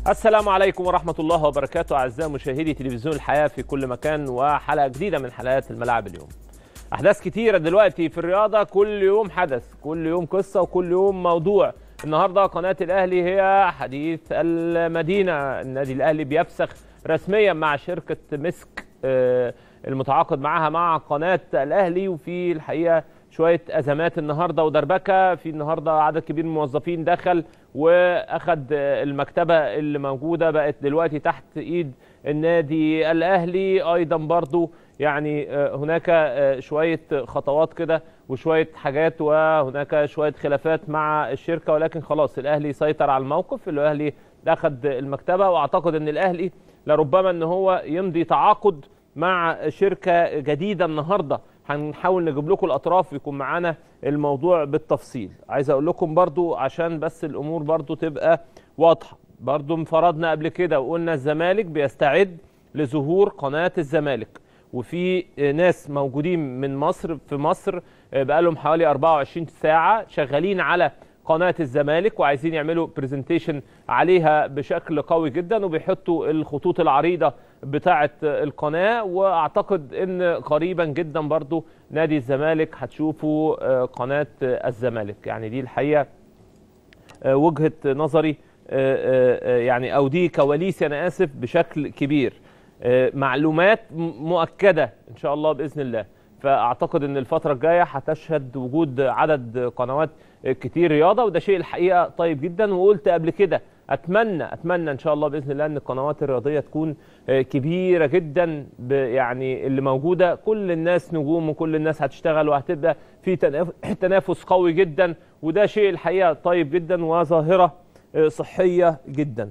السلام عليكم ورحمة الله وبركاته أعزائي مشاهدي تلفزيون الحياة في كل مكان وحلقة جديدة من حلقات الملاعب اليوم أحداث كتيرة دلوقتي في الرياضة كل يوم حدث كل يوم قصة وكل يوم موضوع النهاردة قناة الأهلي هي حديث المدينة النادي الأهلي بيفسخ رسميا مع شركة مسك آه، المتعاقد معها مع قناة الأهلي وفي الحقيقة شوية أزمات النهاردة ودربكة في النهاردة عدد كبير من الموظفين دخل وأخد المكتبة اللي موجودة بقت دلوقتي تحت إيد النادي الأهلي أيضا برضو يعني آه، هناك آه، شوية خطوات كده وشوية حاجات وهناك شوية خلافات مع الشركة ولكن خلاص الأهلي سيطر على الموقف الأهلي أخد المكتبة وأعتقد أن الأهلي لربما أن هو يمضي تعاقد مع شركة جديدة النهاردة هنحاول نجيب لكم الأطراف ويكون معانا الموضوع بالتفصيل عايز أقول لكم برضو عشان بس الأمور برضو تبقى واضحة برضو انفردنا قبل كده وقلنا الزمالك بيستعد لظهور قناة الزمالك وفي ناس موجودين من مصر في مصر بقالهم حوالي 24 ساعة شغالين على قناة الزمالك وعايزين يعملوا برزنتيشن عليها بشكل قوي جدا وبيحطوا الخطوط العريضة بتاعة القناة واعتقد ان قريبا جدا برضو نادي الزمالك هتشوفوا آه، قناة الزمالك يعني دي الحقيقة آه، وجهة نظري آه، آه، آه، يعني او دي كواليس انا اسف بشكل كبير آه، معلومات م- مؤكدة ان شاء الله باذن الله فاعتقد ان الفتره الجايه هتشهد وجود عدد قنوات كتير رياضه وده شيء الحقيقه طيب جدا وقلت قبل كده اتمنى اتمنى ان شاء الله باذن الله ان القنوات الرياضيه تكون كبيره جدا ب- يعني اللي موجوده كل الناس نجوم وكل الناس هتشتغل وهتبقى في تناف- تنافس قوي جدا وده شيء الحقيقه طيب جدا وظاهره صحيه جدا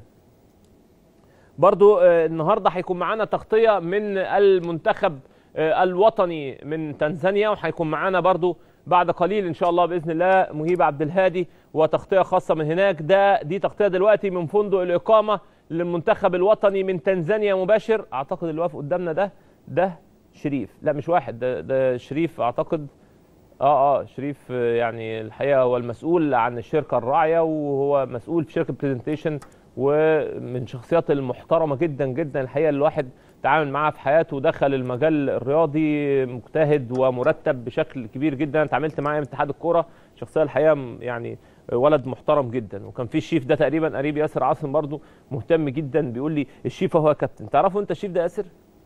برضو آه، النهارده هيكون معانا تغطيه من المنتخب آه، الوطني من تنزانيا وهيكون معانا برضو بعد قليل ان شاء الله باذن الله مهيب عبد الهادي وتغطيه خاصه من هناك ده دي تغطيه دلوقتي من فندق الاقامه للمنتخب الوطني من تنزانيا مباشر اعتقد اللي واقف قدامنا ده ده شريف لا مش واحد ده, ده شريف اعتقد اه اه شريف آه، يعني الحقيقه هو المسؤول عن الشركه الراعيه وهو مسؤول في شركه برزنتيشن ومن شخصيات المحترمه جدا جدا الحقيقه اللي الواحد تعامل معاها في حياته ودخل المجال الرياضي مجتهد ومرتب بشكل كبير جدا اتعاملت معاه من اتحاد الكوره شخصيه الحقيقه م- يعني ولد محترم جدا وكان في الشيف ده تقريبا قريب ياسر عاصم برضه مهتم جدا بيقول لي الشيف هو كابتن تعرفوا انت الشيف ده ياسر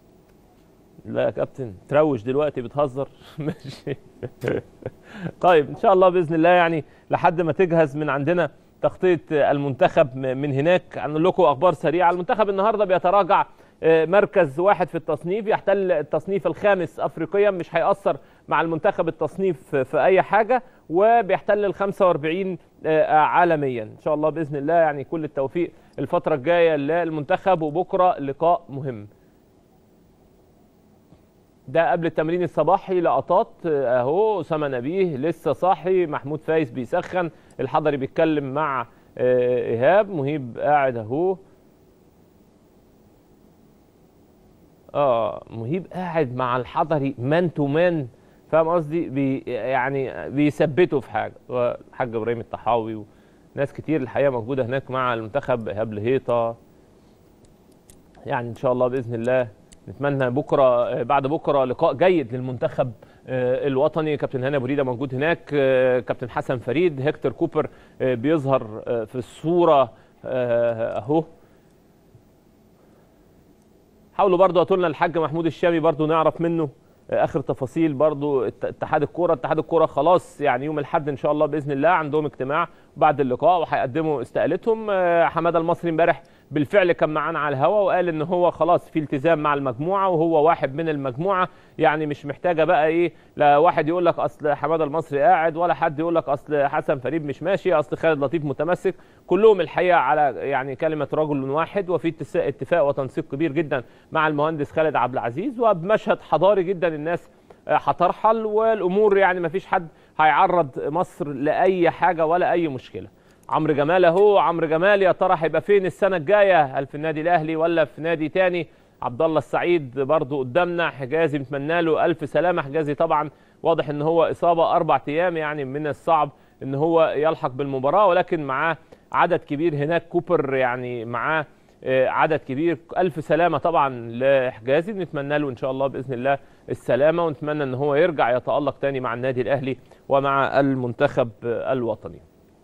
لا يا كابتن تروش دلوقتي بتهزر ماشي طيب ان شاء الله باذن الله يعني لحد ما تجهز من عندنا تغطيه المنتخب من هناك هنقول لكم اخبار سريعه المنتخب النهارده بيتراجع آه، مركز واحد في التصنيف يحتل التصنيف الخامس افريقيا مش هيأثر مع المنتخب التصنيف في اي حاجه وبيحتل ال 45 آه، عالميا ان شاء الله باذن الله يعني كل التوفيق الفتره الجايه للمنتخب وبكره لقاء مهم ده قبل التمرين الصباحي لقطات آه، اهو اسامه نبيه لسه صاحي محمود فايز بيسخن الحضري بيتكلم مع آه، ايهاب مهيب قاعد اهو اه مهيب قاعد مع الحضري مان تو مان فاهم قصدي بي يعني بيثبته في حاجه والحاج ابراهيم الطحاوي وناس كتير الحقيقه موجوده هناك مع المنتخب ايهاب لهيطه يعني ان شاء الله باذن الله نتمنى بكره آه، بعد بكره لقاء جيد للمنتخب آه، الوطني كابتن هاني ابو ريده موجود هناك آه، كابتن حسن فريد هيكتور كوبر آه، بيظهر آه، في الصوره آه، اهو حاولوا برضو هاتوا لنا الحاج محمود الشامي برضو نعرف منه آه، اخر تفاصيل برضو ات- اتحاد الكوره اتحاد الكوره خلاص يعني يوم الاحد ان شاء الله باذن الله عندهم اجتماع بعد اللقاء وهيقدموا استقالتهم آه، حماده المصري امبارح بالفعل كان معانا على الهوا وقال ان هو خلاص في التزام مع المجموعه وهو واحد من المجموعه يعني مش محتاجه بقى ايه لا واحد يقول لك اصل حماده المصري قاعد ولا حد يقول لك اصل حسن فريد مش ماشي اصل خالد لطيف متمسك كلهم الحقيقه على يعني كلمه رجل واحد وفي اتس- اتفاق وتنسيق كبير جدا مع المهندس خالد عبد العزيز وبمشهد حضاري جدا الناس آه، هترحل والامور يعني ما فيش حد هيعرض مصر لاي حاجه ولا اي مشكله عمرو جمال اهو عمرو جمال يا ترى هيبقى فين السنه الجايه هل في النادي الاهلي ولا في نادي تاني عبد الله السعيد برضو قدامنا حجازي بنتمنى له الف سلامه حجازي طبعا واضح ان هو اصابه اربع ايام يعني من الصعب ان هو يلحق بالمباراه ولكن معاه عدد كبير هناك كوبر يعني معاه آه، عدد كبير الف سلامه طبعا لحجازي نتمنى له ان شاء الله باذن الله السلامه ونتمنى ان هو يرجع يتالق تاني مع النادي الاهلي ومع المنتخب الوطني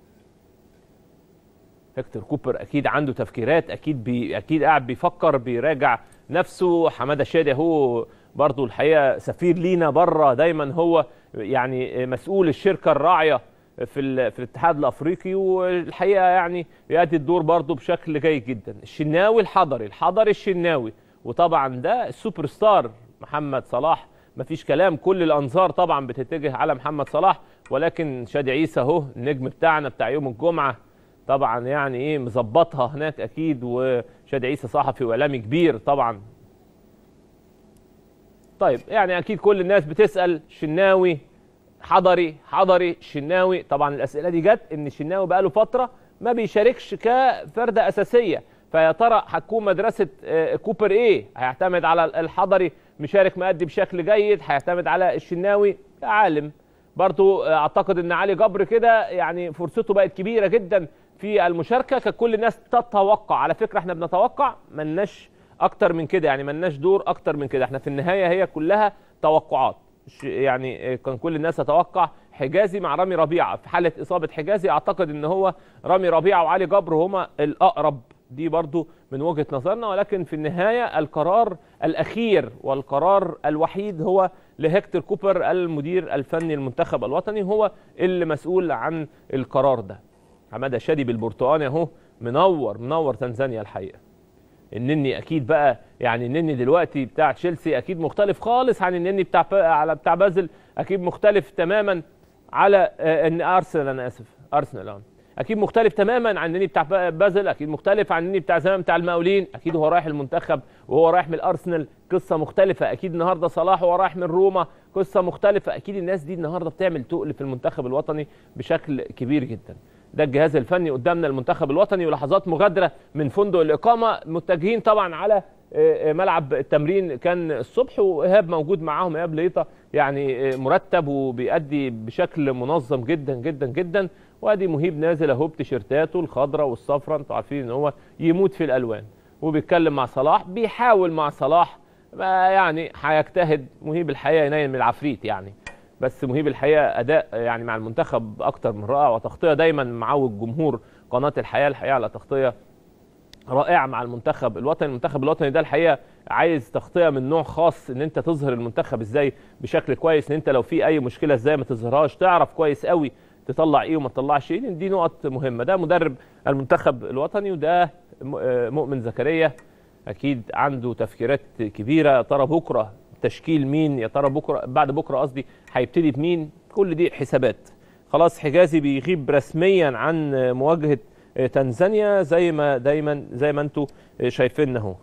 هيكتور كوبر اكيد عنده تفكيرات اكيد بي اكيد قاعد بيفكر بيراجع نفسه حماده شادي هو برضو الحقيقه سفير لينا بره دايما هو يعني مسؤول الشركه الراعيه في ال- في الاتحاد الافريقي والحقيقه يعني بيأدي الدور برضو بشكل جيد جدا الشناوي الحضري الحضري الشناوي وطبعا ده السوبر ستار محمد صلاح مفيش كلام كل الانظار طبعا بتتجه على محمد صلاح ولكن شادي عيسى اهو النجم بتاعنا بتاع يوم الجمعه طبعا يعني ايه مظبطها هناك اكيد وشادي عيسى صحفي واعلامي كبير طبعا طيب يعني اكيد كل الناس بتسال شناوي حضري حضري شناوي طبعا الاسئله دي جت ان الشناوي بقاله فتره ما بيشاركش كفرده اساسيه فيا ترى هتكون مدرسه آه، كوبر ايه هيعتمد على الحضري مشارك مادي بشكل جيد هيعتمد على الشناوي عالم برضو آه، اعتقد ان علي جبر كده يعني فرصته بقت كبيره جدا في المشاركه كانت كل الناس تتوقع على فكره احنا بنتوقع ملناش اكتر من كده يعني ملناش دور اكتر من كده احنا في النهايه هي كلها توقعات ش- يعني كان كل الناس تتوقع حجازي مع رامي ربيعه في حاله اصابه حجازي اعتقد ان هو رامي ربيعه وعلي جبر هما الاقرب دي برضو من وجهه نظرنا ولكن في النهايه القرار الاخير والقرار الوحيد هو لهكتور كوبر المدير الفني المنتخب الوطني هو اللي مسؤول عن القرار ده حماده شادي بالبرتقاني اهو منور منور تنزانيا الحقيقه النني اكيد بقى يعني النني دلوقتي بتاع تشيلسي اكيد مختلف خالص عن النني بتاع على بتاع بازل اكيد مختلف تماما على آه، ان ارسنال انا اسف ارسنال اه اكيد مختلف تماما عن النني بتاع با- بازل اكيد مختلف عن النني بتاع زمان بتاع المقاولين اكيد هو رايح المنتخب وهو رايح من الارسنال قصه مختلفه اكيد النهارده صلاح وهو رايح من روما قصه مختلفه اكيد الناس دي النهارده بتعمل تقل في المنتخب الوطني بشكل كبير جدا ده الجهاز الفني قدامنا المنتخب الوطني ولحظات مغادره من فندق الاقامه متجهين طبعا على آه، آه، ملعب التمرين كان الصبح وايهاب موجود معاهم ايهاب ليطه يعني آه، مرتب وبيأدي بشكل منظم جدا جدا جدا وادي مهيب نازل اهو بتيشيرتاته الخضراء والصفراء انتوا عارفين ان هو يموت في الالوان وبيتكلم مع صلاح بيحاول مع صلاح ما يعني هيجتهد مهيب الحقيقه ينين من العفريت يعني بس مهيب الحقيقه اداء يعني مع المنتخب اكتر من رائع وتغطيه دايما معود جمهور قناه الحياه الحقيقه على تغطيه رائعه مع المنتخب الوطني المنتخب الوطني ده الحقيقه عايز تغطيه من نوع خاص ان انت تظهر المنتخب ازاي بشكل كويس ان انت لو في اي مشكله ازاي ما تظهرهاش تعرف كويس قوي تطلع ايه وما تطلعش ايه لأن دي نقط مهمه ده مدرب المنتخب الوطني وده م- آه، مؤمن زكريا اكيد عنده تفكيرات كبيره يا ترى بكره تشكيل مين يا ترى بكره بعد بكره قصدي هيبتدي بمين كل دي حسابات خلاص حجازي بيغيب رسميا عن مواجهه تنزانيا زي ما دايما زي ما انتم شايفين اهو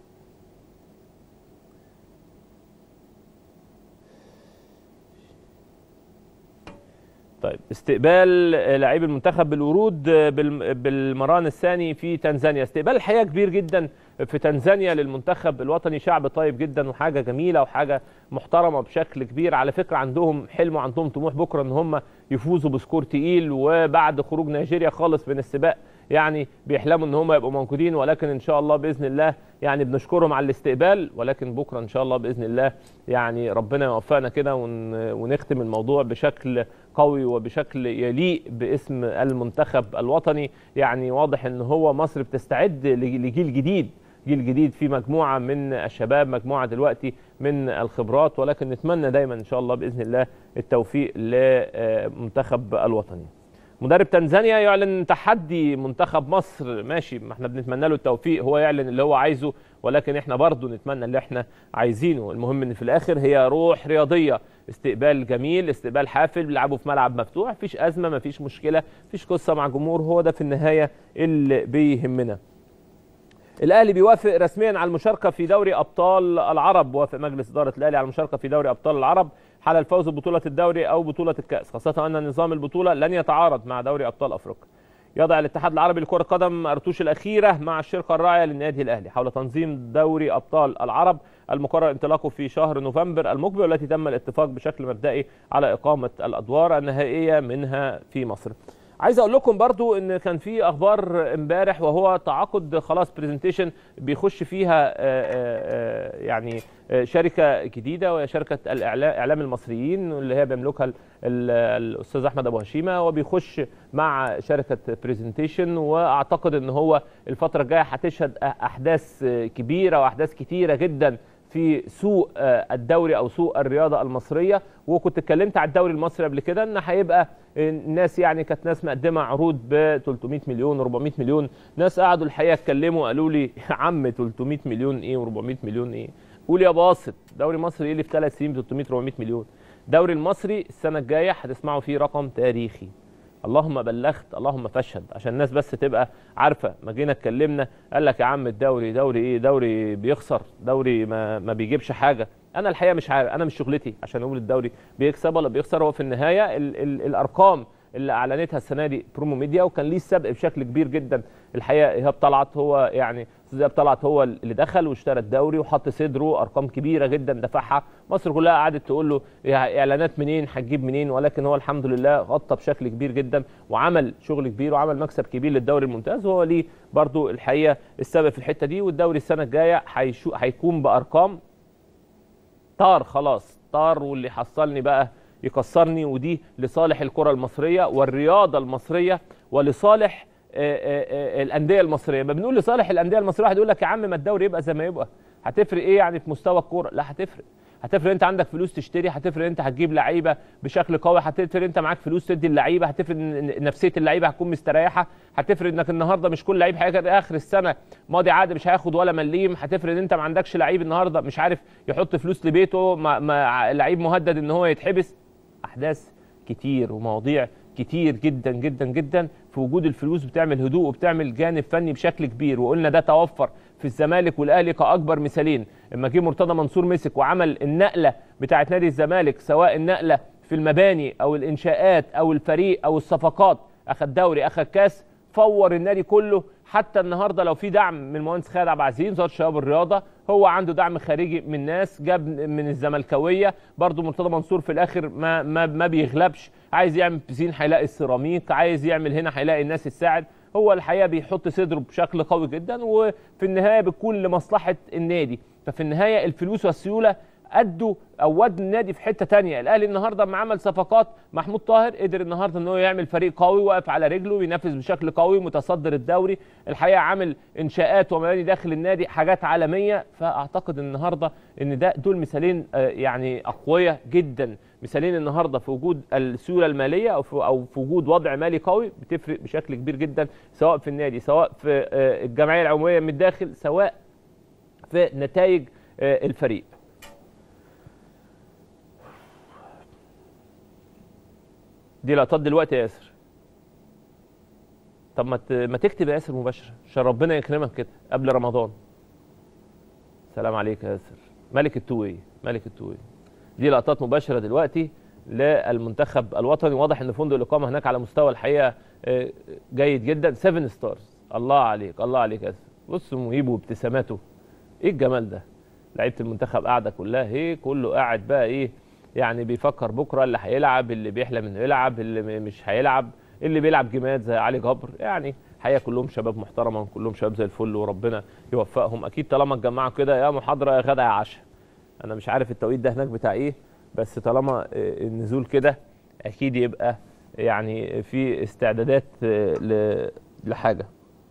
طيب استقبال لاعبي المنتخب بالورود بالم- بالمران الثاني في تنزانيا استقبال الحقيقه كبير جدا في تنزانيا للمنتخب الوطني شعب طيب جدا وحاجه جميله وحاجه محترمه بشكل كبير على فكره عندهم حلم وعندهم طموح بكره ان هم يفوزوا بسكور تقيل وبعد خروج نيجيريا خالص من السباق يعني بيحلموا ان هم يبقوا موجودين ولكن ان شاء الله باذن الله يعني بنشكرهم على الاستقبال ولكن بكره ان شاء الله باذن الله يعني ربنا يوفقنا كده ون- ونختم الموضوع بشكل قوي وبشكل يليق باسم المنتخب الوطني يعني واضح ان هو مصر بتستعد ل- لجيل جديد جيل جديد في مجموعه من الشباب مجموعه دلوقتي من الخبرات ولكن نتمنى دايما ان شاء الله باذن الله التوفيق للمنتخب الوطني مدرب تنزانيا يعلن تحدي منتخب مصر ماشي ما احنا بنتمنى له التوفيق هو يعلن اللي هو عايزه ولكن احنا برضه نتمنى اللي احنا عايزينه المهم ان في الاخر هي روح رياضيه استقبال جميل استقبال حافل بيلعبوا في ملعب مفتوح مفيش ازمه مفيش مشكله مفيش قصه مع جمهور هو ده في النهايه اللي بيهمنا الاهلي بيوافق رسميا على المشاركه في دوري ابطال العرب وافق مجلس اداره الاهلي على المشاركه في دوري ابطال العرب حال الفوز ببطوله الدوري او بطوله الكاس خاصه ان نظام البطوله لن يتعارض مع دوري ابطال افريقيا يضع الاتحاد العربي لكره القدم ارتوش الاخيره مع الشركه الراعيه للنادي الاهلي حول تنظيم دوري ابطال العرب المقرر انطلاقه في شهر نوفمبر المقبل والتي تم الاتفاق بشكل مبدئي على اقامه الادوار النهائيه منها في مصر عايز اقول لكم برضو ان كان في اخبار امبارح وهو تعاقد خلاص برزنتيشن بيخش فيها آه، آه، آه، يعني آه، شركه جديده وهي شركه الاعلام اعلام المصريين اللي هي بيملكها ال- ال- الاستاذ احمد ابو هشيمه وبيخش مع شركه برزنتيشن واعتقد ان هو الفتره الجايه هتشهد أ- احداث آه، كبيره واحداث كتيره جدا في سوق آه، الدوري او سوق الرياضه المصريه وكنت اتكلمت على الدوري المصري قبل كده ان هيبقى الناس يعني كانت ناس مقدمه عروض ب 300 مليون 400 مليون ناس قعدوا الحقيقه اتكلموا قالوا لي يا عم 300 مليون ايه و400 مليون ايه قول يا باسط دوري مصري ايه اللي في ثلاث سنين ب 300 400 مليون الدوري المصري السنه الجايه هتسمعوا فيه رقم تاريخي اللهم بلغت اللهم فاشهد عشان الناس بس تبقى عارفه ما جينا اتكلمنا قال لك يا عم الدوري دوري ايه دوري بيخسر دوري ما, ما بيجيبش حاجه انا الحقيقه مش عارف انا مش شغلتي عشان اقول الدوري بيكسب ولا بيخسر هو في النهايه ال ال الارقام اللي اعلنتها السنه دي برومو ميديا وكان ليه السبق بشكل كبير جدا الحقيقه ايهاب طلعت هو يعني استاذ ايهاب طلعت هو اللي دخل واشترى الدوري وحط صدره ارقام كبيره جدا دفعها مصر كلها قعدت تقول له يا اعلانات منين هتجيب منين ولكن هو الحمد لله غطى بشكل كبير جدا وعمل شغل كبير وعمل مكسب كبير للدوري الممتاز وهو ليه برضو الحقيقه السبب في الحته دي والدوري السنه الجايه هيشو- هيكون بارقام طار خلاص طار واللي حصلني بقى يكسرني ودي لصالح الكره المصريه والرياضه المصريه ولصالح آه، آه، آه، الانديه المصريه ما بنقول لصالح الانديه المصريه واحد يقول لك يا عم ما الدوري يبقى زي ما يبقى هتفرق ايه يعني في مستوى الكوره لا هتفرق هتفرق انت عندك فلوس تشتري هتفرق انت هتجيب لعيبه بشكل قوي هتفرق انت معاك فلوس تدي اللعيبه هتفرق ان إن نفسيه اللعيبه هتكون مستريحه هتفرق انك النهارده مش كل لعيب هيجي اخر السنه ماضي عقد مش هياخد ولا مليم هتفرق ان انت ما عندكش لعيب النهارده مش عارف يحط فلوس لبيته ما ما لعيب مهدد ان هو يتحبس احداث كتير ومواضيع كتير جدا جدا جدا في وجود الفلوس بتعمل هدوء وبتعمل جانب فني بشكل كبير وقلنا ده توفر في الزمالك والاهلي كاكبر مثالين اما جه مرتضى منصور مسك وعمل النقله بتاعه نادي الزمالك سواء النقله في المباني او الانشاءات او الفريق او الصفقات اخذ دوري اخذ كاس فور النادي كله حتى النهارده لو في دعم من المهندس خالد عبد العزيز وزاره الشباب والرياضه هو عنده دعم خارجي من ناس جاب من الزملكاويه برضو مرتضى منصور في الاخر ما ما ما بيغلبش عايز يعمل بسين هيلاقي السيراميك عايز يعمل هنا هيلاقي الناس تساعد هو الحقيقه بيحط صدره بشكل قوي جدا وفي النهايه بتكون لمصلحه النادي ففي النهايه الفلوس والسيوله ادوا او ودوا النادي في حته تانية الاهلي النهارده لما عمل صفقات محمود طاهر قدر النهارده ان هو يعمل فريق قوي واقف على رجله وينافس بشكل قوي متصدر الدوري الحقيقه عامل انشاءات ومباني داخل النادي حاجات عالميه فاعتقد النهارده ان ده دول مثالين آه، يعني اقوياء جدا مثالين النهارده في وجود السيوله الماليه او في او في وجود وضع مالي قوي بتفرق بشكل كبير جدا سواء في النادي سواء في آه، الجمعيه العموميه من الداخل سواء في نتائج آه، الفريق دي لقطات دلوقتي يا ياسر طب ما ت- ما تكتب يا ياسر مباشره عشان ربنا يكرمك كده قبل رمضان سلام عليك يا ياسر ملك التوي ملك التوي دي لقطات مباشره دلوقتي للمنتخب الوطني واضح ان فندق الاقامه هناك على مستوى الحقيقه آه، جيد جدا 7 ستارز الله عليك الله عليك يا ياسر بص مهيب وابتساماته ايه الجمال ده لعيبه المنتخب قاعده كلها ايه كله قاعد بقى ايه يعني بيفكر بكره اللي هيلعب اللي بيحلم انه يلعب اللي م- مش هيلعب اللي بيلعب جماد زي علي جبر يعني حقيقه كلهم شباب محترمه كلهم شباب زي الفل وربنا يوفقهم اكيد طالما اتجمعوا كده يا محاضره يا غدا يا عشاء انا مش عارف التوقيت ده هناك بتاع ايه بس طالما آه، النزول كده اكيد يبقى يعني في استعدادات آه، ل- لحاجه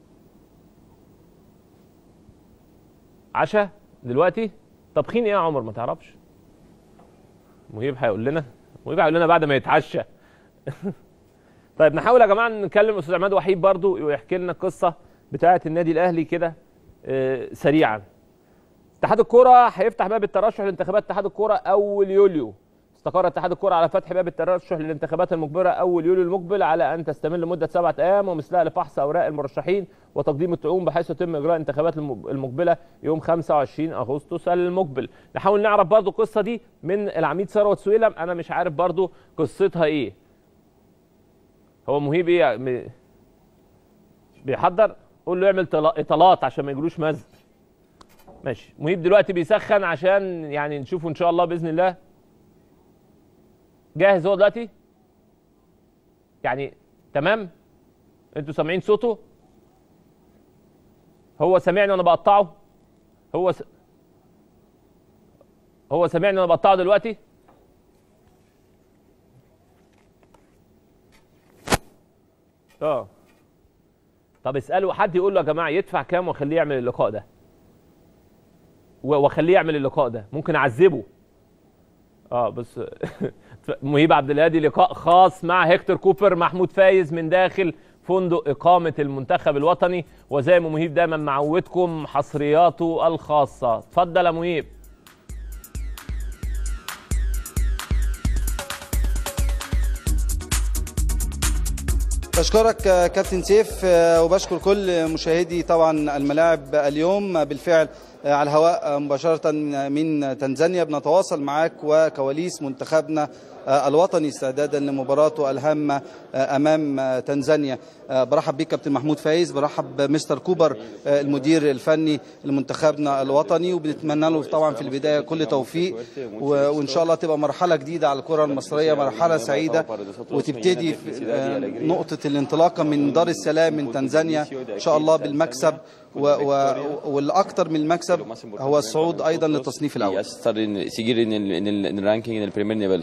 عشاء دلوقتي طبخين ايه يا عمر ما تعرفش مهيب هيقول لنا مهيب هيقول لنا بعد ما يتعشى طيب نحاول يا جماعه نكلم استاذ عماد وحيد برضو ويحكي لنا القصه بتاعه النادي الاهلي كده آه، سريعا اتحاد الكره هيفتح باب الترشح لانتخابات اتحاد الكره اول يوليو استقر اتحاد الكره على فتح باب الترشح للانتخابات المجبره اول يوليو المقبل على ان تستمر لمده سبعه ايام ومثلها لفحص اوراق المرشحين وتقديم الطعون بحيث يتم اجراء الانتخابات الم- المقبله يوم 25 اغسطس المقبل نحاول نعرف برضو القصه دي من العميد ثروت سويلم انا مش عارف برضو قصتها ايه هو مهيب ايه م- بيحضر قول له يعمل طلا- اطالات عشان ما يجروش مزق ماشي مهيب دلوقتي بيسخن عشان يعني نشوفه ان شاء الله باذن الله جاهز هو دلوقتي يعني تمام انتوا سامعين صوته هو سامعني وانا بقطعه هو س... هو سامعني وانا بقطعه دلوقتي اه طب اسالوا حد يقول له يا جماعه يدفع كام واخليه يعمل اللقاء ده و- واخليه يعمل اللقاء ده ممكن اعذبه اه بس مهيب عبد الهادي لقاء خاص مع هيكتور كوبر محمود فايز من داخل فندق إقامة المنتخب الوطني وزي ما مهيب دايما معودكم حصرياته الخاصة اتفضل يا مهيب بشكرك آه، كابتن سيف آه، وبشكر كل مشاهدي طبعا الملاعب اليوم بالفعل آه، على الهواء آه، مباشرة من تنزانيا بنتواصل معاك وكواليس منتخبنا آه، الوطني استعدادا لمباراته الهامة آه، أمام آه، تنزانيا آه، برحب بيك كابتن محمود فايز برحب بمستر كوبر آه، المدير الفني لمنتخبنا الوطني وبنتمنى له طبعا في البداية كل توفيق و- وإن شاء الله تبقى مرحلة جديدة على الكرة المصرية مرحلة سعيدة وتبتدي في آه، نقطة الانطلاقة من دار السلام من تنزانيا إن شاء الله بالمكسب و و والأكثر من المكسب هو الصعود أيضا للتصنيف الأول estar en, seguir en el, en, el, en el ranking en el primer nivel.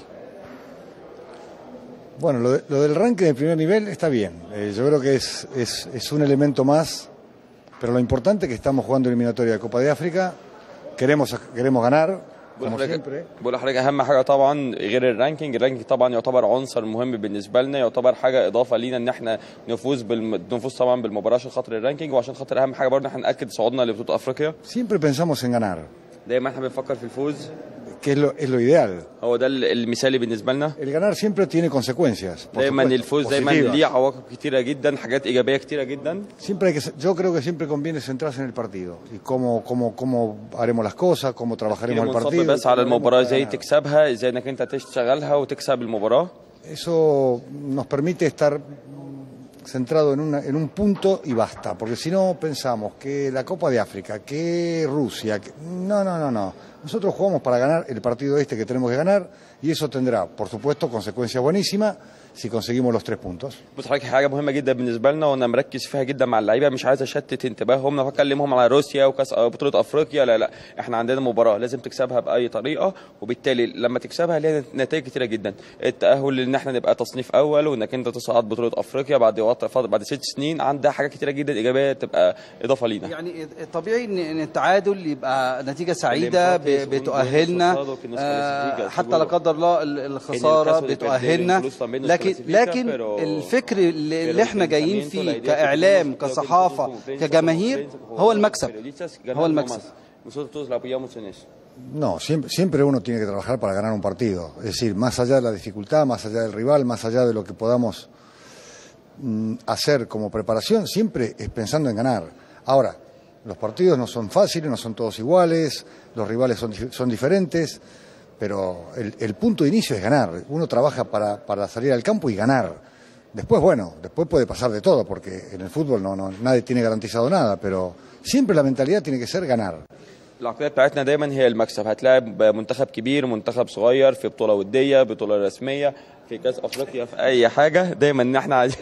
Bueno, lo, de- lo del ranking de primer nivel está bien. Eh, yo creo que es, es, es un elemento más, pero lo importante es que estamos jugando eliminatoria de Copa de África, queremos, queremos ganar, بقول como لحضرتك siempre. بقول لحضرتك اهم حاجه طبعا غير الرانكينج الرانكينج طبعا يعتبر عنصر مهم بالنسبه لنا يعتبر حاجه اضافه لينا ان احنا نفوز بالم... نفوز طبعا بالمباراه عشان خاطر الرانكينج وعشان خاطر اهم حاجه برضه احنا ناكد صعودنا لبطوله افريقيا Siempre pensamos en ganar, دايما احنا بنفكر في الفوز que es lo, es lo ideal. هو ده ال- المثالي بالنسبه لنا El ganar siempre tiene consecuencias. por دايما supuesto, الفوز دايما positivas. ليه عواقب كتيره جدا حاجات ايجابيه كتيره جدا Siempre hay que, yo creo que siempre conviene centrarse en el partido y cómo, cómo, cómo haremos las cosas, cómo trabajaremos el منصب partido. بس على y cómo المباراه haremos ازاي para ganar. تكسبها ازاي انك انت تشتغلها وتكسب المباراه Eso nos permite estar mm, centrado en, una- en un punto y basta, porque si no pensamos que la Copa de África, que Rusia, que... no, no, no, no. Nosotros jugamos para ganar el partido este que tenemos que ganar y eso tendrá, por supuesto, consecuencias buenísimas si conseguimos los tres puntos. بص حضرتك حاجه مهمه جدا بالنسبه لنا وانا مركز فيها جدا مع اللعيبه مش عايز اشتت انتباههم انا بكلمهم على روسيا وكاس أو بطوله افريقيا لا لا احنا عندنا مباراه لازم تكسبها باي طريقه وبالتالي لما تكسبها ليها نتائج كتيره جدا التاهل ان احنا نبقى تصنيف اول وانك انت تصعد بطوله افريقيا بعد وقت فتره بعد ست سنين عندها حاجات كتيره جدا ايجابيه تبقى اضافه لينا يعني طبيعي ان إن التعادل يبقى نتيجه سعيده ب- بتؤهلنا آه، حتى لا قدر الله ال- الخساره بتؤهلنا لكن لكن الفكر اللي اللي احنا جايين فيه كاعلام كصحافه كجماهير هو المكسب هو المكسب No, siempre, siempre uno tiene que trabajar para ganar un partido. Es decir, más allá de la dificultad, más allá del rival, más allá de lo que podamos mm, hacer como preparación, siempre es pensando en ganar. Ahora, los partidos no son fáciles, no son todos iguales, los rivales son, dif- son diferentes, pero el, el punto de inicio es ganar. Uno trabaja para, para salir al campo y ganar. Después, bueno, después puede pasar de todo, porque en el fútbol no, no, nadie tiene garantizado nada, pero siempre la mentalidad tiene que ser ganar. العقليه بتاعتنا دايما هي المكسب هتلاعب منتخب كبير منتخب صغير في بطوله وديه بطوله رسميه في كاس افريقيا في اي حاجه دايما ان احنا عايزين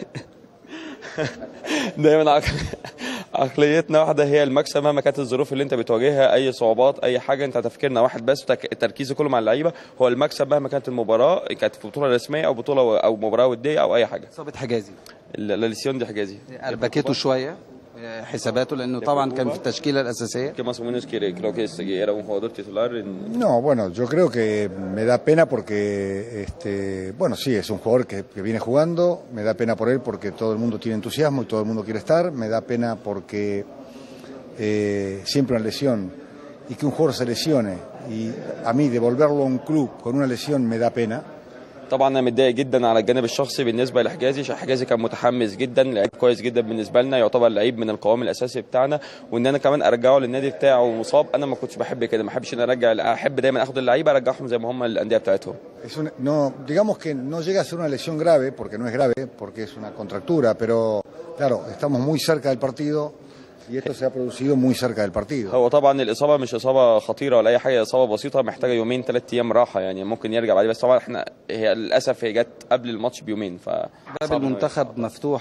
دايما عقل... عقليتنا واحده هي المكسب مهما كانت الظروف اللي انت بتواجهها اي صعوبات اي حاجه انت تفكيرنا واحد بس وتك- التركيز كله مع اللعيبه هو المكسب مهما كانت المباراه كانت في بطوله رسميه او بطوله او مباراه وديه او اي حاجه اصابه حجازي الليسيون دي حجازي اربكته شويه آه، حساباته لانه طبعا كان في التشكيله الاساسيه ¿Qué más o menos quiere? Creo que este, era un jugador titular en, No, bueno, yo creo que me da pena porque, este, bueno, sí, es un jugador que, que viene jugando, me da pena por él porque todo el mundo tiene entusiasmo y todo el mundo quiere estar, me da pena porque eh, siempre una lesión y que un jugador se lesione y a mí devolverlo a un club con una lesión me da pena. طبعا انا متضايق جدا على الجانب الشخصي بالنسبه لحجازي عشان حجازي كان متحمس جدا لعيب كويس جدا بالنسبه لنا يعتبر لعيب من القوام الاساسي بتاعنا وان انا كمان ارجعه للنادي بتاعه مصاب انا ما كنتش بحب كده ما احبش ان أنا ارجع احب دايما اخد اللعيبه ارجعهم زي ما هم الانديه بتاعتهم Es una- no, digamos que no llega a ser una lesión grave, porque no es grave, porque es una contractura, pero claro, estamos muy cerca del partido y esto se ha producido muy cerca del partido. هو طبعا الاصابه مش اصابه خطيره ولا اي حاجه اصابه بسيطه محتاجه يومين ثلاث ايام راحه يعني ممكن يرجع بعدين بس طبعا احنا هي للاسف هي جت قبل الماتش بيومين ف باب المنتخب مفتوح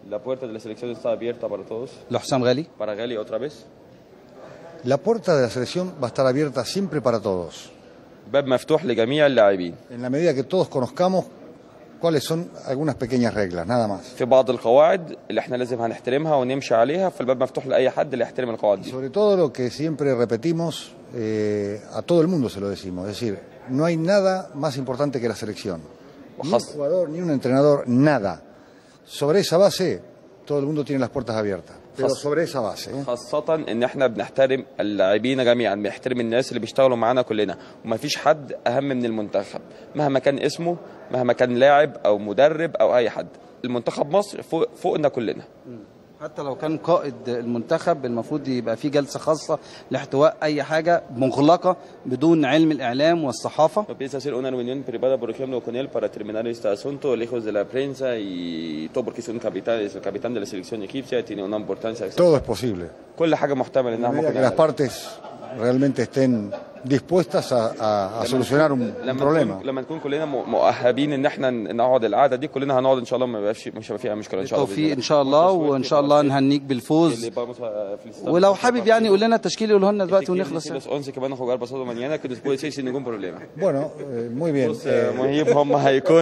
La puerta de la selección está abierta para todos. لحسام غالي Para Gali otra vez. La puerta de la selección va a estar abierta siempre para todos, باب مفتوح لجميع اللاعبين. en la medida que todos conozcamos cuáles son algunas pequeñas reglas, nada más. في بعض القواعد اللي احنا لازم هنحترمها ونمشي عليها فالباب مفتوح لاي حد اللي يحترم القواعد Y دي. sobre todo lo que siempre repetimos, eh, a todo el mundo se lo decimos, es decir, no hay nada más importante que la selección. Ni un Ojalá. jugador, ni un entrenador, nada. Sobre esa base, todo el mundo tiene las puertas abiertas, pero Ojalá. sobre esa base. ¿eh? خاصة ان احنا بنحترم اللاعبين جميعا بنحترم الناس اللي بيشتغلوا معانا كلنا ومفيش حد اهم من المنتخب مهما كان اسمه مهما كان لاعب او مدرب او اي حد المنتخب مصر فوق فوقنا كلنا حتى لو كان قائد المنتخب المفروض يبقى في جلسه خاصه لاحتواء اي حاجه مغلقه بدون علم الاعلام والصحافه No piensa hacer una reunión privada, por ejemplo, con él para terminar este asunto, lejos de la prensa y todo porque es un capitán, es el capitán de la selección egipcia, tiene una importancia. Todo es posible. كل حاجة محتمل A انها medida ممكن que las نعملها. partes realmente estén dispuestas a, a- a solucionar un, un لما problema. نكون لما نكون كلنا م- مؤهبين ان احنا نقعد القعده دي كلنا هنقعد ان شاء الله ما يبقاش مش هيبقى فيها مشكله ان شاء الله بالتوفيق ان شاء الله وان شاء الله نهنيك بالفوز ولو حابب يعني قول لنا التشكيل يقوله لنا دلوقتي ونخلص يعني. los 11 que van a jugar pasado mañana que después sí sin ningún problema Bueno, eh, muy bien. بص eh, مهيب هم هيكون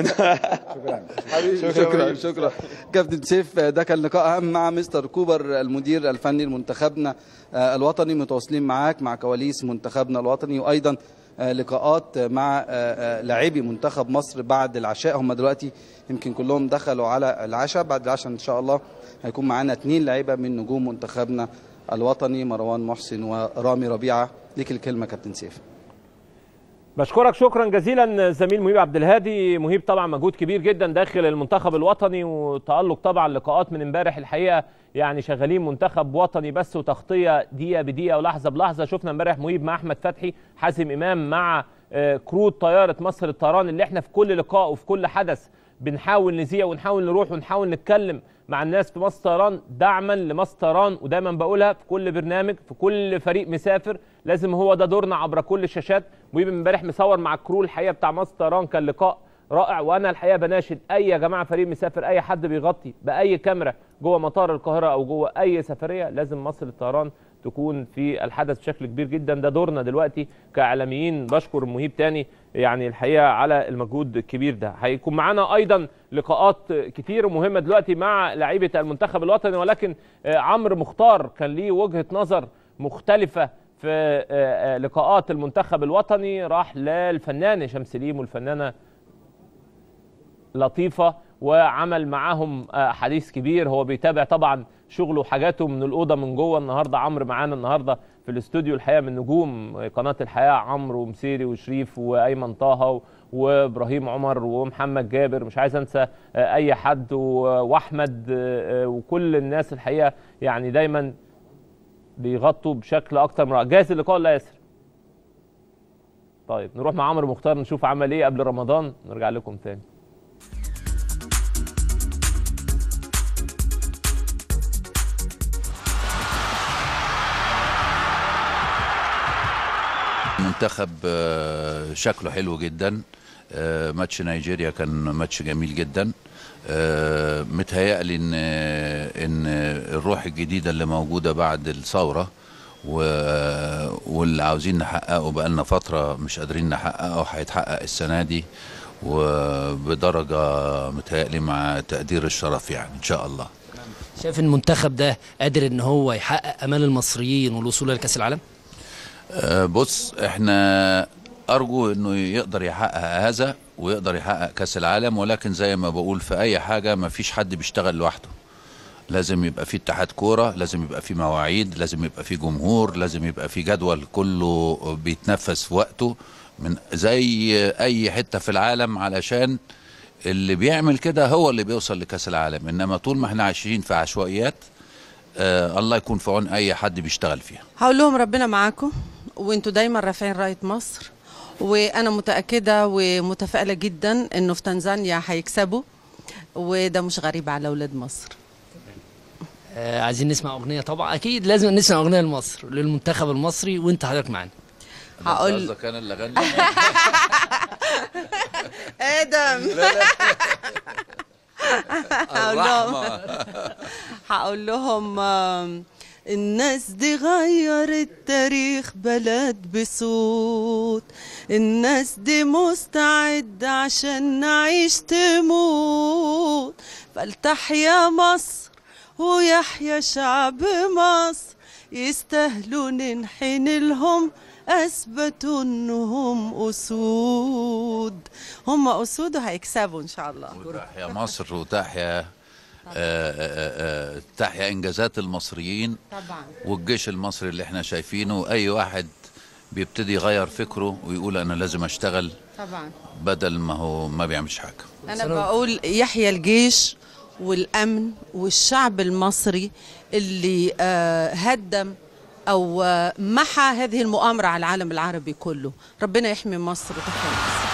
شكرا. شكرا شكرا كابتن سيف ده كان لقاء هام مع مستر كوبر المدير الفني لمنتخبنا آه، الوطني متواصلين معاك مع كواليس منتخبنا الوطني وايضا آه، لقاءات مع آه، آه، لاعبي منتخب مصر بعد العشاء هم دلوقتي يمكن كلهم دخلوا على العشاء بعد العشاء ان شاء الله هيكون معانا اثنين لعيبه من نجوم منتخبنا الوطني مروان محسن ورامي ربيعه ليك الكلمه كابتن سيف بشكرك شكرا جزيلا زميل مهيب عبد الهادي مهيب طبعا مجهود كبير جدا داخل المنتخب الوطني وتألق طبعا لقاءات من امبارح الحقيقه يعني شغالين منتخب وطني بس وتغطيه دقيقه بدقيقه ولحظه بلحظه شفنا امبارح مهيب مع احمد فتحي حازم امام مع آه، كرو طياره مصر الطيران اللي احنا في كل لقاء وفي كل حدث بنحاول نذيع ونحاول نروح ونحاول نتكلم مع الناس في مصر طيران دعما لمصر طيران ودايما بقولها في كل برنامج في كل فريق مسافر لازم هو ده دورنا عبر كل الشاشات مهيب امبارح مصور مع الكرو الحقيقه بتاع مصر طيران كان لقاء رائع وانا الحقيقه بناشد اي يا جماعه فريق مسافر اي حد بيغطي باي كاميرا جوه مطار القاهره او جوه اي سفريه لازم مصر للطيران تكون في الحدث بشكل كبير جدا ده دورنا دلوقتي كاعلاميين بشكر مهيب تاني يعني الحقيقه على المجهود الكبير ده هيكون معانا ايضا لقاءات كتير ومهمه دلوقتي مع لعيبه المنتخب الوطني ولكن آه، عمرو مختار كان ليه وجهه نظر مختلفه في آه، آه، لقاءات المنتخب الوطني راح للفنان هشام سليم والفنانه لطيفه وعمل معاهم آه، حديث كبير هو بيتابع طبعا شغله وحاجاته من الاوضه من جوه النهارده عمرو معانا النهارده في الاستوديو الحقيقه من نجوم قناه الحياه عمرو ومسيري وشريف وايمن طه وابراهيم عمر ومحمد جابر مش عايز انسى آه، اي حد و- واحمد آه، آه، وكل الناس الحقيقه يعني دايما بيغطوا بشكل اكتر من رائع جاهز اللقاء ولا ياسر طيب نروح مع عمرو مختار نشوف عمل ايه قبل رمضان نرجع لكم تاني المنتخب آه، شكله حلو جدا آه، ماتش نيجيريا كان ماتش جميل جدا آه، متهيألي ان ان الروح الجديده اللي موجوده بعد الثوره و- واللي عاوزين نحققه بقالنا فتره مش قادرين نحققه هيتحقق السنه دي وبدرجه متهيألي مع تقدير الشرف يعني ان شاء الله شايف ان المنتخب ده قادر ان هو يحقق امال المصريين والوصول لكاس العالم آه، بص احنا ارجو انه يقدر يحقق هذا ويقدر يحقق كاس العالم ولكن زي ما بقول في اي حاجه ما فيش حد بيشتغل لوحده لازم يبقى في اتحاد كوره لازم يبقى في مواعيد لازم يبقى في جمهور لازم يبقى في جدول كله بيتنفذ في وقته من زي اي حته في العالم علشان اللي بيعمل كده هو اللي بيوصل لكاس العالم انما طول ما احنا عايشين في عشوائيات آه الله يكون في عون اي حد بيشتغل فيها هقول لهم ربنا معاكم وانتوا دايما رافعين رايه مصر وانا متاكده ومتفائله جدا انه في تنزانيا هيكسبوا وده مش غريب على اولاد مصر آه عايزين نسمع اغنيه طبعا اكيد لازم نسمع اغنيه لمصر للمنتخب المصري وانت حضرتك معانا هقول قصدك انا اللي اغني ادم هقول لهم الرحمة هقول لهم آم، الناس دي غيرت تاريخ بلد بصوت الناس دي مستعدة عشان نعيش تموت فلتحيا مصر ويحيا شعب مصر يستاهلوا ننحن لهم أثبتوا إنهم أسود هم أسود وهيكسبوا إن شاء الله وتحيا مصر وتحيا آه، آه، آه، تحيا انجازات المصريين طبعا والجيش المصري اللي احنا شايفينه اي واحد بيبتدي يغير فكره ويقول انا لازم اشتغل طبعا بدل ما هو ما بيعملش حاجه انا بقول يحيى الجيش والامن والشعب المصري اللي آه، هدم او آه، محى هذه المؤامره على العالم العربي كله ربنا يحمي مصر وتحيا مصر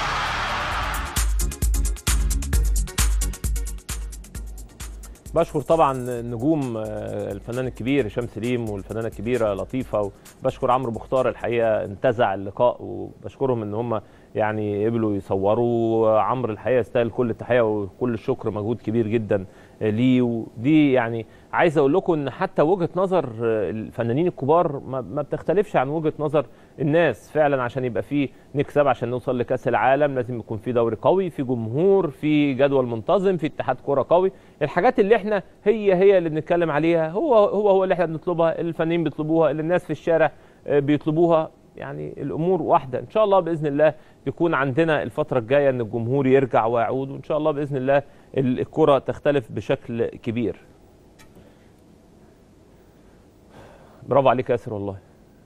بشكر طبعا نجوم آه، الفنان الكبير هشام سليم والفنانه الكبيره لطيفه وبشكر عمرو مختار الحقيقه انتزع اللقاء وبشكرهم ان هم يعني قبلوا يصوروا عمرو الحقيقه يستاهل كل التحيه وكل الشكر مجهود كبير جدا آه، ليه ودي يعني عايز اقول لكم ان حتى وجهه نظر آه، الفنانين الكبار ما ما بتختلفش عن وجهه نظر الناس فعلا عشان يبقى في نكسب عشان نوصل لكاس العالم لازم يكون في دوري قوي في جمهور في جدول منتظم في اتحاد كره قوي الحاجات اللي احنا هي هي اللي بنتكلم عليها هو هو هو اللي احنا بنطلبها الفنانين بيطلبوها اللي الناس في الشارع آه، بيطلبوها يعني الامور واحده ان شاء الله باذن الله يكون عندنا الفتره الجايه ان الجمهور يرجع ويعود وان شاء الله باذن الله ال- الكره تختلف بشكل كبير برافو عليك يا ياسر والله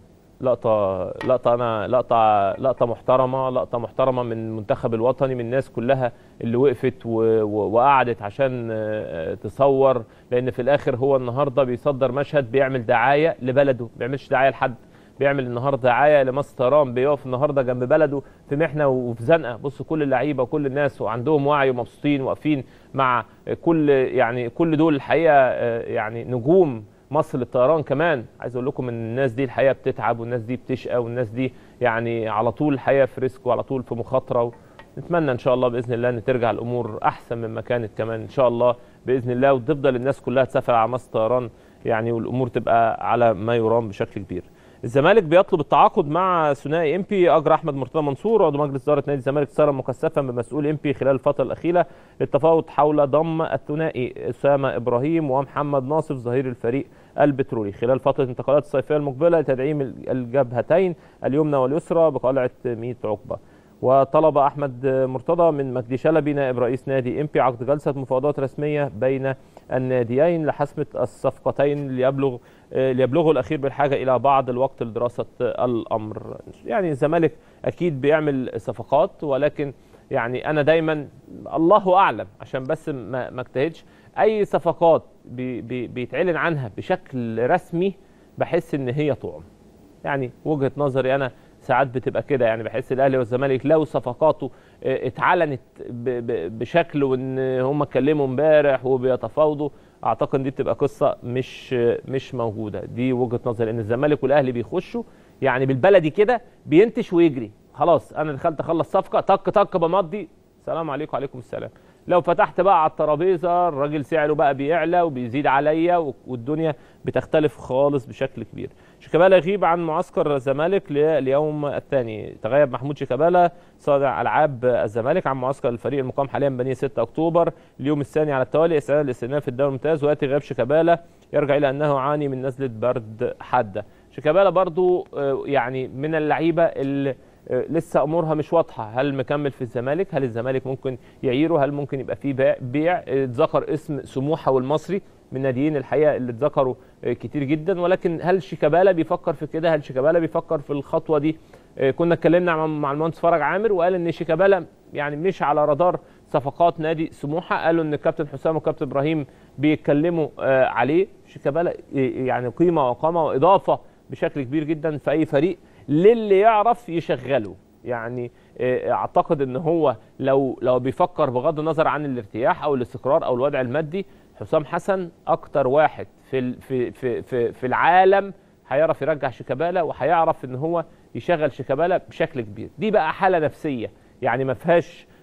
لقطه لقطه انا لقطه لقطه محترمه لقطه محترمه من المنتخب الوطني من الناس كلها اللي وقفت و... و... وقعدت عشان آه، تصور لان في الاخر هو النهارده بيصدر مشهد بيعمل دعايه لبلده ما بيعملش دعايه لحد بيعمل النهارده دعايه لمصر طيران بيقف النهارده جنب بلده في محنه وفي زنقه بصوا كل اللعيبه وكل الناس وعندهم وعي ومبسوطين واقفين مع كل يعني كل دول الحقيقه آه، يعني نجوم مصر للطيران كمان عايز اقول لكم ان الناس دي الحقيقه بتتعب والناس دي بتشقى والناس دي يعني على طول الحقيقه في ريسك وعلى طول في مخاطره نتمنى ان شاء الله باذن الله ان ترجع الامور احسن مما كانت كمان ان شاء الله باذن الله وتفضل الناس كلها تسافر على مصر طيران يعني والامور تبقى على ما يرام بشكل كبير الزمالك بيطلب التعاقد مع ثنائي امبي اجرى احمد مرتضى منصور عضو مجلس اداره نادي الزمالك صار مكثفا بمسؤول امبي خلال الفتره الاخيره للتفاوض حول ضم الثنائي اسامه ابراهيم ومحمد ناصف ظهير الفريق البترولي خلال فتره الانتقالات الصيفيه المقبله لتدعيم الجبهتين اليمنى واليسرى بقلعه 100 عقبه وطلب احمد مرتضى من مجدي شلبي نائب رئيس نادي امبي عقد جلسه مفاوضات رسميه بين الناديين لحسم الصفقتين ليبلغ ليبلغوا الاخير بالحاجه الى بعض الوقت لدراسه الامر يعني الزمالك اكيد بيعمل صفقات ولكن يعني انا دايما الله اعلم عشان بس ما ما اجتهدش اي صفقات بي بي بيتعلن عنها بشكل رسمي بحس ان هي طعم يعني وجهه نظري انا ساعات بتبقى كده يعني بحس الاهلي والزمالك لو صفقاته اه، اتعلنت ب- ب- بشكل وان هم اتكلموا امبارح وبيتفاوضوا اعتقد دي بتبقى قصه مش مش موجوده دي وجهه نظري ان الزمالك والاهلي بيخشوا يعني بالبلدي كده بينتش ويجري خلاص انا دخلت اخلص صفقه طق طق بمضي سلام عليكم وعليكم السلام لو فتحت بقى على الترابيزه الراجل سعره بقى بيعلى وبيزيد عليا و- والدنيا بتختلف خالص بشكل كبير شيكابالا يغيب عن معسكر الزمالك لليوم الثاني تغيب محمود شيكابالا صانع العاب الزمالك عن معسكر الفريق المقام حاليا بنيه 6 اكتوبر اليوم الثاني على التوالي استعداد للاستئناف في الدوري الممتاز وياتي غياب شيكابالا يرجع الى انه يعاني من نزله برد حاده شيكابالا برضو آه، يعني من اللعيبه اللي آه، لسه امورها مش واضحه هل مكمل في الزمالك هل الزمالك ممكن يعيره هل ممكن يبقى فيه بيع- بيع آه، اتذكر اسم سموحه والمصري من ناديين الحقيقه اللي اتذكروا آه، كتير جدا ولكن هل شيكابالا بيفكر في كده هل شيكابالا بيفكر في الخطوه دي آه، كنا اتكلمنا مع- مع المهندس فرج عامر وقال ان شيكابالا يعني مش على رادار صفقات نادي سموحه قالوا ان الكابتن حسام والكابتن ابراهيم بيتكلموا آه، عليه شيكابالا آه، يعني قيمه وقامه واضافه بشكل كبير جدا في اي فريق للي يعرف يشغله يعني آه، اعتقد ان هو لو لو بيفكر بغض النظر عن الارتياح او الاستقرار او الوضع المادي حسام حسن اكتر واحد في ال- في في في, في العالم هيعرف يرجع شيكابالا وهيعرف ان هو يشغل شيكابالا بشكل كبير دي بقى حاله نفسيه يعني ما فيهاش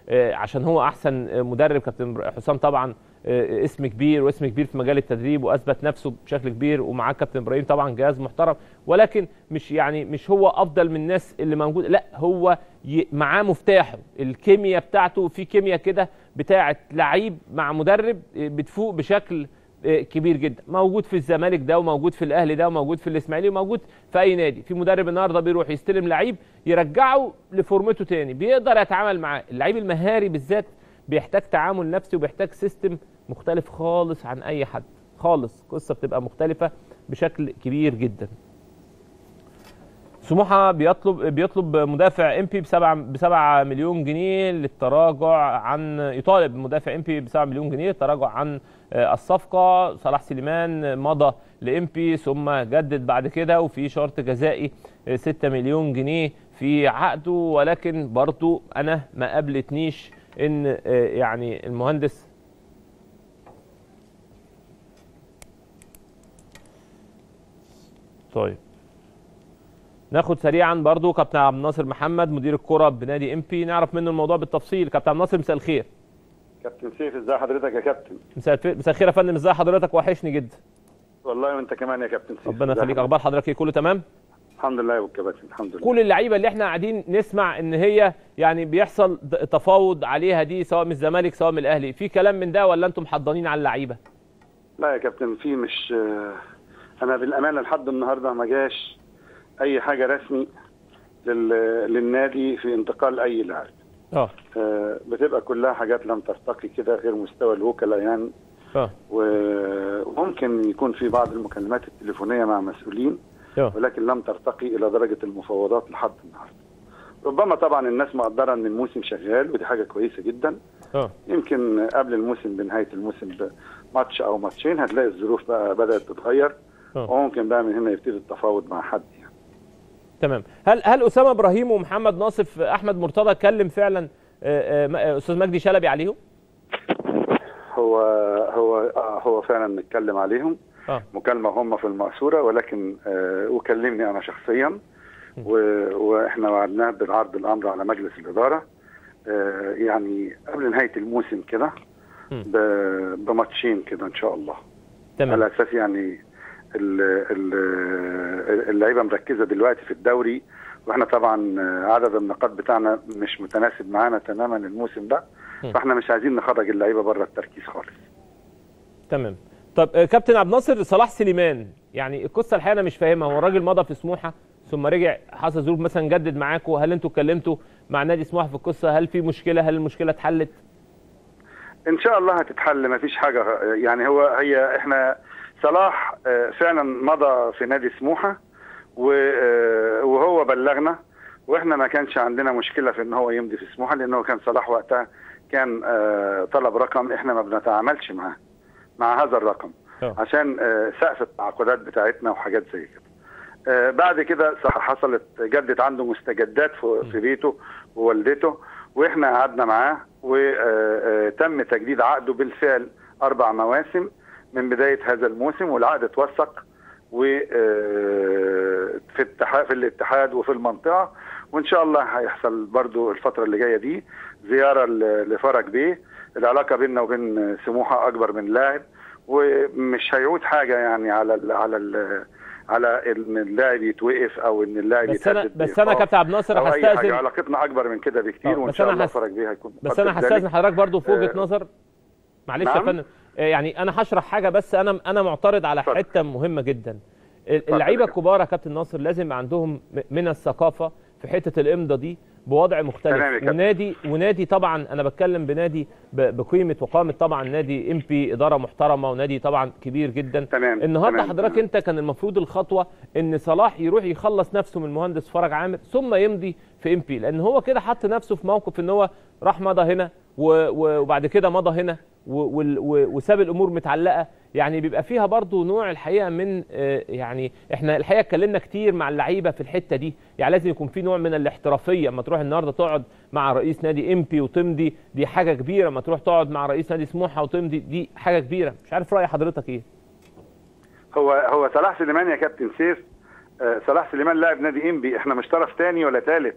آه، عشان هو احسن آه، مدرب كابتن حسام طبعا آه، اسم كبير واسم كبير في مجال التدريب واثبت نفسه بشكل كبير ومعاه كابتن ابراهيم طبعا جهاز محترم ولكن مش يعني مش هو افضل من الناس اللي موجوده لا هو ي- معاه مفتاحه الكيمياء بتاعته في كيمياء كده بتاعه لعيب مع مدرب آه، بتفوق بشكل آه، كبير جدا موجود في الزمالك ده وموجود في الاهلي ده وموجود في الاسماعيلي وموجود في اي نادي في مدرب النهارده بيروح يستلم لعيب يرجعه لفورمته تاني بيقدر يتعامل معاه اللعيب المهاري بالذات بيحتاج تعامل نفسي وبيحتاج سيستم مختلف خالص عن اي حد خالص قصه بتبقى مختلفه بشكل كبير جدا سموحه بيطلب بيطلب مدافع امبي بسبعة بسبعة مليون جنيه للتراجع عن يطالب مدافع امبي بسبعة مليون جنيه للتراجع عن آه، الصفقه صلاح سليمان مضى لامبي ثم جدد بعد كده وفي شرط جزائي آه، 6 مليون جنيه في عقده ولكن برضو انا ما قابلتنيش ان آه، يعني المهندس طيب ناخد سريعا برضو كابتن عبد الناصر محمد مدير الكرة بنادي ام بي نعرف منه الموضوع بالتفصيل كابتن عبد الناصر مساء الخير كابتن سيف ازي حضرتك يا كابتن مساء الف- مساء الخير يا فندم ازي حضرتك وحشني جدا والله وانت كمان يا كابتن سيف ربنا ازي يخليك حضرتك؟ اخبار حضرتك ايه كله تمام الحمد لله يا كابتن الحمد لله كل اللعيبه اللي احنا قاعدين نسمع ان هي يعني بيحصل د- تفاوض عليها دي سواء من الزمالك سواء من الاهلي في كلام من ده ولا انتم محضرين على اللعيبه لا يا كابتن في مش آه، انا بالامانه لحد النهارده ما جاش اي حاجه رسمي لل... للنادي في انتقال اي لاعب اه آه، بتبقى كلها حاجات لم ترتقي كده غير مستوى الوكلاء يعني اه و- وممكن يكون في بعض المكالمات التليفونيه مع مسؤولين اه ولكن لم ترتقي الى درجه المفاوضات لحد النهارده. ربما طبعا الناس مقدره ان الموسم شغال ودي حاجه كويسه جدا اه يمكن قبل الموسم بنهايه الموسم بماتش او ماتشين هتلاقي الظروف بقى بدات تتغير اه وممكن بقى من هنا يبتدي التفاوض مع حد يعني. تمام هل هل اسامه ابراهيم ومحمد ناصف احمد مرتضى اتكلم فعلا آه، آه، م- آه، استاذ مجدي شلبي عليهم هو هو آه هو فعلا نتكلم عليهم اه مكالمه هم في المقصوره ولكن آه وكلمني انا شخصيا و- واحنا وعدناه بالعرض الامر على مجلس الاداره آه يعني قبل نهايه الموسم كده مم. ب- بماتشين كده ان شاء الله تمام على اساس يعني ال- ال- اللعيبه مركزه دلوقتي في الدوري واحنا طبعا عدد النقاط بتاعنا مش متناسب معانا تماما الموسم ده م. فاحنا مش عايزين نخرج اللعيبه بره التركيز خالص تمام طب آه، كابتن عبد الناصر صلاح سليمان يعني القصه الحقيقه انا مش فاهمها هو الراجل مضى في سموحه ثم رجع حصل ظروف مثلا جدد معاكم هل انتوا اتكلمتوا مع نادي سموحه في القصه هل في مشكله هل المشكله اتحلت ان شاء الله هتتحل ما فيش حاجه يعني هو هي احنا صلاح آه، فعلا مضى في نادي سموحه و- آه، وهو بلغنا واحنا ما كانش عندنا مشكله في ان هو يمضي في سموحه لان هو كان صلاح وقتها كان آه، طلب رقم احنا ما بنتعاملش معاه مع هذا الرقم اه عشان آه، سقف التعاقدات بتاعتنا وحاجات زي كده آه، بعد كده صح حصلت جدت عنده مستجدات في في بيته ووالدته واحنا قعدنا معاه وتم تجديد عقده بالفعل اربع مواسم من بدايه هذا الموسم والعقد اتوثق و آه، في اتحاد في الاتحاد وفي المنطقه وان شاء الله هيحصل برضو الفتره اللي جايه دي زياره ل- لفرج بيه العلاقه بيننا وبين سموحه اكبر من لاعب ومش هيعود حاجه يعني على ال على ال على ان اللاعب يتوقف او ان اللاعب بس انا يتهدد بس انا بإيقاف كابتن عبد الناصر او اي حاجه هستاذن علاقتنا اكبر من كده آه، بكتير وان بس شاء أنا الله هس- فرج بيه هيكون بس انا مقدر هستاذن ذلك. حضرتك برضو في وجهه آه، نظر معلش يا نعم. فندم آه، يعني انا هشرح حاجه بس انا انا معترض على اتفضل. حته مهمه جدا ال- اتفضل اللعيبه يا الكبار يا كابتن ناصر لازم يبقى عندهم م- من الثقافه في حته الامضه دي بوضع مختلف تمام يا كابتن. ونادي ونادي طبعا انا بتكلم بنادي ب- بقيمه وقامه طبعا نادي ام بي اداره محترمه ونادي طبعا كبير جدا تمام النهارده تمام، حضرتك تمام. انت كان المفروض الخطوه ان صلاح يروح يخلص نفسه من المهندس فرج عامر ثم يمضي في ام بي لان هو كده حط نفسه في موقف ان هو راح مضى هنا و- و- وبعد كده مضى هنا و- وال- و- وساب الامور متعلقه يعني بيبقى فيها برضو نوع الحقيقه من آه، يعني احنا الحقيقه اتكلمنا كتير مع اللعيبه في الحته دي يعني لازم يكون في نوع من الاحترافيه اما تروح النهارده تقعد مع رئيس نادي ام بي وتمضي دي حاجه كبيره اما تروح تقعد مع رئيس نادي سموحه وتمضي دي حاجه كبيره مش عارف راي حضرتك ايه هو هو صلاح سليمان يا كابتن سيف آه، صلاح سليمان لاعب نادي انبي احنا مش طرف تاني ولا تالت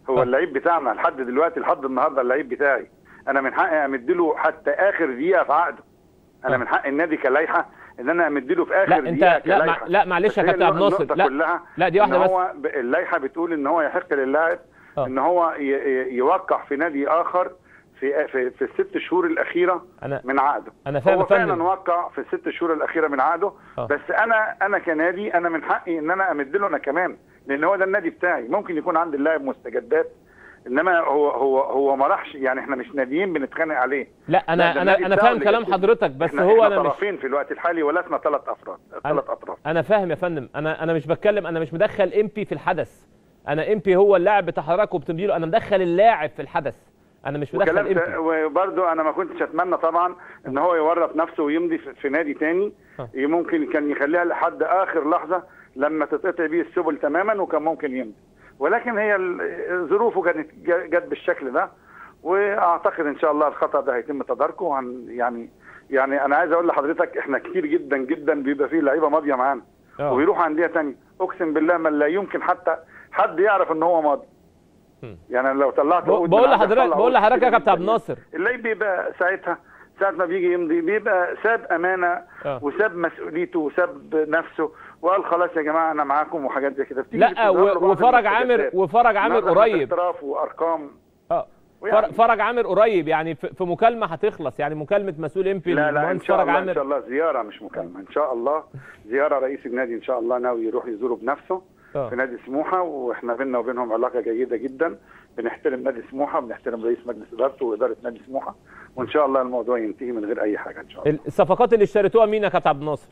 هو آه. اللعيب بتاعنا لحد دلوقتي لحد النهارده اللعيب بتاعي انا من حقي امد له حتى اخر دقيقه في عقده انا آه. من حق النادي كلائحه ان انا امد له في اخر لا دقيقه انت لا مع كلائحة. لا معلش يا بس هي كابتن عبد الناصر النقطة لا كلها لا دي واحده إن بس هو ب- اللائحه بتقول ان هو يحق للاعب آه. ان هو ي- ي- يوقع في نادي اخر في في, في الست شهور الاخيره انا من عقده أنا فاهم هو يا فندم. فعلا وقع في الست شهور الاخيره من عقده آه. بس انا انا كنادي انا من حقي ان انا امد له انا كمان لان هو ده النادي بتاعي ممكن يكون عند اللاعب مستجدات انما هو هو هو ما راحش يعني احنا مش ناديين بنتخانق عليه لا لا، انا ده انا النادي انا بتاعه فاهم اللي كلام جاب حضرتك بس احنا هو احنا انا مش طرفين في الوقت الحالي ولسنا ثلاث افراد ثلاث اطراف انا فاهم يا فندم انا انا مش بتكلم انا مش مدخل ام بي في الحدث انا ام بي هو اللاعب بتاع حضرتك وبتمدي له انا مدخل اللاعب في الحدث انا مش مدخل وكلام ام س- بي وبرضه انا ما كنتش اتمنى طبعا ان هو يورط نفسه ويمضي في في نادي تاني آه. ممكن كان يخليها لحد اخر لحظه لما تتقطع بيه السبل تماما وكان ممكن يمضي ولكن هي ال- ظروفه كانت ج- جت بالشكل ده واعتقد ان شاء الله الخطا ده هيتم تداركه وهن يعني يعني انا عايز اقول لحضرتك احنا كتير جدا جدا بيبقى فيه لعيبه ماضيه معانا آه. وبيروحوا انديه تانية اقسم بالله ما لا يمكن حتى حد يعرف ان هو ماضي مم. يعني لو طلعت ب- عقود من بقول عندك لحضرتك طلع بقول عقود لحضرتك يا كتير كابتن عبد جداً. الناصر اللي بيبقى ساعتها ساعة ما بيجي يمضي بيبقى ساب أمانة آه. وساب مسؤوليته وساب نفسه وقال خلاص يا جماعة أنا معاكم وحاجات زي كده بتيجي لا بتظهر له و- بعض وفرج عامر المستجدات. وفرج عامر النهاردة إحنا في قريب اعتراف وأرقام اه ويعني- فر- فرج عامر قريب يعني في في مكالمه هتخلص يعني مكالمه مسؤول ام بي لا لا إن المهندس شاء فرج الله إن شاء عامر الله زيارة مش مكالمة إن شاء الله زيارة رئيس النادي إن شاء الله ناوي يروح يزوره بنفسه آه. في نادي سموحة وإحنا بيننا وبينهم علاقة جيدة جدا بنحترم نادي سموحة بنحترم رئيس مجلس إدارته وإدارة نادي سموحة وإن شاء الله الموضوع ينتهي من غير أي حاجة إن شاء الله الصفقات اللي اشتريتوها مين يا كابتن عبد الناصر؟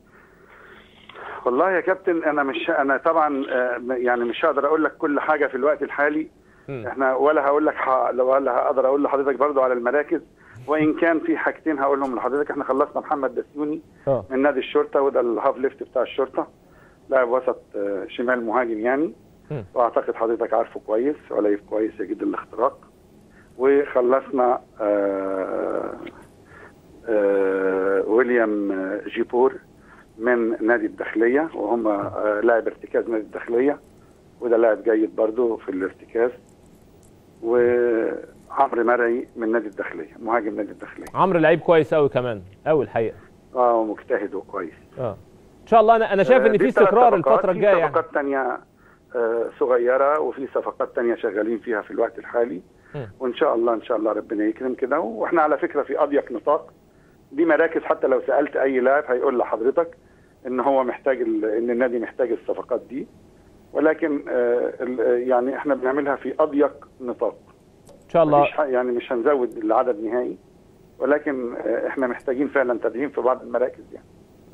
والله يا كابتن انا مش انا طبعا آه، يعني مش هقدر اقول لك كل حاجه في الوقت الحالي مم. احنا ولا هقول لك ح... ولا هقدر اقول لحضرتك برضو على المراكز وان كان في حاجتين هقولهم لحضرتك احنا خلصنا محمد دسيوني اه من نادي الشرطه وده الهاف ليفت بتاع الشرطه لاعب وسط آه، شمال مهاجم يعني مم. واعتقد حضرتك عارفه كويس ولعيب كويس يجد الاختراق وخلصنا آه آه ويليام جيبور من نادي الداخليه وهم آه لاعب ارتكاز نادي الداخليه وده لاعب جيد برضه في الارتكاز وعمرو مرعي من نادي الداخليه مهاجم نادي الداخليه عمرو لعيب كويس قوي كمان قوي الحقيقه اه مجتهد وكويس اه ان شاء الله انا انا شايف آه، ان دي في الثلاث استقرار صفقات. الفتره في الجايه يعني صفقات تانية آه، صغيرة وفي صفقات تانية شغالين فيها في الوقت الحالي مم. وإن شاء الله إن شاء الله ربنا يكرم كده وإحنا على فكرة في أضيق نطاق دي مراكز حتى لو سألت أي لاعب هيقول لحضرتك إن هو محتاج ال- إن النادي محتاج الصفقات دي ولكن آه، ال- يعني إحنا بنعملها في أضيق نطاق ان شاء الله مفيش ح- يعني مش هنزود العدد نهائي ولكن آه، إحنا محتاجين فعلا تدعيم في بعض المراكز يعني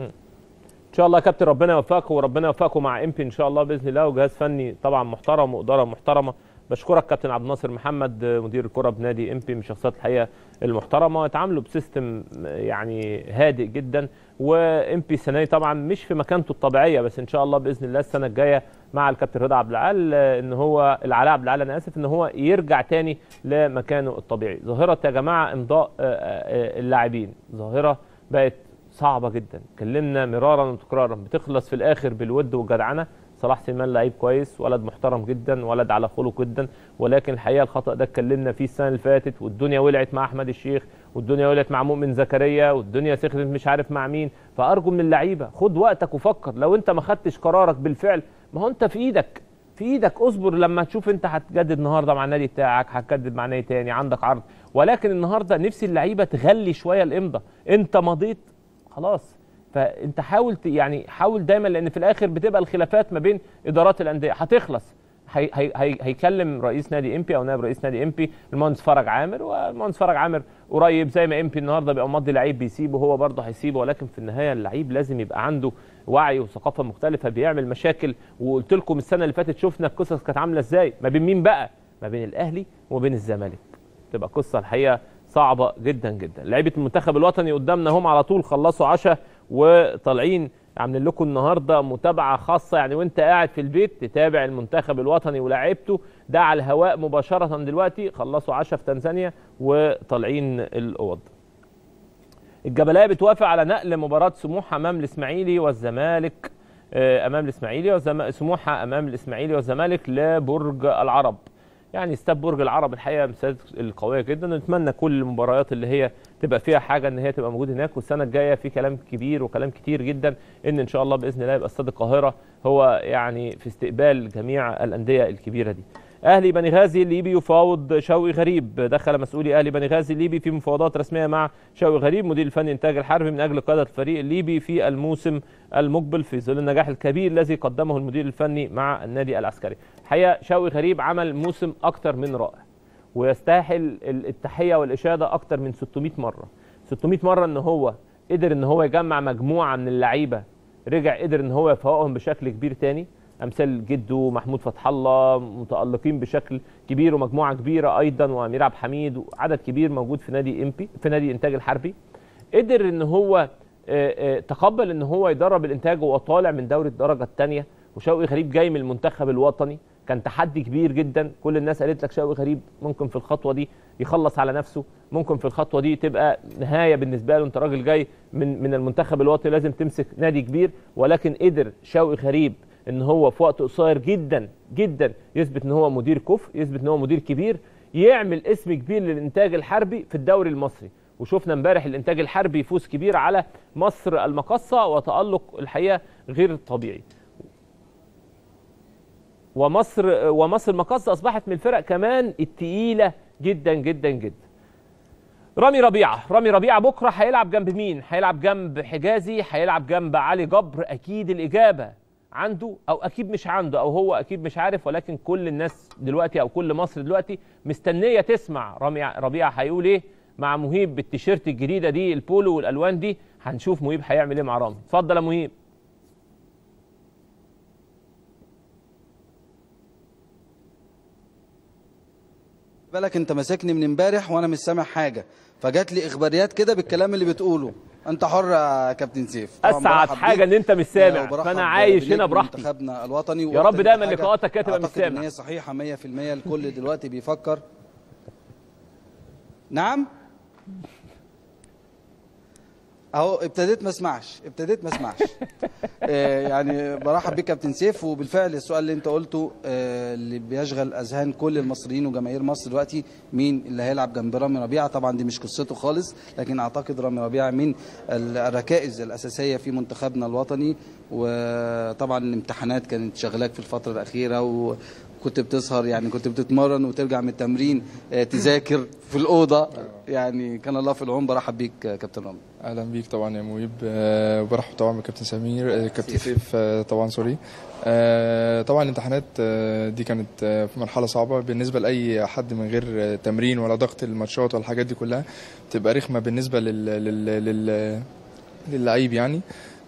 ان شاء الله يا كابتن ربنا يوفقكم وربنا يوفقكم مع امبي ان شاء الله باذن الله وجهاز فني طبعا محترم واداره محترمه بشكرك كابتن عبد الناصر محمد مدير الكره بنادي امبي من الشخصيات الحقيقه المحترمه اتعاملوا بسيستم يعني هادئ جدا وامبي السنه دي طبعا مش في مكانته الطبيعيه بس ان شاء الله باذن الله السنه الجايه مع الكابتن رضا عبد العال ان هو العلاء عبد العال انا اسف ان هو يرجع تاني لمكانه الطبيعي ظاهره يا جماعه امضاء آه، آه، اللاعبين ظاهره بقت صعبه جدا اتكلمنا مرارا وتكرارا بتخلص في الاخر بالود والجدعنه صلاح سليمان لعيب كويس ولد محترم جدا ولد على خلق جدا ولكن الحقيقه الخطا ده اتكلمنا فيه السنه اللي فاتت والدنيا ولعت مع احمد الشيخ والدنيا ولعت مع مؤمن زكريا والدنيا سخنت مش عارف مع مين فارجو من اللعيبه خد وقتك وفكر لو انت ما خدتش قرارك بالفعل ما هو انت في ايدك في ايدك اصبر لما تشوف انت هتجدد النهارده مع النادي بتاعك هتجدد مع نادي تاني عندك عرض ولكن النهارده نفسي اللعيبه تغلي شويه الامضه انت مضيت خلاص فانت حاول ت- يعني حاول دايما لان في الاخر بتبقى الخلافات ما بين ادارات الانديه هتخلص هي هي هي هيكلم رئيس نادي امبي او نائب رئيس نادي امبي المهندس فرج عامر والمهندس فرج عامر قريب زي ما امبي النهارده بيبقى مضي لعيب بيسيبه هو برضه هيسيبه ولكن في النهايه اللعيب لازم يبقى عنده وعي وثقافه مختلفه بيعمل مشاكل وقلت لكم السنه اللي فاتت شفنا القصص كانت عامله ازاي ما بين مين بقى ما بين الاهلي وما بين الزمالك تبقى قصه الحقيقه صعبه جدا جدا لعيبه المنتخب الوطني قدامنا هم على طول خلصوا عشاء وطالعين عاملين لكم النهارده متابعه خاصه يعني وانت قاعد في البيت تتابع المنتخب الوطني ولاعيبته ده على الهواء مباشره دلوقتي خلصوا عشاء في تنزانيا وطالعين الاوض الجبلايه بتوافق على نقل مباراه سموحه امام الاسماعيلي والزمالك آه، امام الاسماعيلي والزمالك سموحه امام الاسماعيلي والزمالك لبرج العرب يعني استاد برج العرب الحقيقه مساعدات القويه جدا نتمنى كل المباريات اللي هي تبقى فيها حاجه ان هي تبقى موجوده هناك والسنه الجايه في كلام كبير وكلام كتير جدا ان ان شاء الله باذن الله يبقى استاد القاهره هو يعني في استقبال جميع الانديه الكبيره دي اهلي بني غازي الليبي يفاوض شوقي غريب دخل مسؤولي اهلي بني غازي الليبي في مفاوضات رسميه مع شوقي غريب مدير الفني انتاج الحربي من اجل قياده الفريق الليبي في الموسم المقبل في ظل النجاح الكبير الذي قدمه المدير الفني مع النادي العسكري الحقيقه شوقي غريب عمل موسم اكتر من رائع ويستاهل التحيه والاشاده اكتر من 600 مره 600 مره ان هو قدر ان هو يجمع مجموعه من اللعيبه رجع قدر ان هو يفوقهم بشكل كبير تاني امثال جده محمود فتح الله متالقين بشكل كبير ومجموعه كبيره ايضا وامير عبد الحميد وعدد كبير موجود في نادي امبي في نادي انتاج الحربي قدر ان هو آه، آه، تقبل ان هو يدرب الانتاج وهو طالع من دوري الدرجه الثانيه وشوقي غريب جاي من المنتخب الوطني كان تحدي كبير جدا كل الناس قالت لك شوقي غريب ممكن في الخطوه دي يخلص على نفسه ممكن في الخطوه دي تبقى نهايه بالنسبه له انت راجل جاي من من المنتخب الوطني لازم تمسك نادي كبير ولكن قدر شوقي غريب ان هو في وقت قصير جدا جدا يثبت ان هو مدير كفء يثبت ان هو مدير كبير يعمل اسم كبير للانتاج الحربي في الدوري المصري وشفنا امبارح الانتاج الحربي يفوز كبير على مصر المقصه وتالق الحقيقه غير طبيعي ومصر ومصر المقصه اصبحت من الفرق كمان التقيله جدا جدا جدا رامي ربيعه رامي ربيعه بكره هيلعب جنب مين هيلعب جنب حجازي هيلعب جنب علي جبر اكيد الاجابه عنده او اكيد مش عنده او هو اكيد مش عارف ولكن كل الناس دلوقتي او كل مصر دلوقتي مستنيه تسمع رامي ربيعه هيقول ايه مع مهيب بالتيشيرت الجديده دي البولو والالوان دي هنشوف مهيب هيعمل ايه مع رامي اتفضل يا مهيب بالك انت ماسكني من امبارح وانا مش سامع حاجه فجات لي اخباريات كده بالكلام اللي بتقوله انت حر يا كابتن سيف طبعاً اسعد برحب حاجه بيك. ان انت مش سامع وبرحب فانا عايش بنجم هنا براحتي منتخبنا الوطني يا رب وقلت دايما حاجة لقاءاتك كده تبقى مش أعتقد ان سامع هي صحيحه 100% الكل دلوقتي بيفكر نعم اهو ابتديت ما اسمعش ابتديت ما اسمعش آه، يعني برحب بيك كابتن سيف وبالفعل السؤال اللي انت قلته آه، اللي بيشغل اذهان كل المصريين وجماهير مصر دلوقتي مين اللي هيلعب جنب رامي ربيعه طبعا دي مش قصته خالص لكن اعتقد رامي ربيعه من ال- الركائز الاساسيه في منتخبنا الوطني وطبعا الامتحانات كانت شغلاك في الفتره الاخيره و كنت بتسهر يعني كنت بتتمرن وترجع من التمرين آه، تذاكر في الاوضه يعني كان الله في العون برحب بيك آه، كابتن رامي اهلا بيك طبعا يا مهيب آه، وبرحب طبعا بكابتن سمير آه، كابتن سيف آه، طبعا سوري آه، طبعا الامتحانات آه، دي كانت آه، في مرحله صعبه بالنسبه لاي حد من غير آه، تمرين ولا ضغط الماتشات ولا الحاجات دي كلها بتبقى رخمه بالنسبه لل لل لل للعيب يعني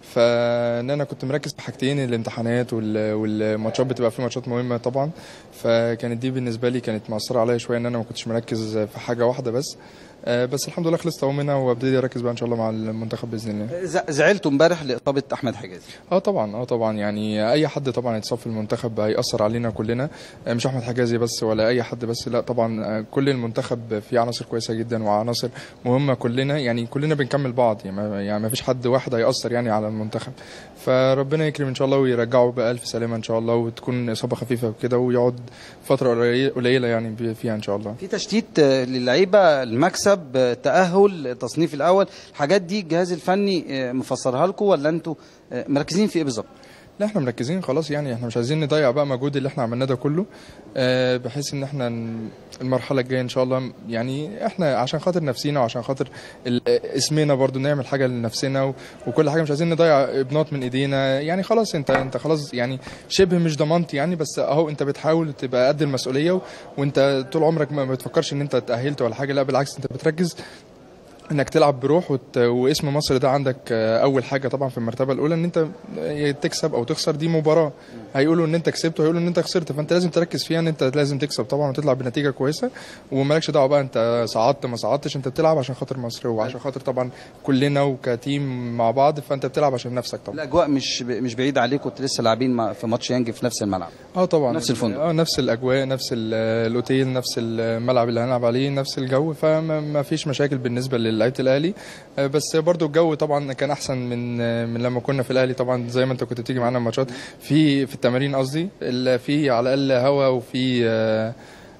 فان انا كنت مركز في حاجتين الامتحانات وال- والماتشات بتبقى في ماتشات مهمه طبعا فكانت دي بالنسبه لي كانت مأثره عليا شويه ان انا ما كنتش مركز في حاجه واحده بس آه، بس الحمد لله خلصت اهو منها وابتدي اركز بقى ان شاء الله مع المنتخب باذن الله ز- زعلتوا امبارح لاصابه احمد حجازي اه طبعا اه طبعا يعني اي حد طبعا يتصاب في المنتخب هيأثر علينا كلنا آه، مش احمد حجازي بس ولا اي حد بس لا طبعا آه، كل المنتخب فيه عناصر كويسه جدا وعناصر مهمه كلنا يعني كلنا بنكمل بعض يعني ما, يعني ما فيش حد واحد هيأثر يعني على المنتخب فربنا يكرم ان شاء الله ويرجعه بألف سلامه ان شاء الله وتكون اصابه خفيفه وكده ويقعد فتره قليله قليلة يعني فيها ان شاء الله في تشتيت آه، للعيبه المكسب آه، تاهل التصنيف الاول الحاجات دي الجهاز الفني آه، مفسرها لكم ولا انتوا آه، مركزين في ايه بالظبط لا احنا مركزين خلاص يعني احنا مش عايزين نضيع بقى مجهود اللي احنا عملناه ده كله آه، بحيث ان احنا ن- المرحله الجايه ان شاء الله يعني احنا عشان خاطر نفسينا وعشان خاطر ال- آه، اسمنا برضو نعمل حاجه لنفسنا و- وكل حاجه مش عايزين نضيع ابنات من ايدينا يعني خلاص انت انت خلاص يعني شبه مش ضمنت يعني بس اهو انت بتحاول تبقى قد المسؤوليه و- وانت طول عمرك ما بتفكرش ان انت اتاهلت ولا حاجه لا بالعكس انت بتركز انك تلعب بروح وت... واسم مصر ده عندك آه، اول حاجه طبعا في المرتبه الاولى ان انت آه، تكسب او تخسر دي مباراه هيقولوا ان انت كسبت وهيقولوا ان انت خسرت فانت لازم تركز فيها ان انت لازم تكسب طبعا وتطلع بنتيجه كويسه ومالكش دعوه بقى انت صعدت ما صعدتش انت بتلعب عشان خاطر مصر وعشان خاطر طبعا كلنا وكتيم مع بعض فانت بتلعب عشان نفسك طبعا الاجواء مش ب- مش بعيده عليكم كنتوا لسه لاعبين مع- في ماتش يانج في نفس الملعب اه طبعا نفس الفندق. اه نفس الاجواء نفس ال- الاوتيل نفس الملعب اللي هنلعب عليه نفس الجو فما ما فيش مشاكل بالنسبه للعيبه الاهلي آه، بس برضو الجو طبعا كان احسن من آه، من لما كنا في الاهلي طبعا زي ما انت كنت بتيجي معانا الماتشات في في التمارين قصدي ال- في على الاقل هوا وفي آه،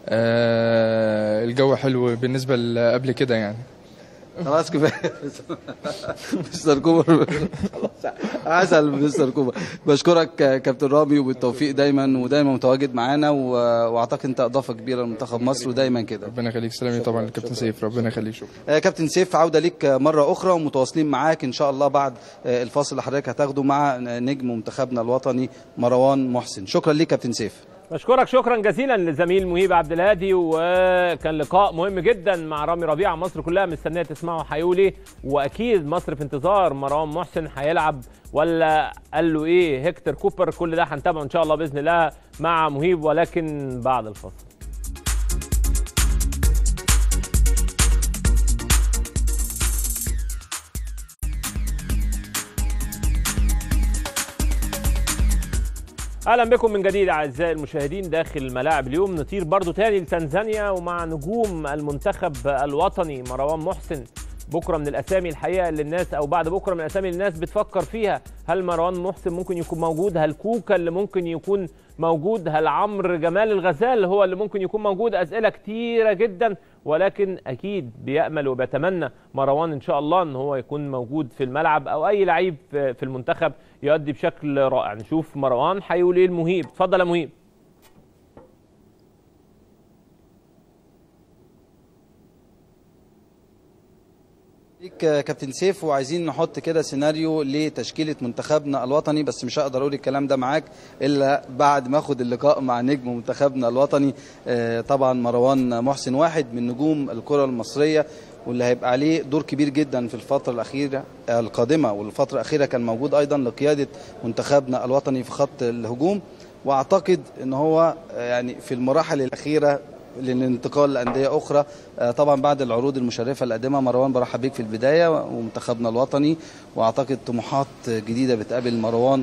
آه، الجو حلو بالنسبه لقبل كده يعني خلاص كفايه مستر كوبر خلاص اسال مستر كوبر بشكرك كابتن رامي وبالتوفيق دايما ودايما متواجد معانا و- واعتقد انت اضافه كبيره لمنتخب مصر ودايما كده ربنا يخليك سلامي طبعا الكابتن سيف ربنا يخليك شكرا آه، كابتن سيف عوده ليك مره اخرى ومتواصلين معاك ان شاء الله بعد آه، الفاصل اللي حضرتك هتاخده مع نجم منتخبنا الوطني مروان محسن شكرا ليك كابتن سيف بشكرك شكرا جزيلا للزميل مهيب عبد الهادي وكان لقاء مهم جدا مع رامي ربيعه مصر كلها مستنيه تسمعه هيقول ايه واكيد مصر في انتظار مروان محسن هيلعب ولا قال له ايه هيكتور كوبر كل ده هنتابعه ان شاء الله باذن الله مع مهيب ولكن بعد الفاصل اهلا بكم من جديد اعزائي المشاهدين داخل ملاعب اليوم نطير برضو تاني لتنزانيا ومع نجوم المنتخب الوطني مروان محسن بكره من الاسامي الحقيقه اللي الناس او بعد بكره من الاسامي اللي الناس بتفكر فيها هل مروان محسن ممكن يكون موجود هل كوكا اللي ممكن يكون موجود هل عمرو جمال الغزال هو اللي ممكن يكون موجود اسئله كتيره جدا ولكن اكيد بيامل وبيتمنى مروان ان شاء الله ان هو يكون موجود في الملعب او اي لعيب في في المنتخب يؤدي بشكل رائع نشوف مروان هيقول ايه المهيب اتفضل يا مهيب ليك كابتن سيف وعايزين نحط كده سيناريو لتشكيله منتخبنا الوطني بس مش هقدر اقول الكلام ده معاك الا بعد ما اخد اللقاء مع نجم منتخبنا الوطني آه، طبعا مروان محسن واحد من نجوم الكره المصريه واللي هيبقى عليه دور كبير جدا في الفتره الاخيره آه، القادمه والفتره الاخيره كان موجود ايضا لقياده منتخبنا الوطني في خط الهجوم واعتقد ان هو آه، يعني في المراحل الاخيره للانتقال لانديه اخرى آه، طبعا بعد العروض المشرفه اللي قدمها مروان برحب بيك في البدايه ومنتخبنا الوطني واعتقد طموحات جديده بتقابل مروان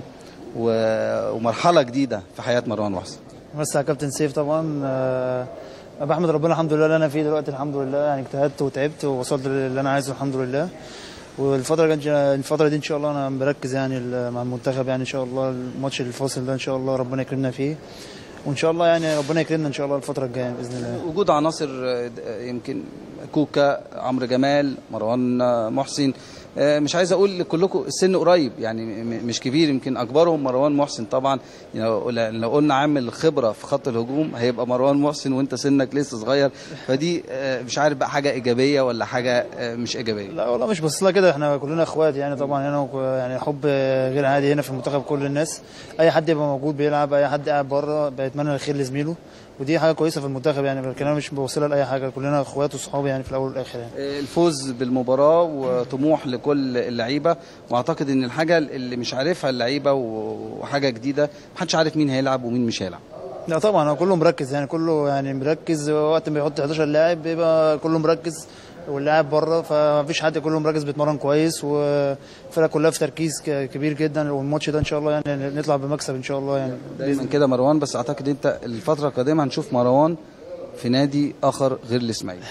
و- ومرحله جديده في حياه مروان محسن بس على كابتن سيف طبعا آه، بحمد ربنا الحمد لله اللي انا فيه دلوقتي الحمد لله يعني اجتهدت وتعبت ووصلت للي انا عايزه الحمد لله والفترة الجاية- الفترة دي ان شاء الله انا مركز يعني ال- مع المنتخب يعني ان شاء الله الماتش الفاصل ده ان شاء الله ربنا يكرمنا فيه وان شاء الله يعني ربنا يكرمنا ان شاء الله الفترة الجاية باذن الله وجود عناصر آه، يمكن كوكا عمرو جمال مروان آه، محسن آه، مش عايز اقول كلكم السن قريب يعني م- مش كبير يمكن اكبرهم مروان محسن طبعا يعني لو لو قلنا عامل خبره في خط الهجوم هيبقى مروان محسن وانت سنك لسه صغير فدي آه، مش عارف بقى حاجه ايجابيه ولا حاجه آه، مش ايجابيه لا والله مش بص لها كده احنا كلنا اخوات يعني طبعا هنا وك- يعني حب غير عادي هنا في المنتخب كل الناس اي حد يبقى موجود بيلعب اي حد قاعد بره بيتمنى الخير لزميله ودي حاجه كويسه في المنتخب يعني لكن انا مش بوصلها لاي حاجه كلنا اخوات وصحاب يعني في الاول والاخر يعني آه، الفوز بالمباراه وطموح لكل اللعيبه واعتقد ان الحاجه اللي مش عارفها اللعيبه وحاجه جديده محدش عارف مين هيلعب ومين مش هيلعب لا طبعا هو كله مركز يعني كله يعني مركز وقت ما بيحط 11 لاعب بيبقى كله مركز واللاعب بره فمفيش حد كله مركز بيتمرن كويس والفرقه كلها في تركيز ك- كبير جدا والماتش ده ان شاء الله يعني نطلع بمكسب ان شاء الله يعني دايما كده مروان بس اعتقد انت الفتره القادمه هنشوف مروان في نادي اخر غير الاسماعيلي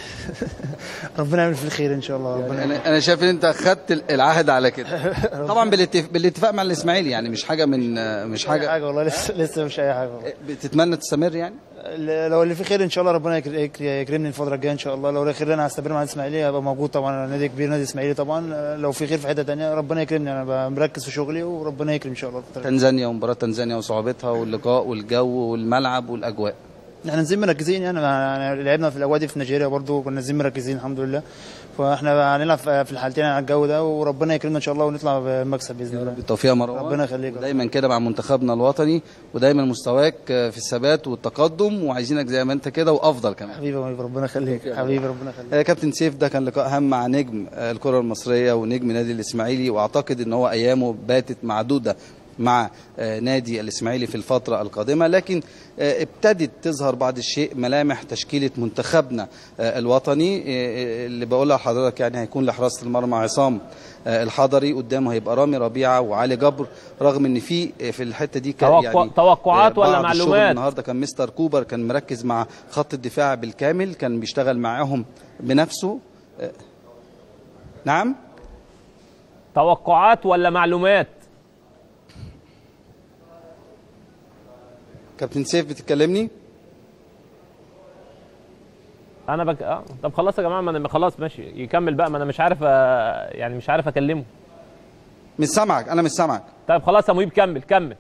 ربنا يعمل فيه الخير ان شاء الله ربنا انا انا شايف ان انت خدت العهد على كده طبعا بالاتفاق, بالاتفاق مع الاسماعيلي يعني مش حاجه من مش اي حاجه حاجه والله لسه لسه مش اي حاجه والله. بتتمنى تستمر يعني لو اللي فيه خير ان شاء الله ربنا يكر- يكر- يكرمني الفتره الجايه ان شاء الله لو خير انا هستمر مع الاسماعيلي هبقى موجود طبعا نادي كبير نادي اسماعيلي طبعا لو في خير في حته تانية ربنا يكرمني انا بقى مركز في شغلي وربنا يكرم ان شاء الله الفتره الجاية. تنزانيا ومباراه تنزانيا وصعوبتها واللقاء والجو والملعب والاجواء احنا نازلين مركزين يعني يعني لعبنا في الاجواء دي في نيجيريا برضو كنا نازلين مركزين الحمد لله فاحنا هنلعب في الحالتين على الجو ده وربنا يكرمنا ان شاء الله ونطلع بمكسب باذن الله بالتوفيق يا مروان ربنا يخليك دايما كده مع منتخبنا الوطني ودايما مستواك في الثبات والتقدم وعايزينك زي ما انت كده وافضل كمان حبيبي حبيبي ربنا يخليك حبيبي ربنا يخليك آه، كابتن سيف ده كان لقاء هام مع نجم آه، الكرة المصرية ونجم نادي الإسماعيلي وأعتقد إن هو أيامه باتت معدودة مع آه، نادي الإسماعيلي في الفترة القادمة لكن آه، ابتدت تظهر بعض الشيء ملامح تشكيلة منتخبنا آه، الوطني آه، آه، اللي بقولها لحضرتك يعني هيكون لحراسة المرمى عصام آه، الحضري قدامه هيبقى رامي ربيعة وعلي جبر رغم ان في آه، في الحتة دي كان توقع- توقعات آه، ولا بعض الشغل معلومات؟ النهارده كان مستر كوبر كان مركز مع خط الدفاع بالكامل كان بيشتغل معاهم بنفسه آه، نعم توقعات ولا معلومات كابتن سيف بتتكلمني انا بك... آه. طب خلاص يا جماعه ما انا خلاص ماشي يكمل بقى ما انا مش عارف آه، يعني مش عارف اكلمه مش سامعك انا مش سامعك طيب خلاص يا مهيب كمل كمل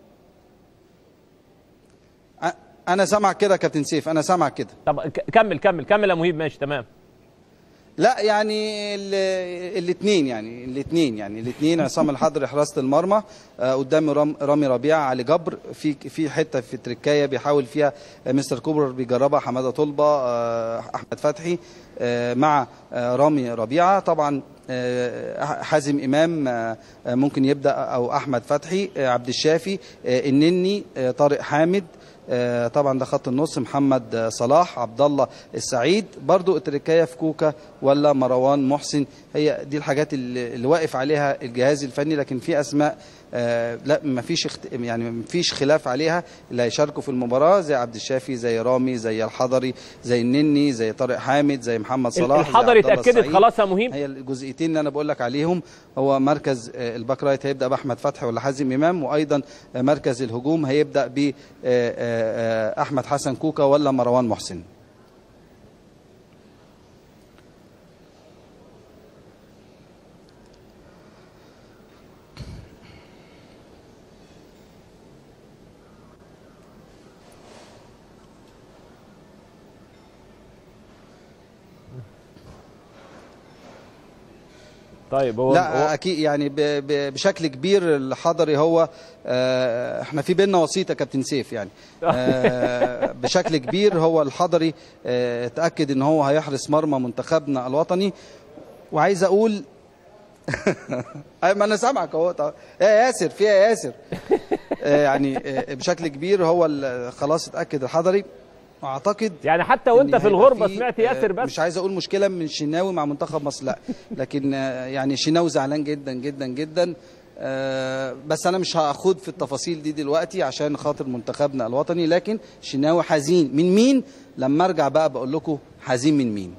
أ- انا سامعك كده يا كابتن سيف انا سامعك كده طب ك- كمل كمل كمل يا مهيب ماشي تمام لا يعني الاثنين يعني الاثنين يعني الاثنين عصام الحضري حراسه المرمى آه، قدام رام- رامي ربيعه علي جبر في في حته في تركايه بيحاول فيها آه، مستر كوبر بيجربها حماده طلبه آه، احمد فتحي آه، مع آه، رامي ربيعه طبعا آه، حازم امام آه، آه، ممكن يبدا او احمد فتحي آه، عبد الشافي آه، النني آه، طارق حامد آه، طبعا ده خط النص محمد آه، صلاح عبد الله السعيد برضو التركايه في كوكا ولا مروان محسن هي دي الحاجات اللي اللي واقف عليها الجهاز الفني لكن في اسماء آه، لا ما فيش اخت... يعني ما فيش خلاف عليها اللي هيشاركوا في المباراه زي عبد الشافي زي رامي زي الحضري زي النني زي طارق حامد زي محمد صلاح زي الحضري عبد الله اتاكدت السعيد. خلاص يا مهيب هي الجزئيتين اللي انا بقول لك عليهم هو مركز آه، الباك رايت هيبدا باحمد فتحي ولا حازم امام وايضا آه، مركز الهجوم هيبدا ب احمد حسن كوكا ولا مروان محسن طيب هو لا هو اكيد يعني ب- ب- بشكل كبير الحضري هو آه، احنا في بينا وسيط يا كابتن سيف يعني آه، بشكل كبير هو الحضري آه، اتاكد ان هو هيحرس مرمى منتخبنا الوطني وعايز اقول أي ما انا سامعك اهو طب- يا ياسر في يا ياسر آه، يعني آه، بشكل كبير هو ال- خلاص اتاكد الحضري واعتقد يعني حتى وانت إن في هيبقى الغربه في، سمعت آه، ياسر بس مش عايز اقول مشكله من شناوي مع منتخب مصر لا لكن آه، يعني شناوي زعلان جدا جدا جدا آه، بس انا مش هاخد في التفاصيل دي دلوقتي عشان خاطر منتخبنا الوطني لكن شناوي حزين من مين لما ارجع بقى بقول لكم حزين من مين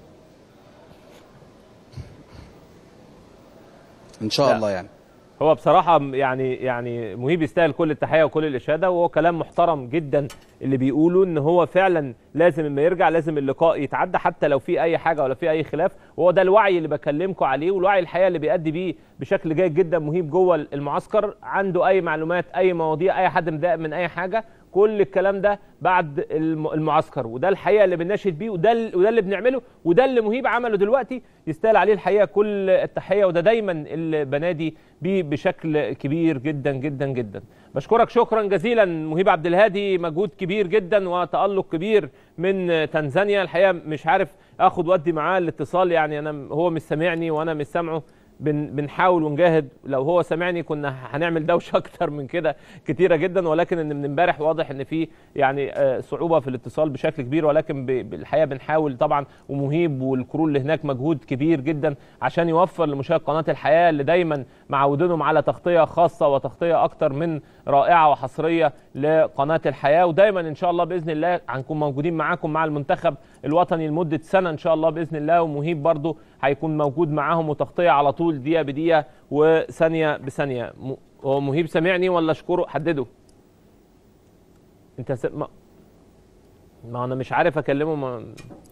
ان شاء لا. الله يعني هو بصراحة يعني يعني مهيب يستاهل كل التحية وكل الإشادة وهو كلام محترم جدا اللي بيقوله إن هو فعلا لازم لما يرجع لازم اللقاء يتعدى حتى لو في أي حاجة ولا في أي خلاف وهو ده الوعي اللي بكلمكم عليه والوعي الحقيقة اللي بيأدي بيه بشكل جيد جدا مهيب جوه المعسكر عنده أي معلومات أي مواضيع أي حد مضايق من أي حاجة كل الكلام ده بعد الم- المعسكر وده الحقيقه اللي بنناشد بيه وده ال- وده اللي بنعمله وده اللي مهيب عمله دلوقتي يستاهل عليه الحقيقه كل التحيه وده دايما اللي بنادي بيه بشكل كبير جدا جدا جدا بشكرك شكرا جزيلا مهيب عبد الهادي مجهود كبير جدا وتالق كبير من تنزانيا الحقيقه مش عارف اخد ودي معاه الاتصال يعني انا هو مش سامعني وانا مش سامعه بن بنحاول ونجاهد لو هو سامعني كنا هنعمل دوشه اكتر من كده كتيره جدا ولكن ان من امبارح واضح ان في يعني آه، صعوبه في الاتصال بشكل كبير ولكن ب- بالحقيقه بنحاول طبعا ومهيب والكرو اللي هناك مجهود كبير جدا عشان يوفر لمشاهد قناه الحياه اللي دايما معودينهم على تغطيه خاصه وتغطيه اكتر من رائعه وحصريه لقناه الحياه ودايما ان شاء الله باذن الله هنكون موجودين معاكم مع المنتخب الوطني لمده سنه ان شاء الله باذن الله ومهيب برضو هيكون موجود معاهم وتغطيه على طول دقيقه بدقيقه وثانيه بثانيه م- هو مهيب سامعني ولا اشكره حدده انت س... ما... ما انا مش عارف اكلمه ما...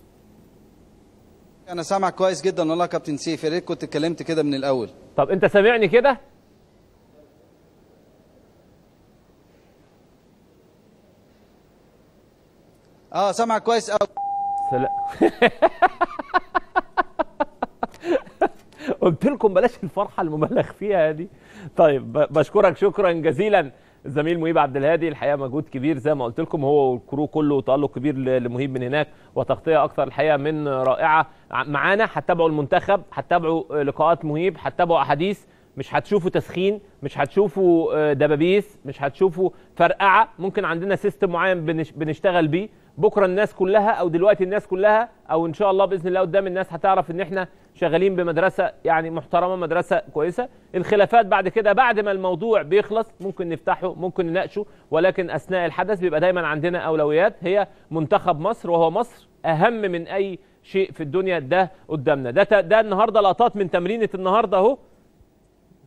انا سامعك كويس جدا والله يا كابتن سيف يا ريت كنت اتكلمت كده من الاول طب انت سامعني كده اه سامعك كويس قوي سلا... قلت لكم بلاش الفرحه المبالغ فيها دي طيب ب- بشكرك شكرا جزيلا الزميل مهيب عبد الهادي الحقيقه مجهود كبير زي ما قلت لكم هو والكرو كله تالق كبير ل- لمهيب من هناك وتغطيه اكثر الحقيقه من رائعه ع- معانا هتتابعوا المنتخب هتتابعوا لقاءات مهيب هتتابعوا احاديث مش هتشوفوا تسخين مش هتشوفوا آه، دبابيس مش هتشوفوا فرقعه ممكن عندنا سيستم معين بنش- بنشتغل بيه بكره الناس كلها او دلوقتي الناس كلها او ان شاء الله باذن الله قدام الناس هتعرف ان احنا شغالين بمدرسه يعني محترمه مدرسه كويسه الخلافات بعد كده بعد ما الموضوع بيخلص ممكن نفتحه ممكن نناقشه ولكن اثناء الحدث بيبقى دايما عندنا اولويات هي منتخب مصر وهو مصر اهم من اي شيء في الدنيا ده قدامنا ده ده النهارده لقطات من تمرينه النهارده اهو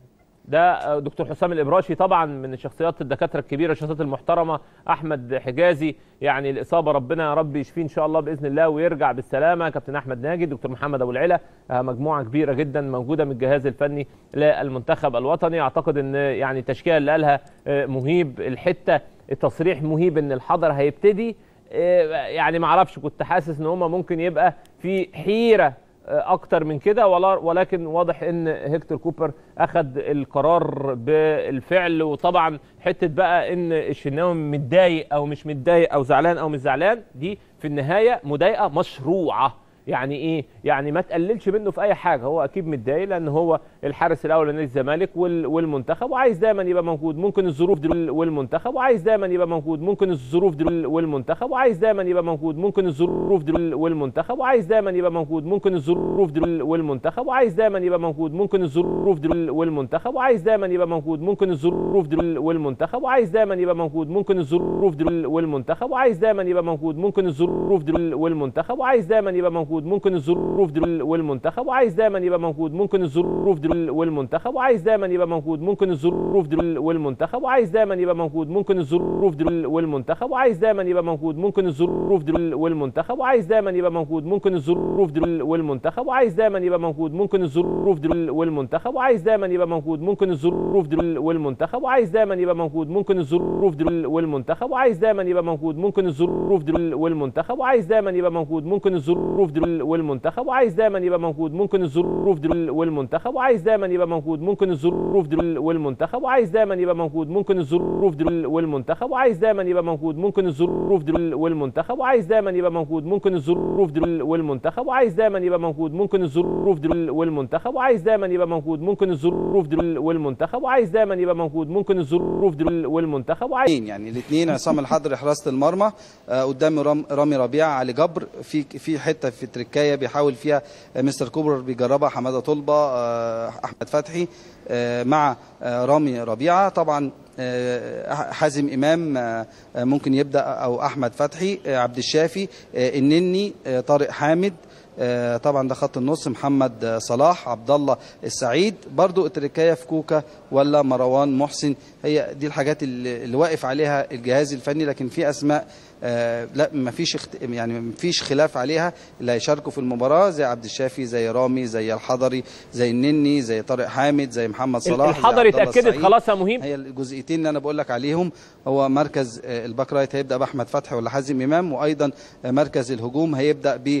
ده دكتور حسام الابراشي طبعا من الشخصيات الدكاتره الكبيره الشخصيات المحترمه احمد حجازي يعني الاصابه ربنا يا رب يشفيه ان شاء الله باذن الله ويرجع بالسلامه كابتن احمد ناجي دكتور محمد ابو العلا آه، مجموعه كبيره جدا موجوده من الجهاز الفني للمنتخب الوطني اعتقد ان يعني التشكيله اللي قالها آه، مهيب الحته التصريح مهيب ان الحضر هيبتدي آه، يعني ما اعرفش كنت حاسس ان هم ممكن يبقى في حيره اكتر من كده ولا ولكن واضح ان هيكتور كوبر اخذ القرار بالفعل وطبعا حته بقى ان الشناوي متضايق او مش متضايق او زعلان او مش زعلان دي في النهايه مضايقه مشروعه يعني ايه يعني ما تقللش منه في اي حاجه هو اكيد متضايق لان هو الحارس الاول لنادي الزمالك وال- والمنتخب وعايز دايما يبقى موجود ممكن الظروف دي وال- والمنتخب وعايز دايما يبقى موجود ممكن الظروف دي وال- والمنتخب وعايز دايما يبقى موجود ممكن الظروف دي وال- والمنتخب وعايز دايما يبقى موجود ممكن الظروف دي وال- والمنتخب وعايز دايما يبقى موجود ممكن الظروف دي وال- والمنتخب وعايز دايما يبقى موجود ممكن الظروف دي وال- والمنتخب وعايز دايما يبقى موجود ممكن الظروف دي وال- والمنتخب وعايز دايما يبقى موجود ممكن الظروف دي وال- والمنتخب وعايز دايما يبقى موجود ممكن الظروف دي وال- والمنتخب وعايز دايما يبقى موجود ممكن الظروف دي وال- والمنتخب وعايز دايما يبقى موجود ممكن الظروف دي وال- والمنتخب وعايز دايما يبقى موجود ممكن الظروف دي وال- والمنتخب وعايز دايما يبقى موجود ممكن الظروف دي وال- والمنتخب وعايز دايما يبقى موجود ممكن الظروف دي وال- والمنتخب وعايز دايما يبقى موجود ممكن الظروف دي وال- والمنتخب وعايز دايما يبقى موجود ممكن الظروف دي وال- والمنتخب وعايز دايما يبقى موجود ممكن الظروف دي وال- والمنتخب وعايز دايما يبقى موجود ممكن الظروف دي وال- والمنتخب وعايز دايما يبقى موجود ممكن الظروف دي وال- والمنتخب وعايز دايما يبقى موجود ممكن الظروف دي وال- والمنتخب وعايز دايما يبقى موجود ممكن الظروف دي وال- والمنتخب وعايز دايما يبقى موجود ممكن الظروف دي وال- والمنتخب وعايز دايما يبقى موجود ممكن الظروف دي وال- والمنتخب وعايز دايما يبقى موجود ممكن الظروف دي وال- والمنتخب وعايز دايما يبقى موجود ممكن الظروف دي وال- والمنتخب وعايز دايما يبقى موجود ممكن الظروف دي وال- والمنتخب وعايز دايما يبقى موجود ممكن الظروف دي وال- والمنتخب وعايز الاثنين يعني الاثنين عصام الحضري حراسه المرمى آه، قدام رام رامي ربيع علي جبر في في حته في تركايه بيحاول فيها آه، مستر كوبر بيجربها حماده طلبه آه، احمد فتحي آه، مع آه، رامي ربيعه طبعا آه، حازم امام آه، آه، ممكن يبدا او احمد فتحي آه، عبد الشافي آه، النني آه، طارق حامد آه، طبعا ده خط النص محمد آه، صلاح عبد الله السعيد برضو التركايه في كوكا ولا مروان محسن هي دي الحاجات اللي اللي واقف عليها الجهاز الفني لكن في اسماء آه، لا ما فيش اخت... يعني ما فيش خلاف عليها اللي هيشاركوا في المباراه زي عبد الشافي زي رامي زي الحضري زي النني زي طارق حامد زي محمد صلاح زي الحضري عبد الله اتاكدت السعيد. خلاص يا مهيب هي الجزئيتين اللي انا بقول لك عليهم هو مركز آه، الباك رايت هيبدا باحمد فتحي ولا حازم امام وايضا آه، مركز الهجوم هيبدا ب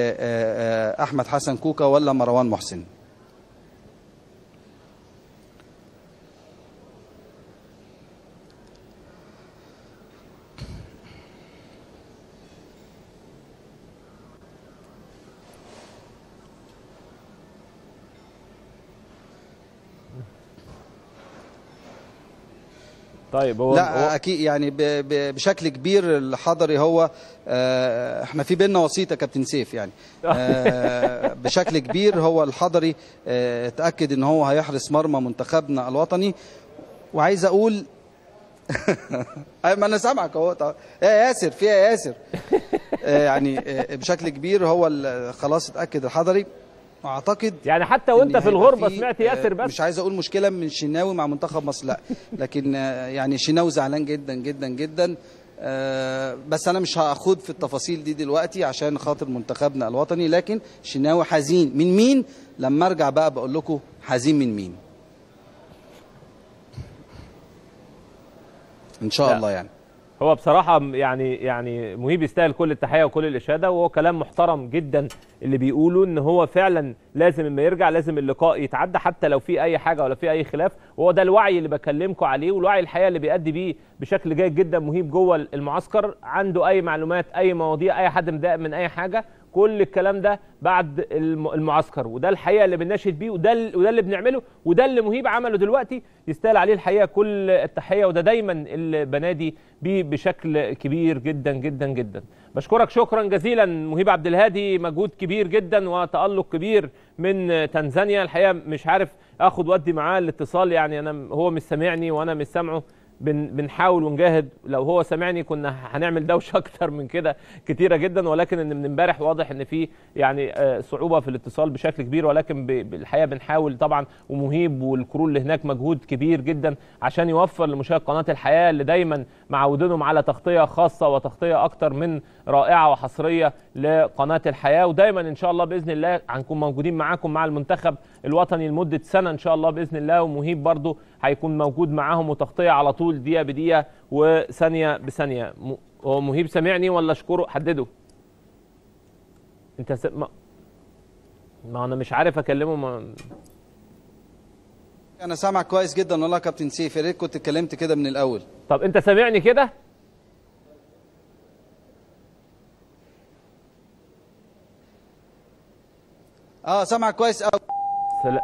احمد حسن كوكا ولا مروان محسن طيب هو لا هو- اكيد يعني ب- ب- بشكل كبير الحضري هو آه، احنا في بيننا وسيط يا كابتن سيف يعني آه، بشكل كبير هو الحضري آه، اتاكد ان هو هيحرس مرمى منتخبنا الوطني وعايز اقول أي ما انا سامعك اهو طب- يا ياسر في يا ياسر آه، يعني آه، بشكل كبير هو ال- خلاص اتاكد الحضري واعتقد يعني حتى وانت إن في هيبقى الغربه في، سمعت آه، ياسر بس مش عايز اقول مشكله من الشناوي مع منتخب مصر لا لكن آه، يعني الشناوي زعلان جدا جدا جدا آه، بس انا مش هاخد في التفاصيل دي دلوقتي عشان خاطر منتخبنا الوطني لكن الشناوي حزين من مين لما ارجع بقى بقول لكم حزين من مين ان شاء لا. الله يعني هو بصراحة يعني يعني مهيب يستاهل كل التحية وكل الإشادة وهو كلام محترم جدا اللي بيقوله إن هو فعلا لازم لما يرجع لازم اللقاء يتعدى حتى لو في أي حاجة ولا في أي خلاف وهو ده الوعي اللي بكلمكم عليه والوعي الحقيقة اللي بيأدي بيه بشكل جيد جدا مهيب جوه المعسكر عنده أي معلومات أي مواضيع أي حد مضايق من أي حاجة كل الكلام ده بعد الم- المعسكر وده الحقيقه اللي بنناشد بيه وده ال- وده اللي بنعمله وده اللي مهيب عمله دلوقتي يستاهل عليه الحقيقه كل التحيه وده دايما اللي بنادي بيه بشكل كبير جدا جدا جدا بشكرك شكرا جزيلا مهيب عبد الهادي مجهود كبير جدا وتالق كبير من تنزانيا الحقيقه مش عارف اخد ودي معاه الاتصال يعني انا هو مش سامعني وانا مش سامعه بن بنحاول ونجاهد لو هو سامعني كنا هنعمل دوشه اكتر من كده كتيره جدا ولكن ان من امبارح واضح ان في يعني آه، صعوبه في الاتصال بشكل كبير ولكن ب- بالحقيقه بنحاول طبعا ومهيب والكرو اللي هناك مجهود كبير جدا عشان يوفر لمشاهد قناه الحياه اللي دايما معودينهم على تغطيه خاصه وتغطيه اكتر من رائعه وحصريه لقناه الحياه ودايما ان شاء الله باذن الله هنكون موجودين معاكم مع المنتخب الوطني لمده سنه ان شاء الله باذن الله ومهيب برضو هيكون موجود معاهم وتغطيه على طول دقيقه بدقيقه وثانيه بثانيه م- هو مهيب سامعني ولا اشكره حدده انت س... ما... ما انا مش عارف اكلمه ما... انا سامعك كويس جدا والله يا كابتن سيف يا ريت كنت اتكلمت كده من الاول طب انت سامعني كده اه سامعك كويس قوي سلا...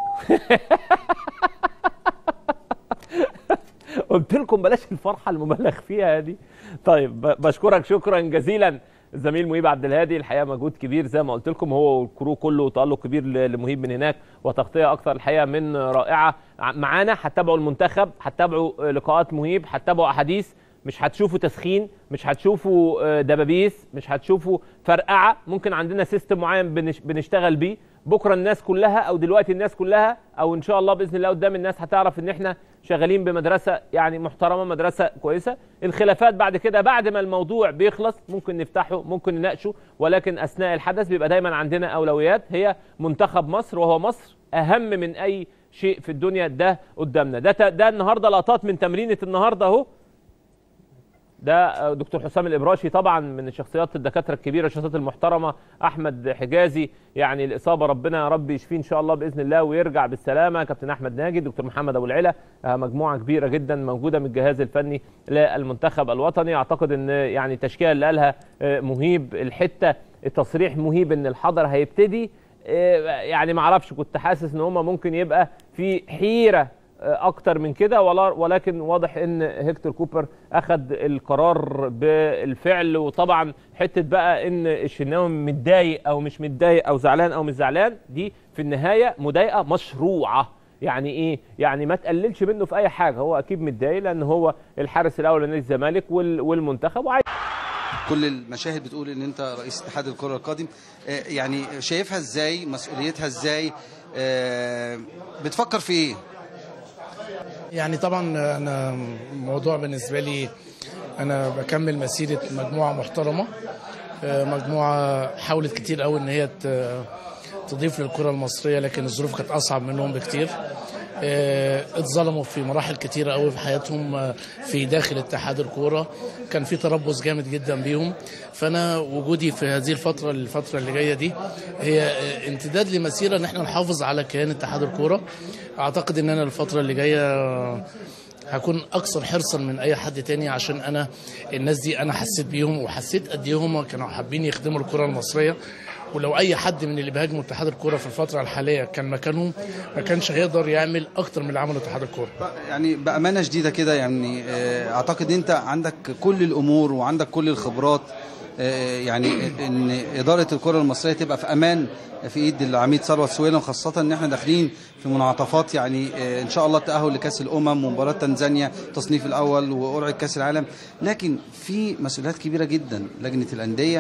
قلت لكم بلاش الفرحه المبالغ فيها دي طيب ب- بشكرك شكرا جزيلا الزميل مهيب عبد الهادي الحقيقه مجهود كبير زي ما قلت لكم هو والكرو كله تالق كبير ل- لمهيب من هناك وتغطيه اكثر الحقيقه من رائعه ع- معانا هتتابعوا المنتخب هتتابعوا آه، لقاءات مهيب هتتابعوا احاديث مش هتشوفوا تسخين مش هتشوفوا آه، دبابيس مش هتشوفوا فرقعه ممكن عندنا سيستم معين بنش- بنشتغل بيه بكره الناس كلها او دلوقتي الناس كلها او ان شاء الله باذن الله قدام الناس هتعرف ان احنا شغالين بمدرسه يعني محترمه مدرسه كويسه الخلافات بعد كده بعد ما الموضوع بيخلص ممكن نفتحه ممكن نناقشه ولكن اثناء الحدث بيبقى دايما عندنا اولويات هي منتخب مصر وهو مصر اهم من اي شيء في الدنيا ده قدامنا ده ده النهارده لقطات من تمرينه النهارده اهو ده دكتور حسام الابراشي طبعا من الشخصيات الدكاتره الكبيره الشخصيات المحترمه احمد حجازي يعني الاصابه ربنا يا رب يشفيه ان شاء الله باذن الله ويرجع بالسلامه كابتن احمد ناجي دكتور محمد ابو العلا آه، مجموعه كبيره جدا موجوده من الجهاز الفني للمنتخب الوطني اعتقد ان يعني التشكيله اللي قالها آه، مهيب الحته التصريح مهيب ان الحضر هيبتدي آه، يعني ما اعرفش كنت حاسس ان هم ممكن يبقى في حيره اكتر من كده ولا ولكن واضح ان هيكتور كوبر اخذ القرار بالفعل وطبعا حته بقى ان الشناوي متضايق او مش متضايق او زعلان او مش زعلان دي في النهايه مضايقه مشروعه يعني ايه يعني ما تقللش منه في اي حاجه هو اكيد متضايق لان هو الحارس الاول لنادي الزمالك وال- والمنتخب وعايز كل المشاهد بتقول ان انت رئيس اتحاد الكره القادم آه، يعني شايفها ازاي مسؤوليتها ازاي آه، بتفكر في ايه يعني طبعا انا الموضوع بالنسبه لي انا بكمل مسيره مجموعه محترمه آه، مجموعه حاولت كتير قوي ان هي ت- تضيف للكره المصريه لكن الظروف كانت اصعب منهم بكتير آه، اتظلموا في مراحل كتيرة قوي في حياتهم آه، في داخل اتحاد الكورة كان في تربص جامد جدا بيهم فأنا وجودي في هذه الفترة الفترة اللي جاية دي هي آه، امتداد لمسيرة ان احنا نحافظ على كيان اتحاد الكورة اعتقد ان انا الفترة اللي جاية آه، هكون اكثر حرصا من اي حد تاني عشان انا الناس دي انا حسيت بيهم وحسيت قد ايه هم كانوا حابين يخدموا الكره المصريه ولو اي حد من اللي بيهاجموا اتحاد الكوره في الفتره الحاليه كان مكانهم ما كانش هيقدر يعمل اكتر من اللي عمله اتحاد الكوره يعني بامانه شديده كده يعني آه، اعتقد انت عندك كل الامور وعندك كل الخبرات آه، يعني ان اداره الكره المصريه تبقى في امان في ايد العميد ثروت سويلم خاصه ان احنا داخلين في منعطفات يعني آه، ان شاء الله التاهل لكاس الامم ومباراه تنزانيا تصنيف الاول وقرعه كاس العالم لكن في مسؤوليات كبيره جدا لجنه الانديه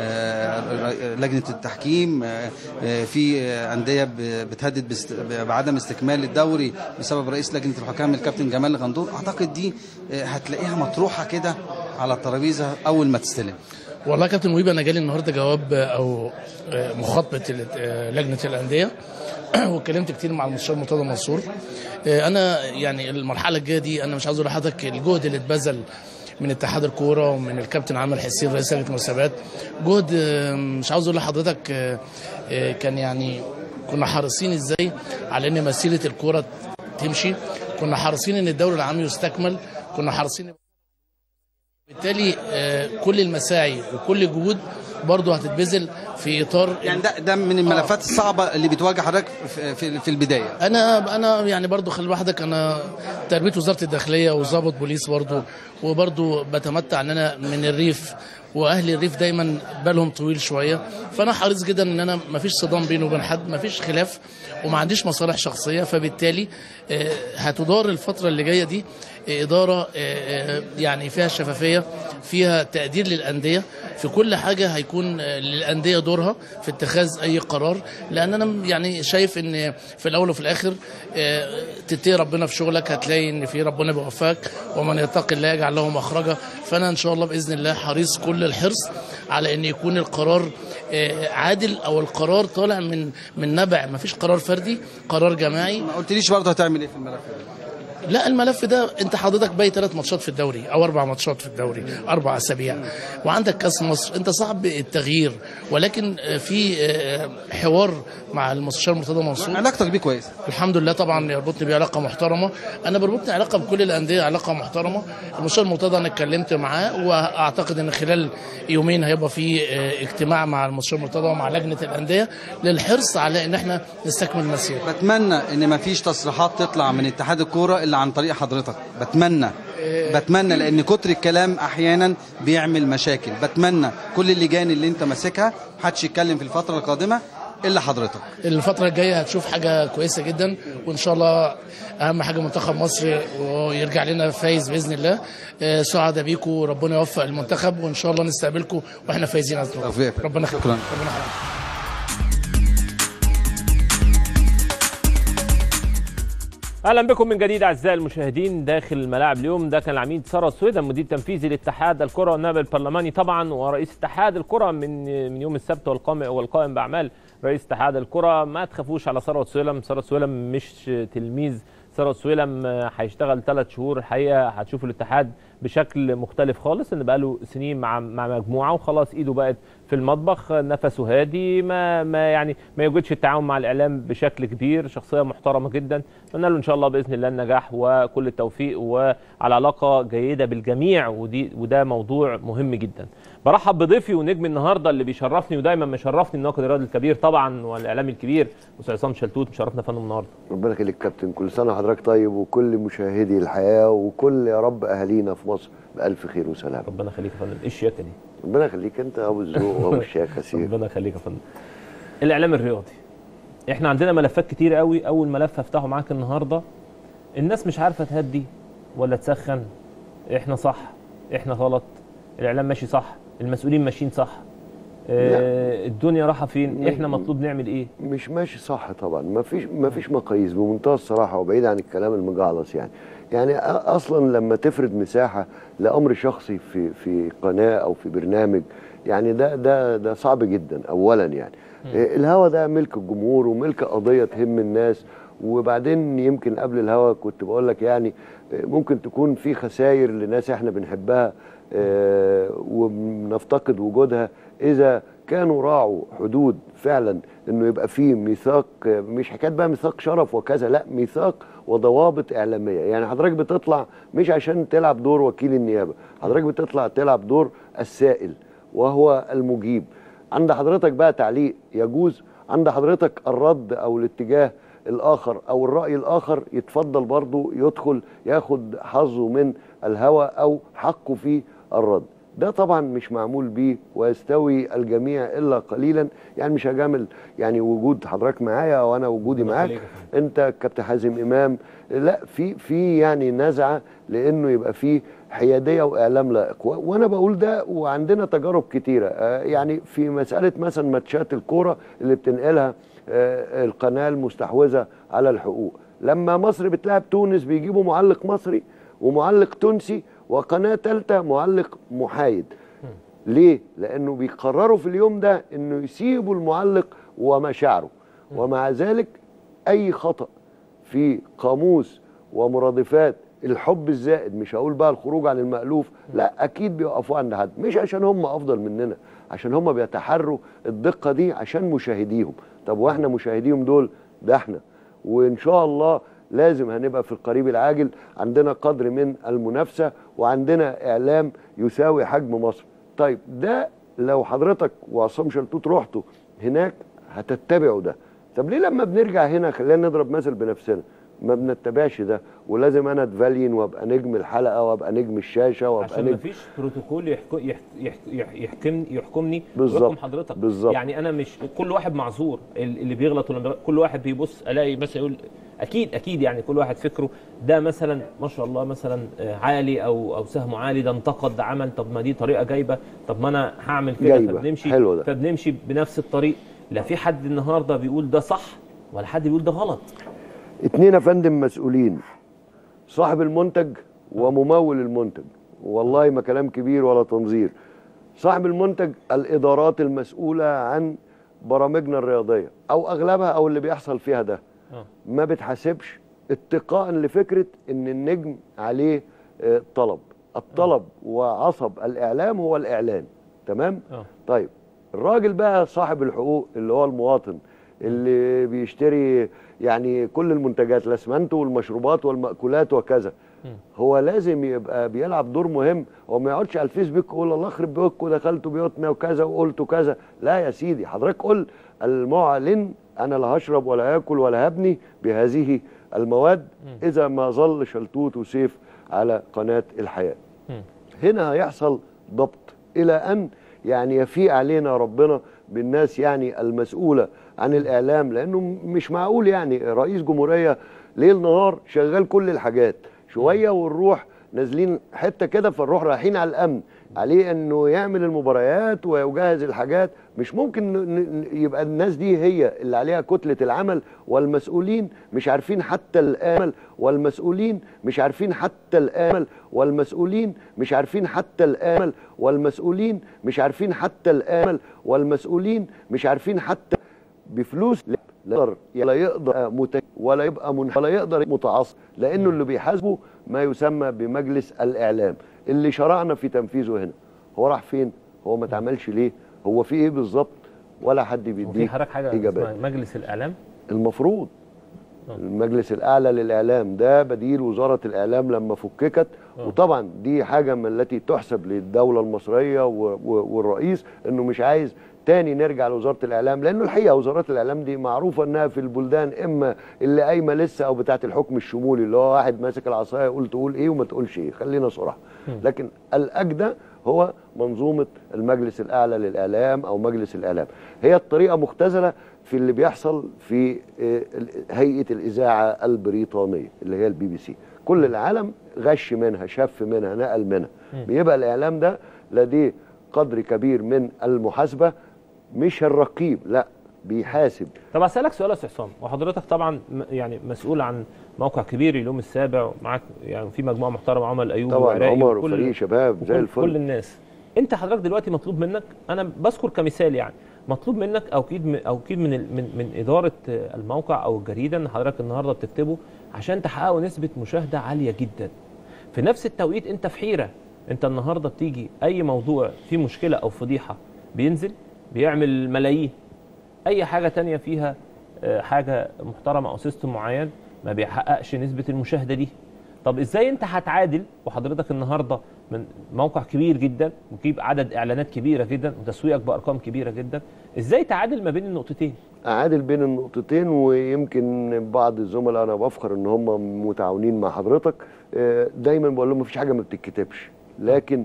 آه، لجنه التحكيم آه، آه، في آه، انديه ب- بتهدد باست- بعدم استكمال الدوري بسبب رئيس لجنه الحكام الكابتن جمال غندور اعتقد دي آه، هتلاقيها مطروحه كده على الترابيزه اول ما تستلم والله يا كابتن وهيب انا جالي النهارده جواب او مخاطبه ال- لجنه الانديه واتكلمت كتير مع المستشار مرتضى منصور انا يعني المرحله الجايه دي انا مش عاوز اقول لحضرتك الجهد اللي اتبذل من اتحاد الكوره ومن الكابتن عامر حسين رئيس لجنه المسابقات جهد مش عاوز اقول لحضرتك كان يعني كنا حريصين ازاي على ان مسيره الكوره تمشي كنا حريصين ان الدوري العام يستكمل كنا حريصين بالتالي آه، كل المساعي وكل الجهود برضه هتتبذل في اطار يعني ده ده من الملفات الصعبه اللي بتواجه حضرتك في, في, في البدايه انا انا يعني برضو خلي وحدك انا تربيه وزاره الداخليه وظابط بوليس برضو وبرضو بتمتع ان انا من الريف واهل الريف دايما بالهم طويل شويه فانا حريص جدا ان انا ما فيش صدام بيني وبين حد ما فيش خلاف وما عنديش مصالح شخصيه فبالتالي آه، هتدار الفتره اللي جايه دي آه، اداره آه، آه، يعني فيها شفافيه فيها تقدير للانديه في كل حاجه هيكون آه، للانديه دورها في اتخاذ اي قرار لان انا يعني شايف ان في الاول وفي الاخر آه، تتقي ربنا في شغلك هتلاقي ان في ربنا بيوفقك ومن يتقي الله يجعل له مخرجا فانا ان شاء الله باذن الله حريص كل الحرص على ان يكون القرار آه، عادل او القرار طالع من من نبع ما فيش قرار فردي قرار جماعي ما قلتليش برضه هتعمل ايه في الملف ده لا الملف ده انت حضرتك باقي ثلاث ماتشات في الدوري او اربع ماتشات في الدوري اربع اسابيع وعندك كاس مصر انت صعب التغيير ولكن آه، في آه، حوار مع المستشار مرتضى منصور علاقتك بيه كويس الحمد لله طبعا يربطني بيه علاقه محترمه انا بربطني علاقه بكل الانديه علاقه محترمه المستشار مرتضى انا اتكلمت معاه واعتقد ان خلال يومين هيبقى في آه، اجتماع مع المستشار مرتضى ومع لجنه الانديه للحرص على ان احنا نستكمل المسير بتمنى ان ما فيش تصريحات تطلع من اتحاد الكوره الا عن طريق حضرتك بتمنى بتمنى لان كتر الكلام احيانا بيعمل مشاكل بتمنى كل اللجان اللي انت ماسكها محدش يتكلم في الفتره القادمه الا حضرتك الفترة الجاية هتشوف حاجة كويسة جدا وإن شاء الله أهم حاجة منتخب مصر ويرجع لنا فايز بإذن الله آه، سعداء بيكم وربنا يوفق المنتخب وإن شاء الله نستقبلكم وإحنا فايزين على الدوري. توفيق. ربنا يخليك شكراً. ربنا يخليك اهلا بكم من جديد اعزائي المشاهدين داخل الملاعب اليوم ده كان العميد ثروت سويدة مدير تنفيذي لاتحاد الكره والنائب البرلماني طبعا ورئيس اتحاد الكره من من يوم السبت والقائم والقائم باعمال رئيس اتحاد الكره ما تخافوش على ثروت سويلم ثروت سويلم مش تلميذ ثروت سويلم آه، هيشتغل ثلاث شهور الحقيقه هتشوفوا الاتحاد بشكل مختلف خالص ان بقاله سنين مع مع مجموعه وخلاص ايده بقت في المطبخ نفسه هادي ما ما يعني ما يوجدش التعاون مع الاعلام بشكل كبير شخصيه محترمه جدا اتمنى له ان شاء الله باذن الله النجاح وكل التوفيق وعلى علاقه جيده بالجميع ودي وده موضوع مهم جدا برحب بضيفي ونجم النهارده اللي بيشرفني ودايما مشرفني الناقد الرياضي الكبير طبعا والاعلامي الكبير استاذ عصام شلتوت مشرفنا يا فندم النهارده ربنا يخليك كابتن كل سنه وحضرتك طيب وكل مشاهدي الحياه وكل يا رب اهالينا في مصر بالف خير وسلام ربنا يخليك يا فندم ايه الشياكه دي ربنا يخليك انت ابو الذوق وابو الشياكه سير ربنا يخليك يا فندم الاعلام الرياضي احنا عندنا ملفات كتير قوي اول ملف هفتحه معاك النهارده الناس مش عارفه تهدي ولا تسخن احنا صح احنا غلط الاعلام ماشي صح المسؤولين ماشيين صح اه الدنيا رايحه فين احنا مطلوب نعمل ايه مش ماشي صح طبعا ما فيش ما فيش مقاييس بمنتهى الصراحه وبعيد عن الكلام المجعلص يعني يعني أ- اصلا لما تفرض مساحه لامر شخصي في في قناه او في برنامج يعني ده ده ده صعب جدا اولا يعني إيه، الهوا ده ملك الجمهور وملك قضيه تهم الناس وبعدين يمكن قبل الهوا كنت بقول لك يعني إيه، ممكن تكون في خسائر لناس احنا بنحبها آه، وبنفتقد وجودها اذا كانوا راعوا حدود فعلا انه يبقى فيه ميثاق آه، مش حكايه بقى ميثاق شرف وكذا لا ميثاق وضوابط اعلاميه يعني حضرتك بتطلع مش عشان تلعب دور وكيل النيابه حضرتك بتطلع تلعب دور السائل وهو المجيب عند حضرتك بقى تعليق يجوز عند حضرتك الرد او الاتجاه الاخر او الراي الاخر يتفضل برضه يدخل ياخد حظه من الهوى او حقه في الرد ده طبعا مش معمول بيه ويستوي الجميع الا قليلا يعني مش هجامل يعني وجود حضرتك معايا وانا وجودي معاك انت كابتن حازم امام لا في في يعني نزعه لانه يبقى فيه حياديه واعلام لائق و- وانا بقول ده وعندنا تجارب كتيره آه، يعني في مساله مثلا ماتشات الكوره اللي بتنقلها آه، القناه المستحوذه على الحقوق لما مصر بتلعب تونس بيجيبوا معلق مصري ومعلق تونسي وقناه ثالثه معلق محايد ليه؟ لأنه بيقرروا في اليوم ده إنه يسيبوا المعلق ومشاعره ومع ذلك أي خطأ في قاموس ومرادفات الحب الزائد مش هقول بقى الخروج عن المألوف لا أكيد بيقفوا عند حد مش عشان هم أفضل مننا عشان هم بيتحروا الدقة دي عشان مشاهديهم طب وإحنا مشاهديهم دول ده إحنا وإن شاء الله لازم هنبقى في القريب العاجل عندنا قدر من المنافسة وعندنا إعلام يساوي حجم مصر طيب ده لو حضرتك وعصام شلتوت رحتوا هناك هتتبعوا ده طب ليه لما بنرجع هنا خلينا نضرب مثل بنفسنا ما بنتبعش ده ولازم انا اتفالين وابقى نجم الحلقه وابقى نجم الشاشه وابقى عشان نجم مفيش بروتوكول يحكو يح يح يح يحكم يحكمني بالظبط. ويحكم حضرتك بالظبط. يعني انا مش كل واحد معذور ال- اللي بيغلط ولا بيغلط، كل واحد بيبص الاقي مثلا يقول اكيد اكيد يعني كل واحد فكره ده مثلا ما شاء الله مثلا آه، عالي او او سهمه عالي ده انتقد ده عمل طب ما دي طريقه جايبه طب ما انا هعمل كده جايبة. فبنمشي حلو ده. فبنمشي بنفس الطريق لا في حد النهارده بيقول ده صح ولا حد بيقول ده غلط اتنين يا فندم مسؤولين صاحب المنتج وممول المنتج والله ما كلام كبير ولا تنظير صاحب المنتج الادارات المسؤوله عن برامجنا الرياضيه او اغلبها او اللي بيحصل فيها ده آه. ما بتحاسبش اتقاء لفكره ان النجم عليه آه، طلب الطلب وعصب الاعلام هو الاعلان تمام اه طيب الراجل بقى صاحب الحقوق اللي هو المواطن اللي بيشتري يعني كل المنتجات الاسمنت والمشروبات والمأكولات وكذا هو لازم يبقى بيلعب دور مهم هو ما يقعدش على الفيسبوك يقول الله يخرب بيوتكم دخلتوا بيوتنا وكذا وقلتوا كذا لا يا سيدي حضرتك قل المعلن انا لا هشرب ولا هاكل ولا هبني بهذه المواد اذا ما ظل شلتوت وسيف على قناه الحياه هنا هيحصل ضبط الى ان يعني يفيء علينا ربنا بالناس يعني المسؤوله عن الاعلام لانه مش معقول يعني رئيس جمهوريه ليل نهار شغال كل الحاجات شويه ونروح نازلين حته كده فنروح رايحين على الامن عليه انه يعمل المباريات ويجهز الحاجات مش ممكن ن- ن- يبقى الناس دي هي اللي عليها كتله العمل والمسؤولين مش عارفين حتى الامل والمسؤولين مش عارفين حتى الامل والمسؤولين مش عارفين حتى الامل والمسؤولين مش عارفين حتى الامل والمسؤولين مش عارفين حتى بفلوس لا يقدر لا يقدر مت... ولا يبقى من... ولا يقدر متعصب لانه اللي بيحاسبه ما يسمى بمجلس الاعلام اللي شرعنا في تنفيذه هنا هو راح فين هو ما اتعملش ليه هو في ايه بالظبط ولا حد وفي بيديك حضرتك حاجه اجابات اسمها مجلس الاعلام المفروض آه. المجلس الاعلى للاعلام ده بديل وزاره الاعلام لما فككت آه. وطبعا دي حاجه من التي تحسب للدوله المصريه و- و- والرئيس انه مش عايز تاني نرجع لوزاره الاعلام لانه الحقيقه وزاره الاعلام دي معروفه انها في البلدان اما اللي قايمه لسه او بتاعه الحكم الشمولي اللي هو واحد ماسك العصايه يقول تقول ايه وما تقولش ايه خلينا صراحه لكن الاجدى هو منظومه المجلس الاعلى للاعلام او مجلس الاعلام هي الطريقه مختزله في اللي بيحصل في آه، ال- هيئه الاذاعه البريطانيه اللي هي البي بي سي كل العالم غش منها شف منها نقل منها بيبقى الاعلام ده لديه قدر كبير من المحاسبه مش الرقيب لا بيحاسب طب اسالك سؤال يا استاذ حسام وحضرتك طبعا م- يعني مسؤول عن موقع كبير اليوم السابع ومعاك يعني في مجموعه محترمه عمر الايوبي طبعا وعراقي عمر وكل- وفريق شباب زي وكل- الفل كل الناس انت حضرتك دلوقتي مطلوب منك انا بذكر كمثال يعني مطلوب منك او اكيد من او اكيد من ال- من من اداره آه، الموقع او الجريده ان حضرتك النهارده بتكتبه عشان تحققوا نسبه مشاهده عاليه جدا في نفس التوقيت انت في حيره انت النهارده بتيجي اي موضوع فيه مشكله او فضيحه بينزل بيعمل ملايين اي حاجه تانية فيها آه، حاجه محترمه او سيستم معين ما بيحققش نسبه المشاهده دي طب ازاي انت هتعادل وحضرتك النهارده من موقع كبير جدا وتجيب عدد اعلانات كبيره جدا وتسويقك بارقام كبيره جدا ازاي تعادل ما بين النقطتين اعادل بين النقطتين ويمكن بعض الزملاء انا بفخر ان هم متعاونين مع حضرتك آه، دايما بقول لهم مفيش حاجه ما بتتكتبش لكن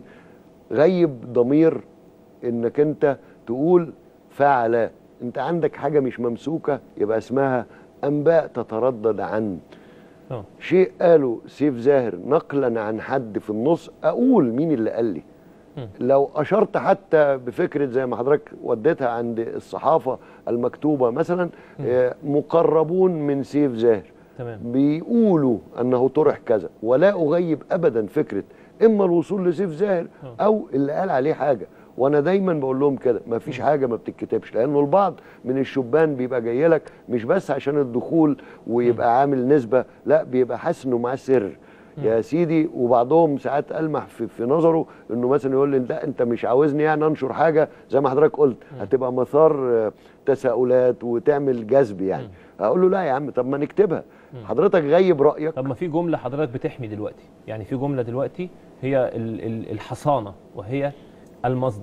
غيب ضمير انك انت تقول فعل انت عندك حاجه مش ممسوكه يبقى اسمها انباء تتردد عن اه شيء قاله سيف زاهر نقلا عن حد في النص اقول مين اللي قال لي لو اشرت حتى بفكره زي ما حضرتك وديتها عند الصحافه المكتوبه مثلا آه، مقربون من سيف زاهر تمام بيقولوا انه طرح كذا ولا اغيب ابدا فكره اما الوصول لسيف زاهر او اللي قال عليه حاجه وانا دايما بقول لهم كده ما فيش حاجه ما بتتكتبش لانه البعض من الشبان بيبقى جاي لك مش بس عشان الدخول ويبقى عامل نسبه لا بيبقى حاسس انه معاه سر يا سيدي وبعضهم ساعات المح في, في نظره انه مثلا يقول لي لا انت مش عاوزني يعني انشر حاجه زي ما حضرتك قلت هتبقى مثار آه، تساؤلات وتعمل جذب يعني اقول له لا يا عم طب ما نكتبها حضرتك غيب رايك طب ما في جمله حضرتك بتحمي دلوقتي يعني في جمله دلوقتي هي ال- ال- الحصانه وهي المصدر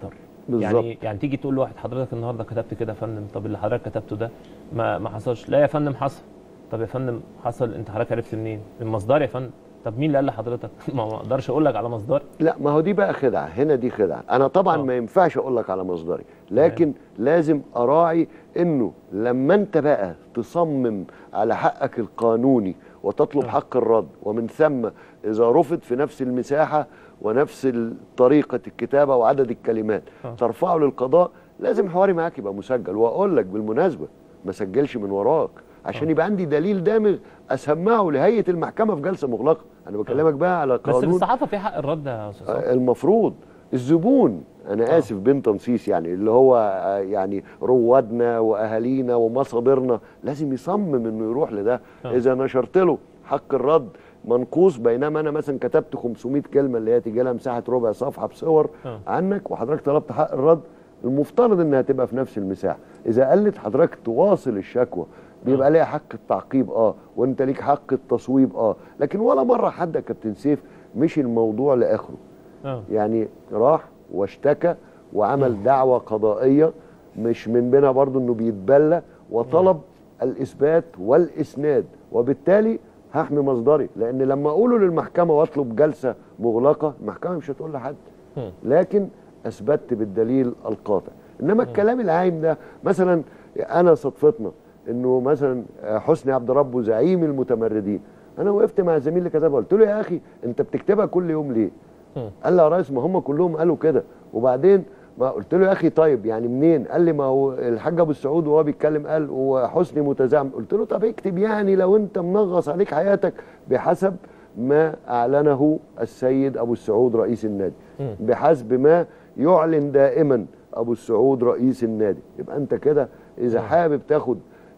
بالظبط. يعني يعني تيجي تقول لواحد حضرتك النهارده كتبت كده يا فندم طب اللي حضرتك كتبته ده ما ما حصلش لا يا فندم حصل طب يا فندم حصل انت حضرتك عرفت منين من مصدر يا فندم طب مين اللي قال لحضرتك ما ما اقدرش اقول لك على مصدر لا ما هو دي بقى خدعه هنا دي خدعه انا طبعا ما ينفعش اقول لك على مصدري لكن لازم اراعي انه لما انت بقى تصمم على حقك القانوني وتطلب حق الرد ومن ثم اذا رفض في نفس المساحه ونفس طريقه الكتابه وعدد الكلمات آه. ترفعه للقضاء لازم حواري معاك يبقى مسجل واقول لك بالمناسبه ما سجلش من وراك عشان يبقى عندي دليل دامغ اسمعه لهيئه المحكمه في جلسه مغلقه انا بكلمك بقى على بس في قانون الصحافه في حق الرد يا استاذ صبري. المفروض الزبون انا اسف بين تنصيص يعني اللي هو آه، يعني روادنا واهالينا ومصادرنا لازم يصمم انه يروح لده آه. اذا نشرت له حق الرد منقوص بينما انا مثلا كتبت 500 كلمه اللي هي تيجي لها مساحه ربع صفحه بصور آه. عنك وحضرتك طلبت حق الرد المفترض انها تبقى في نفس المساحه اذا قلت حضرتك تواصل الشكوى بيبقى ليها حق التعقيب اه وانت ليك حق التصويب اه لكن ولا مره حد يا كابتن سيف مشي الموضوع لاخره اه يعني راح واشتكى وعمل دعوة قضائية مش من بينها برضو انه بيتبلى وطلب الاثبات والاسناد وبالتالي هحمي مصدري لان لما اقوله للمحكمة واطلب جلسة مغلقة المحكمة مش هتقول لحد مم. لكن اثبتت بالدليل القاطع انما الكلام العايم ده مثلا انا صدفتنا انه مثلا حسني عبد ربه زعيم المتمردين انا وقفت مع زميل اللي كتبها قلت له يا اخي انت بتكتبها كل يوم ليه مم. قال لي يا ريس ما هم كلهم قالوا كده وبعدين ما قلت له يا اخي طيب يعني منين قال لي ما هو الحاج ابو السعود وهو بيتكلم قال وحسني متزعم قلت له طب اكتب يعني لو انت منغص عليك حياتك بحسب ما اعلنه السيد ابو السعود رئيس النادي مم. بحسب ما يعلن دائما ابو السعود رئيس النادي يبقى انت كده اذا حابب تاخد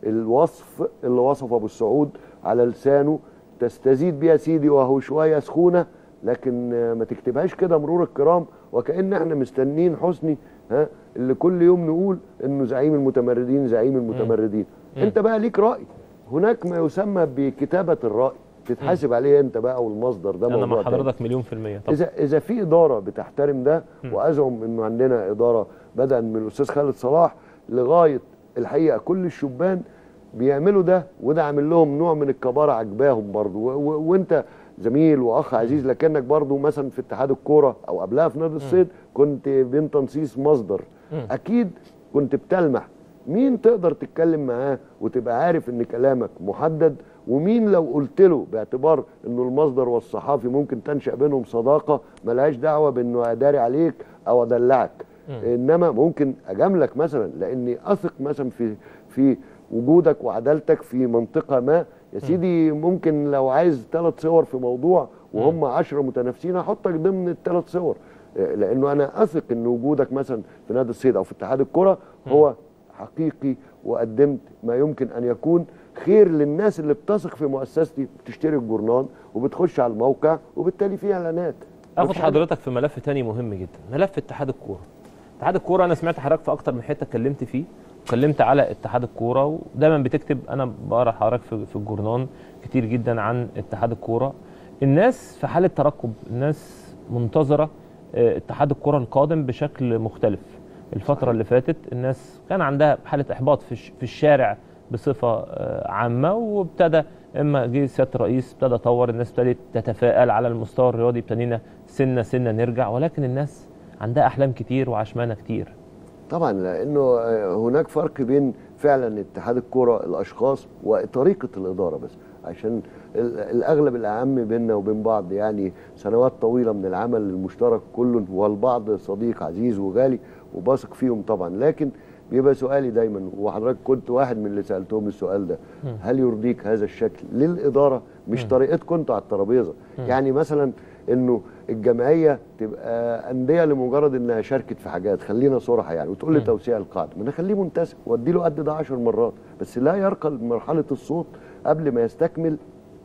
الوصف اللي وصفه ابو السعود على لسانه تستزيد بيها سيدي وهو شويه سخونه لكن آه، ما تكتبهاش كده مرور الكرام وكأن احنا مستنين حسني ها اللي كل يوم نقول انه زعيم المتمردين زعيم المتمردين مم. انت بقى ليك رأي هناك ما يسمى بكتابة الرأي تتحاسب عليه انت بقى والمصدر ده انا موضوع مع تاني. حضرتك مليون في الميه طب اذا اذا في اداره بتحترم ده مم. وازعم انه عندنا اداره بدءا من الاستاذ خالد صلاح لغايه الحقيقه كل الشبان بيعملوا ده وده عامل لهم نوع من الكبارة عجباهم برضو و- و- وانت زميل واخ عزيز لكنك برضو مثلا في اتحاد الكوره او قبلها في نادي الصيد كنت بين تنصيص مصدر مم. اكيد كنت بتلمح مين تقدر تتكلم معاه وتبقى عارف ان كلامك محدد ومين لو قلت له باعتبار انه المصدر والصحافي ممكن تنشا بينهم صداقه ملهاش دعوه بانه اداري عليك او ادلعك انما ممكن اجاملك مثلا لاني اثق مثلا في في وجودك وعدالتك في منطقه ما يا سيدي ممكن لو عايز ثلاث صور في موضوع وهم عشرة متنافسين احطك ضمن الثلاث صور آه، لانه انا اثق ان وجودك مثلا في نادي الصيد او في اتحاد الكره هو حقيقي وقدمت ما يمكن ان يكون خير للناس اللي بتثق في مؤسستي بتشتري الجورنال وبتخش على الموقع وبالتالي فيه اعلانات اخد مفيش حاجة- حضرتك في ملف تاني مهم جدا ملف اتحاد الكوره اتحاد الكوره انا سمعت حضرتك في اكتر من حته اتكلمت فيه اتكلمت على اتحاد الكوره ودايما بتكتب انا بقرا حضرتك في, في الجورنال كتير جدا عن اتحاد الكوره الناس في حاله ترقب الناس منتظره اه، اتحاد الكوره القادم بشكل مختلف الفتره اللي فاتت الناس كان عندها حاله احباط في الش- في الشارع بصفه اه، عامه وابتدى اما جه سياده الرئيس ابتدى طور الناس ابتدت تتفائل على المستوى الرياضي ابتدينا سنه سنه نرجع ولكن الناس عندها احلام كتير وعشمانه كتير طبعا لانه آه، هناك فرق بين فعلا اتحاد الكره الاشخاص وطريقه الاداره بس عشان ال- الاغلب الاعم بيننا وبين بعض يعني سنوات طويله من العمل المشترك كله والبعض صديق عزيز وغالي وبثق فيهم طبعا لكن بيبقى سؤالي دايما وحضرتك كنت واحد من اللي سالتهم السؤال ده مم. هل يرضيك هذا الشكل للاداره مش مم. طريقتكم انتوا على الترابيزه مم. يعني مثلا انه الجمعيه تبقى انديه لمجرد انها شاركت في حاجات خلينا صراحه يعني وتقول لي مم. توسيع القاعده ما انا اخليه منتسب وادي له قد ده 10 مرات بس لا يرقى لمرحله الصوت قبل ما يستكمل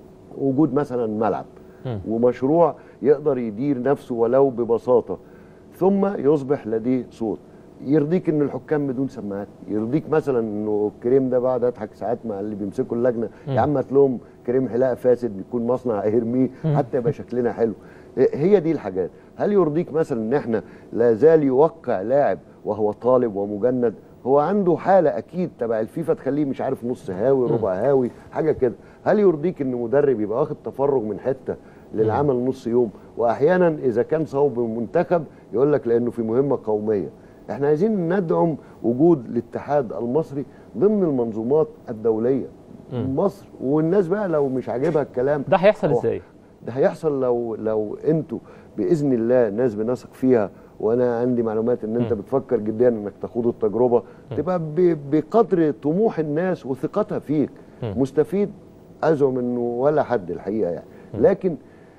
وجود مثلا ملعب مم. ومشروع يقدر يدير نفسه ولو ببساطه ثم يصبح لديه صوت يرضيك ان الحكام بدون سماعات يرضيك مثلا انه الكريم ده بعد اضحك ساعات مع اللي بيمسكوا اللجنه مم. يا عم هات لهم كريم حلاقه فاسد بيكون مصنع هيرميه مم. حتى يبقى شكلنا حلو هي دي الحاجات هل يرضيك مثلا ان احنا لا زال يوقع لاعب وهو طالب ومجند هو عنده حاله اكيد تبع الفيفا تخليه مش عارف نص هاوي ربع هاوي حاجه كده هل يرضيك ان مدرب يبقى واخد تفرغ من حته للعمل نص يوم واحيانا اذا كان صوب المنتخب يقول لك لانه في مهمه قوميه احنا عايزين ندعم وجود الاتحاد المصري ضمن المنظومات الدوليه مم. مصر والناس بقى لو مش عاجبها الكلام ده هيحصل هو- ازاي؟ ده هيحصل لو لو انتوا باذن الله ناس بنثق فيها وانا عندي معلومات ان انت مم. بتفكر جديا انك تخوض التجربه تبقى ب- بقدر طموح الناس وثقتها فيك مم. مستفيد ازعم انه ولا حد الحقيقه يعني لكن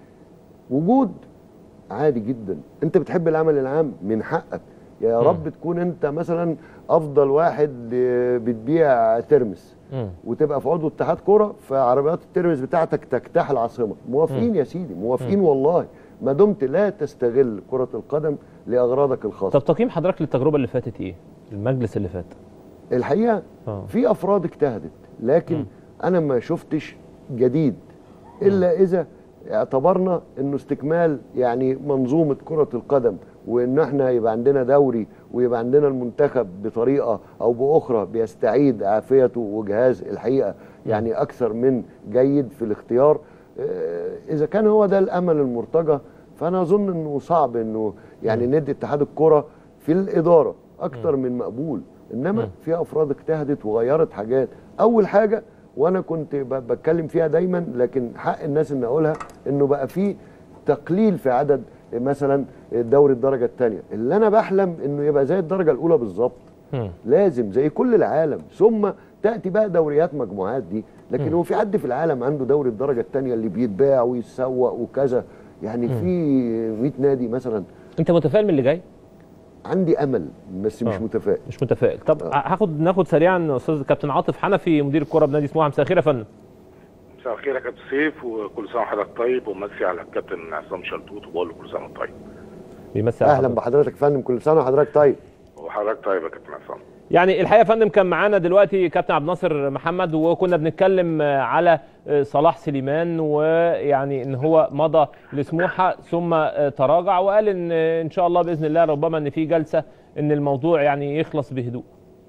وجود عادي جدا انت بتحب العمل العام من حقك يا مم. رب تكون انت مثلا افضل واحد آه، بتبيع ترمس مم. وتبقى في عضو اتحاد كوره فعربيات الترمس بتاعتك تجتاح العاصمه موافقين يا سيدي موافقين مم. والله ما دمت لا تستغل كره القدم لاغراضك الخاصه طب تقييم حضرتك للتجربه اللي فاتت ايه؟ المجلس اللي فات الحقيقه اه في افراد اجتهدت لكن مم. انا ما شفتش جديد الا اذا اعتبرنا انه استكمال يعني منظومه كره القدم وان احنا يبقى عندنا دوري ويبقى عندنا المنتخب بطريقه او باخرى بيستعيد عافيته وجهاز الحقيقه يعني اكثر من جيد في الاختيار آه، اذا كان هو ده الامل المرتجى فانا اظن انه صعب انه يعني ندي اتحاد الكره في الاداره اكتر من مقبول انما في افراد اجتهدت وغيرت حاجات اول حاجه وانا كنت ب- بتكلم فيها دايما لكن حق الناس ان اقولها انه بقى في تقليل في عدد مثلا دوري الدرجه الثانيه اللي انا بحلم انه يبقى زي الدرجه الاولى بالظبط مم. لازم زي كل العالم ثم تاتي بقى دوريات مجموعات دي لكن مم. هو في حد في العالم عنده دوري الدرجه الثانيه اللي بيتباع ويتسوق وكذا يعني مم. في 100 نادي مثلا انت متفائل من اللي جاي؟ عندي امل بس مش آه. متفائل مش متفائل طب هاخد ناخد سريعا استاذ كابتن عاطف حنفي مدير الكره بنادي سموحه مساء الخير يا فندم مساء الخير يا كابتن سيف وكل سنه وحضرتك طيب ومسي على الكابتن عصام شلتوت وبقول له كل سنه وانت طيب بيمسي على اهلا حضرتك. بحضرتك يا فندم كل سنه وحضرتك طيب وحضرتك طيب يا كابتن عصام يعني الحقيقه يا فندم كان معانا دلوقتي كابتن عبد الناصر محمد وكنا بنتكلم آه، على آه، صلاح سليمان ويعني ان هو مضى لسموحه ثم آه، تراجع وقال ان آه، ان شاء الله باذن الله ربما ان في جلسه ان الموضوع يعني يخلص بهدوء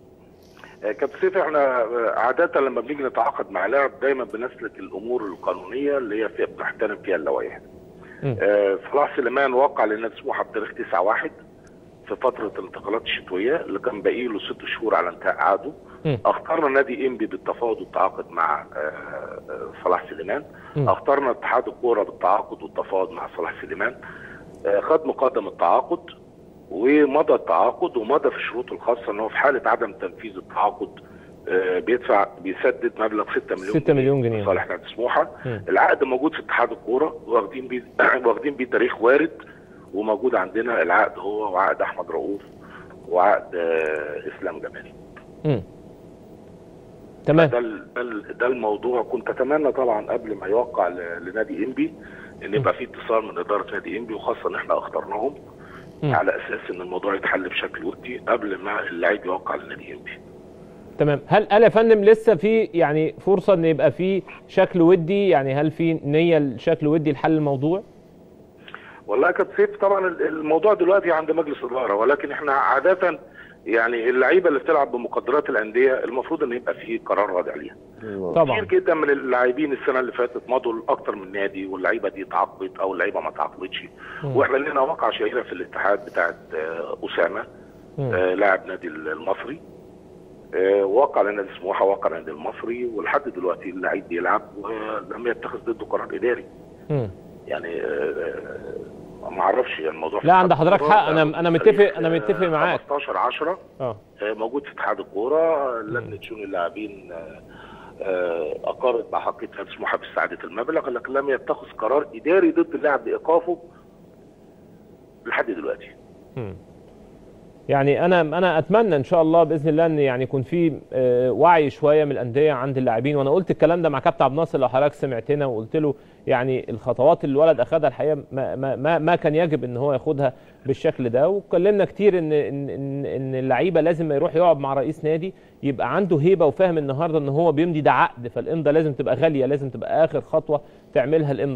آه، كابتن سيف احنا آه، عاده لما بنيجي نتعاقد مع لاعب دايما بنسلك الامور القانونيه اللي هي فيها بنحترم فيها اللوائح مم. آه، صلاح سليمان وقع لنادي سموحه بتاريخ 9 1 في فتره الانتقالات الشتويه اللي كان باقي له ست شهور على انتهاء عقده مم. اخترنا نادي انبي بالتفاوض والتعاقد مع آه، آه، صلاح سليمان مم. اخترنا اتحاد الكوره بالتعاقد والتفاوض مع صلاح سليمان آه، خد مقدم التعاقد ومضى التعاقد ومضى في الشروط الخاصه ان هو في حاله عدم تنفيذ التعاقد آه، بيدفع بيسدد مبلغ 6 مليون 6 مليون جنيه. لصالح نادي سموحه مم. العقد موجود في اتحاد الكوره واخدين بيه واخدين بيه تاريخ وارد وموجود عندنا العقد هو وعقد احمد رؤوف وعقد آه، اسلام جمالي مم. تمام ده ال- ده ال- ده الموضوع كنت اتمنى طبعا قبل ما يوقع ل- لنادي انبي ان يبقى في اتصال من اداره نادي انبي وخاصه ان احنا اخترناهم مم. على اساس ان الموضوع يتحل بشكل ودي قبل ما اللعيب يوقع لنادي انبي تمام هل هل يا فندم لسه في يعني فرصه ان يبقى في شكل ودي يعني هل في نيه لشكل ودي لحل الموضوع؟ والله يا كابتن سيف طبعا ال- الموضوع دلوقتي عند مجلس اداره ولكن احنا عاده يعني اللعيبه اللي بتلعب بمقدرات الانديه المفروض ان يبقى في قرار رادع ليها طبعا كتير جدا من اللاعبين السنه اللي فاتت مضوا لاكتر من نادي واللعيبه دي اتعاقبت او اللعيبه ما اتعاقبتش مم. واحنا لنا واقعه شهيره في الاتحاد بتاعت آه، اسامه مم. آه، لاعب نادي المصري آه، وقع لنادي سموحه وقع لنادي المصري ولحد دلوقتي اللعيب بيلعب ولم يتخذ ضده قرار اداري مم. يعني آه، آه، ما اعرفش يعني الموضوع في لا عند اتحاد حضرتك الكورة حق انا ده انا تاريخ، متفق انا آه، متفق معاك 15 10 اه آه، موجود في اتحاد الكوره لجنه شؤون اللاعبين آه، آه، اقرت مع حقيقه نادي سموحه باستعاده المبلغ لكن لم يتخذ قرار اداري ضد اللاعب لايقافه لحد دلوقتي مم. يعني انا انا اتمنى ان شاء الله باذن الله ان يعني يكون في آه، وعي شويه من الانديه عند اللاعبين وانا قلت الكلام ده مع كابتن عبد الناصر لو حضرتك سمعتنا وقلت له يعني الخطوات اللي الولد اخذها الحقيقه ما, ما, ما, ما كان يجب ان هو ياخدها بالشكل ده واتكلمنا كتير ان ان ان, إن اللعيبه لازم يروح يقعد مع رئيس نادي يبقى عنده هيبه وفاهم النهارده ان هو بيمضي ده عقد فالامضه لازم تبقى غاليه لازم تبقى اخر خطوه تعملها الامضه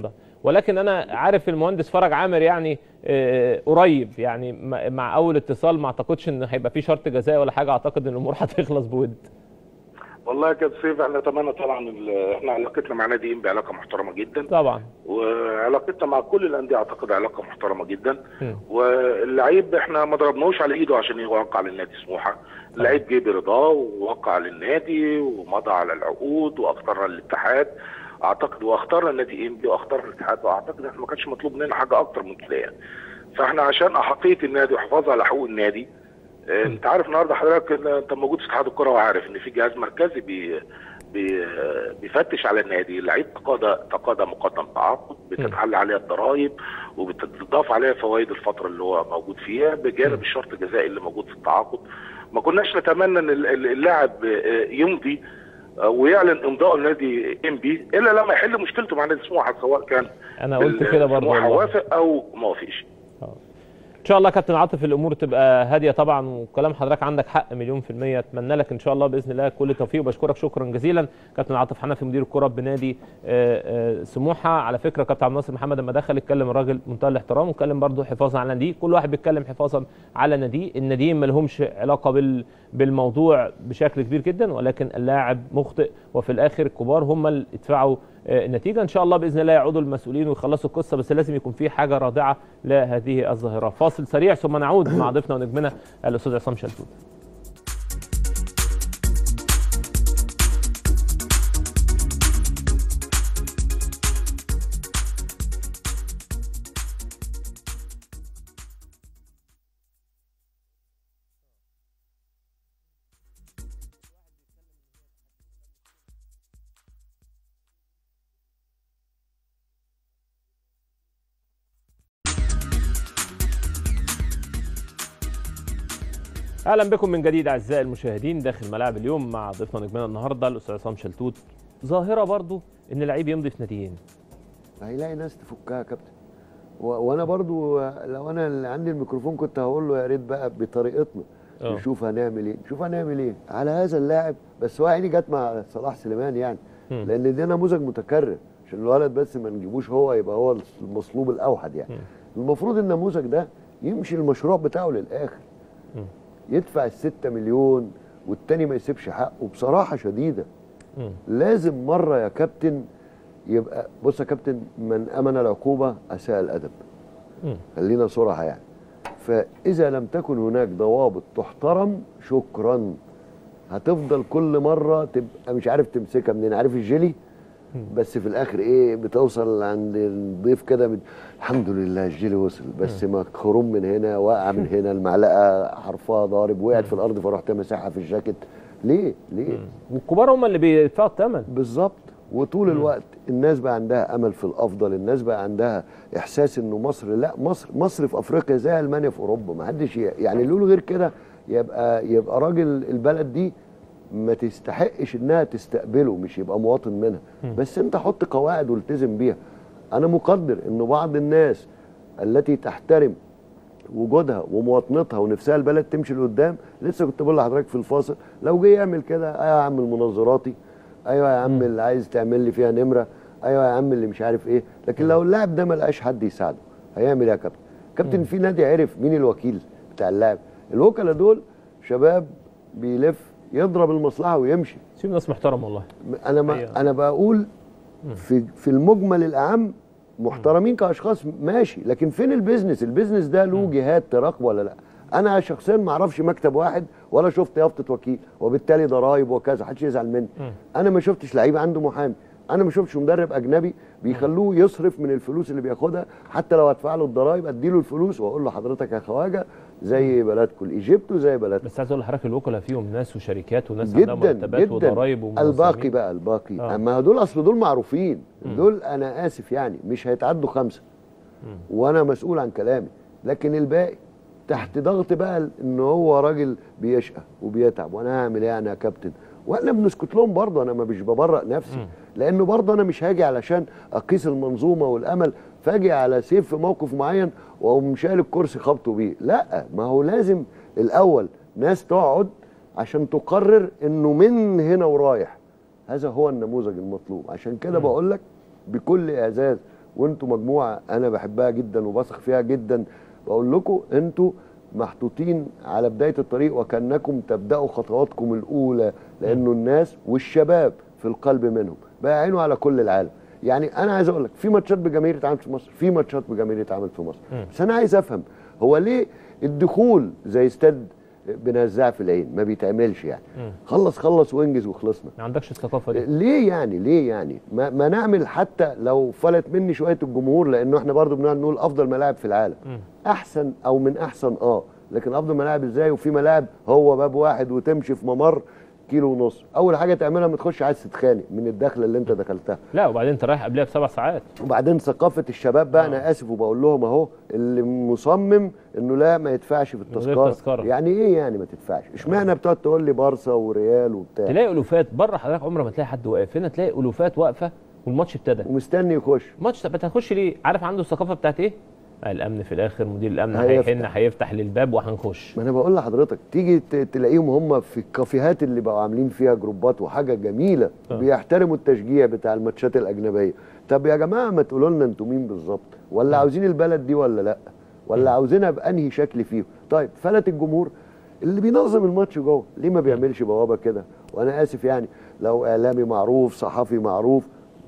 ولكن انا عارف المهندس فرج عامر يعني آه، قريب يعني م- مع اول اتصال ما اعتقدش ان هيبقى في شرط جزائي ولا حاجه اعتقد ان الامور هتخلص بود والله يا كابتن سيف احنا نتمنى طبعا ال- احنا علاقتنا مع نادي انبي علاقه محترمه جدا طبعا وعلاقتنا مع كل الانديه اعتقد علاقه محترمه جدا مم. واللعيب احنا ما ضربناهوش على ايده عشان يوقع للنادي سموحه اللعيب جه برضاه ووقع للنادي ومضى على العقود واختار الاتحاد اعتقد واختار النادي انبي واختار الاتحاد واعتقد احنا ما كانش مطلوب مننا حاجه اكتر من كده يعني فاحنا عشان احقيه النادي وحفاظ على حقوق النادي آه، انت عارف النهارده حضرتك إن انت موجود في اتحاد الكره وعارف ان في جهاز مركزي بي بي آه، بيفتش على النادي اللعيب تقاضى تقاضى مقدم تعاقد بتتحل عليها الضرائب وبتضاف عليها فوائد الفتره اللي هو موجود فيها بجانب الشرط الجزائي اللي موجود في التعاقد ما كناش نتمنى ان ال- ال- اللاعب آه، يمضي آه، ويعلن امضاء النادي انبي الا لما يحل مشكلته مع نادي سموحه سواء كان انا قلت بال- كده برضه سموحه والله. وافق او ما وافقش ان شاء الله كابتن عاطف الامور تبقى هاديه طبعا وكلام حضرتك عندك حق مليون في الميه اتمنى لك ان شاء الله باذن الله كل توفيق وبشكرك شكرا جزيلا كابتن عاطف حنفي مدير الكره بنادي آه، آه، سموحه على فكره كابتن عبد الناصر محمد لما دخل اتكلم الراجل منتهى الاحترام واتكلم برضه حفاظا على ناديه كل واحد بيتكلم حفاظا على ناديه الناديين ما لهمش علاقه بال بالموضوع بشكل كبير جدا ولكن اللاعب مخطئ وفي الاخر الكبار هم اللي ادفعوا آه، النتيجه ان شاء الله باذن الله يعودوا المسؤولين ويخلصوا القصه بس لازم يكون في حاجه رادعه لهذه الظاهره فاصل سريع ثم نعود مع ضيفنا ونجمنا الاستاذ عصام شلتوت اهلا بكم من جديد اعزائي المشاهدين داخل ملاعب اليوم مع ضيفنا نجمنا النهارده الاستاذ عصام شلتوت ظاهره برضو ان اللعيب يمضي في ناديين هيلاقي ناس تفكها يا كابتن و... وانا برضو لو انا اللي عندي الميكروفون كنت هقول له يا ريت بقى بطريقتنا آه. نشوف هنعمل ايه نشوف هنعمل ايه على هذا اللاعب بس هو عيني جت مع صلاح سليمان يعني مم. لان ده نموذج متكرر عشان الولد بس ما نجيبوش هو يبقى هو المصلوب الاوحد يعني المفروض النموذج ده يمشي المشروع بتاعه للاخر مم. يدفع الستة مليون والتاني ما يسيبش حقه بصراحة شديدة مم. لازم مرة يا كابتن يبقى بص يا كابتن من أمن العقوبة أساء الأدب مم. خلينا صراحة يعني فإذا لم تكن هناك ضوابط تحترم شكرا هتفضل كل مرة تبقى مش عارف تمسكها منين عارف الجيلي بس في الاخر ايه بتوصل عند الضيف كده بت... الحمد لله الجيلي وصل بس مخروم من هنا واقع من هنا المعلقه حرفها ضارب وقعت في الارض فرحت مساحه في الجاكيت ليه ليه والكبار هم اللي بيدفعوا الثمن بالظبط وطول الوقت الناس بقى عندها امل في الافضل الناس بقى عندها احساس انه مصر لا مصر مصر في افريقيا زي المانيا في اوروبا ما حدش ي- يعني اللي يقول غير كده يبقى يبقى راجل البلد دي ما تستحقش انها تستقبله مش يبقى مواطن منها بس انت حط قواعد والتزم بيها انا مقدر ان بعض الناس التي تحترم وجودها ومواطنتها ونفسها البلد تمشي لقدام لسه كنت بقول لحضرتك في الفاصل لو جه يعمل كده ايوه يا عم المناظراتي ايوه يا عم اللي عايز تعمل لي فيها نمره ايوه يا عم اللي مش عارف ايه لكن لو اللاعب ده ما لقاش حد يساعده هيعمل ايه يا كابتن كابتن في نادي عرف مين الوكيل بتاع اللاعب الوكلاء دول شباب بيلف يضرب المصلحه ويمشي سيب ناس محترم والله انا ما أيوة. انا بقول في في المجمل الاعم محترمين كاشخاص ماشي لكن فين البيزنس البيزنس ده له جهات تراقب ولا لا انا شخصيا ما اعرفش مكتب واحد ولا شفت يافطه وكيل وبالتالي ضرايب وكذا محدش يزعل مني انا ما شفتش لعيب عنده محامي انا ما شفتش مدرب اجنبي بيخلوه يصرف من الفلوس اللي بياخدها حتى لو هدفع له الضرايب اديله الفلوس واقول له حضرتك يا خواجه زي بلدكم ايجيبت وزي بلدكم بس عايز اقول لحضرتك الوكلاء فيهم ناس وشركات وناس عندها جدا مرتبات جدا وضرايب ومنظمين. الباقي بقى الباقي آه. اما دول اصل دول معروفين دول انا اسف يعني مش هيتعدوا خمسه وانا مسؤول عن كلامي لكن الباقي تحت ضغط بقى ان هو راجل بيشقى وبيتعب وانا هعمل ايه انا يا كابتن واحنا بنسكت لهم برضه انا ما مش ببرأ نفسي لانه برضه انا مش هاجي علشان اقيس المنظومه والامل فاجي على سيف في موقف معين واقوم شايل الكرسي خبطه بيه لا ما هو لازم الاول ناس تقعد عشان تقرر انه من هنا ورايح هذا هو النموذج المطلوب عشان كده بقول لك بكل اعزاز وانتوا مجموعه انا بحبها جدا وبثق فيها جدا بقول لكم انتوا محطوطين على بدايه الطريق وكانكم تبداوا خطواتكم الاولى لانه الناس والشباب في القلب منهم بقى عينه على كل العالم يعني انا عايز اقول لك في ماتشات بجماهير اتعملت في مصر في ماتشات بجماهير اتعملت في مصر بس انا عايز افهم هو ليه الدخول زي استاد بنزاع في العين ما بيتعملش يعني خلص خلص وانجز وخلصنا ما عندكش الثقافه دي ليه يعني ليه يعني ما, ما نعمل حتى لو فلت مني شويه الجمهور لانه احنا برضو بنقعد نقول افضل ملاعب في العالم مم. احسن او من احسن اه لكن افضل ملاعب ازاي وفي ملاعب هو باب واحد وتمشي في ممر كيلو ونص اول حاجه تعملها ما تخش عايز تتخانق من الدخله اللي انت دخلتها لا وبعدين انت رايح قبلها بسبع ساعات وبعدين ثقافه الشباب بقى انا اسف وبقول لهم اهو اللي مصمم انه لا ما يدفعش في غير التذكره تذكرة. يعني ايه يعني ما تدفعش اشمعنى بتقعد تقول لي بارسا وريال وبتاع تلاقي الوفات بره حضرتك عمر ما تلاقي حد واقف هنا تلاقي الوفات واقفه والماتش ابتدى ومستني يخش ماتش طب انت هتخش ليه عارف عنده الثقافه بتاعت ايه آه، الامن في الاخر مدير الامن هيفتح. هيحن هيفتح للباب وهنخش ما انا بقول لحضرتك تيجي ت- تلاقيهم هم في الكافيهات اللي بقوا عاملين فيها جروبات وحاجه جميله آه. بيحترموا التشجيع بتاع الماتشات الاجنبيه طب يا جماعه ما تقولوا لنا انتوا مين بالظبط ولا عاوزين البلد دي ولا لا ولا عاوزينها بانهي شكل فيهو طيب فلت الجمهور اللي بينظم الماتش جوه ليه ما بيعملش بوابه كده وانا اسف يعني لو اعلامي معروف صحفي معروف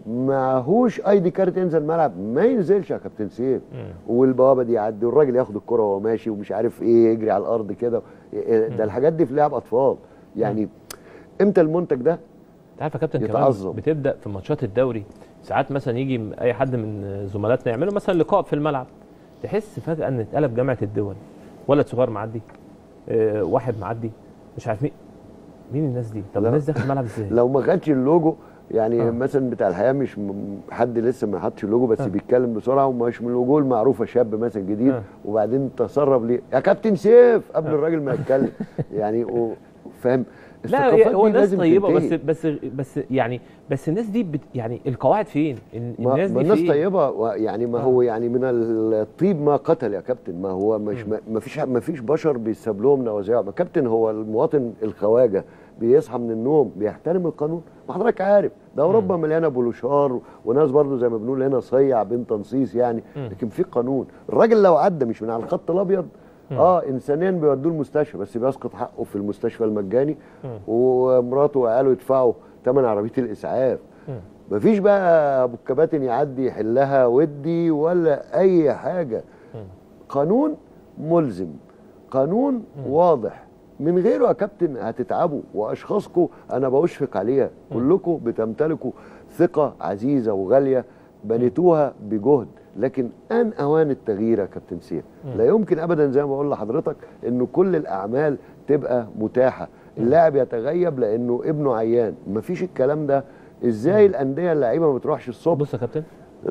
معهوش اي دي كارت ينزل الملعب ما ينزلش يا كابتن سيف والبوابه دي يعدي والراجل ياخد الكره وهو ماشي ومش عارف ايه يجري على الارض كده ده الحاجات دي في لعب اطفال يعني امتى المنتج ده انت عارف يا كابتن كمان يتعظم. بتبدا في ماتشات الدوري ساعات مثلا يجي م- اي حد من زملاتنا يعملوا مثلا لقاء في الملعب تحس فجاه ان اتقلب جامعه الدول ولد صغير معدي اه واحد معدي مش عارف مين مين الناس دي طب لا. الناس دي في الملعب ازاي لو ما خدش اللوجو يعني آه. آه. مثلا بتاع الحياه مش م- حد لسه ما حطش اللوجو بس آه. آه. بيتكلم بسرعه ومش من الوجوه المعروفه شاب مثلا جديد آه. آه. وبعدين تسرب ليه يا كابتن سيف قبل الراجل ما يتكلم يعني و- فاهم لا الثقافات هي- هو دي الناس لازم طيبه بس تنتهي. بس بس يعني بس الناس دي بت يعني القواعد فين ال- ما الناس ما دي الناس فين طيبه و- يعني ما آه. هو يعني من الطيب ما قتل يا كابتن ما هو مش ما ما فيش ما فيش بشر بيساب لهم نوازع ما كابتن هو المواطن الخواجه بيصحى من النوم بيحترم القانون ما حضرتك عارف ده اوروبا مليانه بولوشار وناس برضو زي ما بنقول هنا صيع بين تنصيص يعني مم. لكن في قانون الراجل لو عدى مش من على الخط الابيض اه انسانيا بيودوه المستشفى بس بيسقط حقه في المستشفى المجاني مم. ومراته وعياله يدفعوا ثمن عربيه الاسعاف مم. مفيش بقى ابو الكباتن يعدي يحلها ودي ولا اي حاجه قانون ملزم قانون واضح من غيره يا كابتن هتتعبوا واشخاصكم انا بشفق عليها كلكم بتمتلكوا ثقه عزيزه وغاليه بنيتوها بجهد لكن ان اوان التغيير يا كابتن سيف لا يمكن ابدا زي ما بقول لحضرتك انه كل الاعمال تبقى متاحه اللاعب يتغيب لانه ابنه عيان مفيش الكلام ده ازاي الانديه اللعيبه ما بتروحش الصبح بص يا كابتن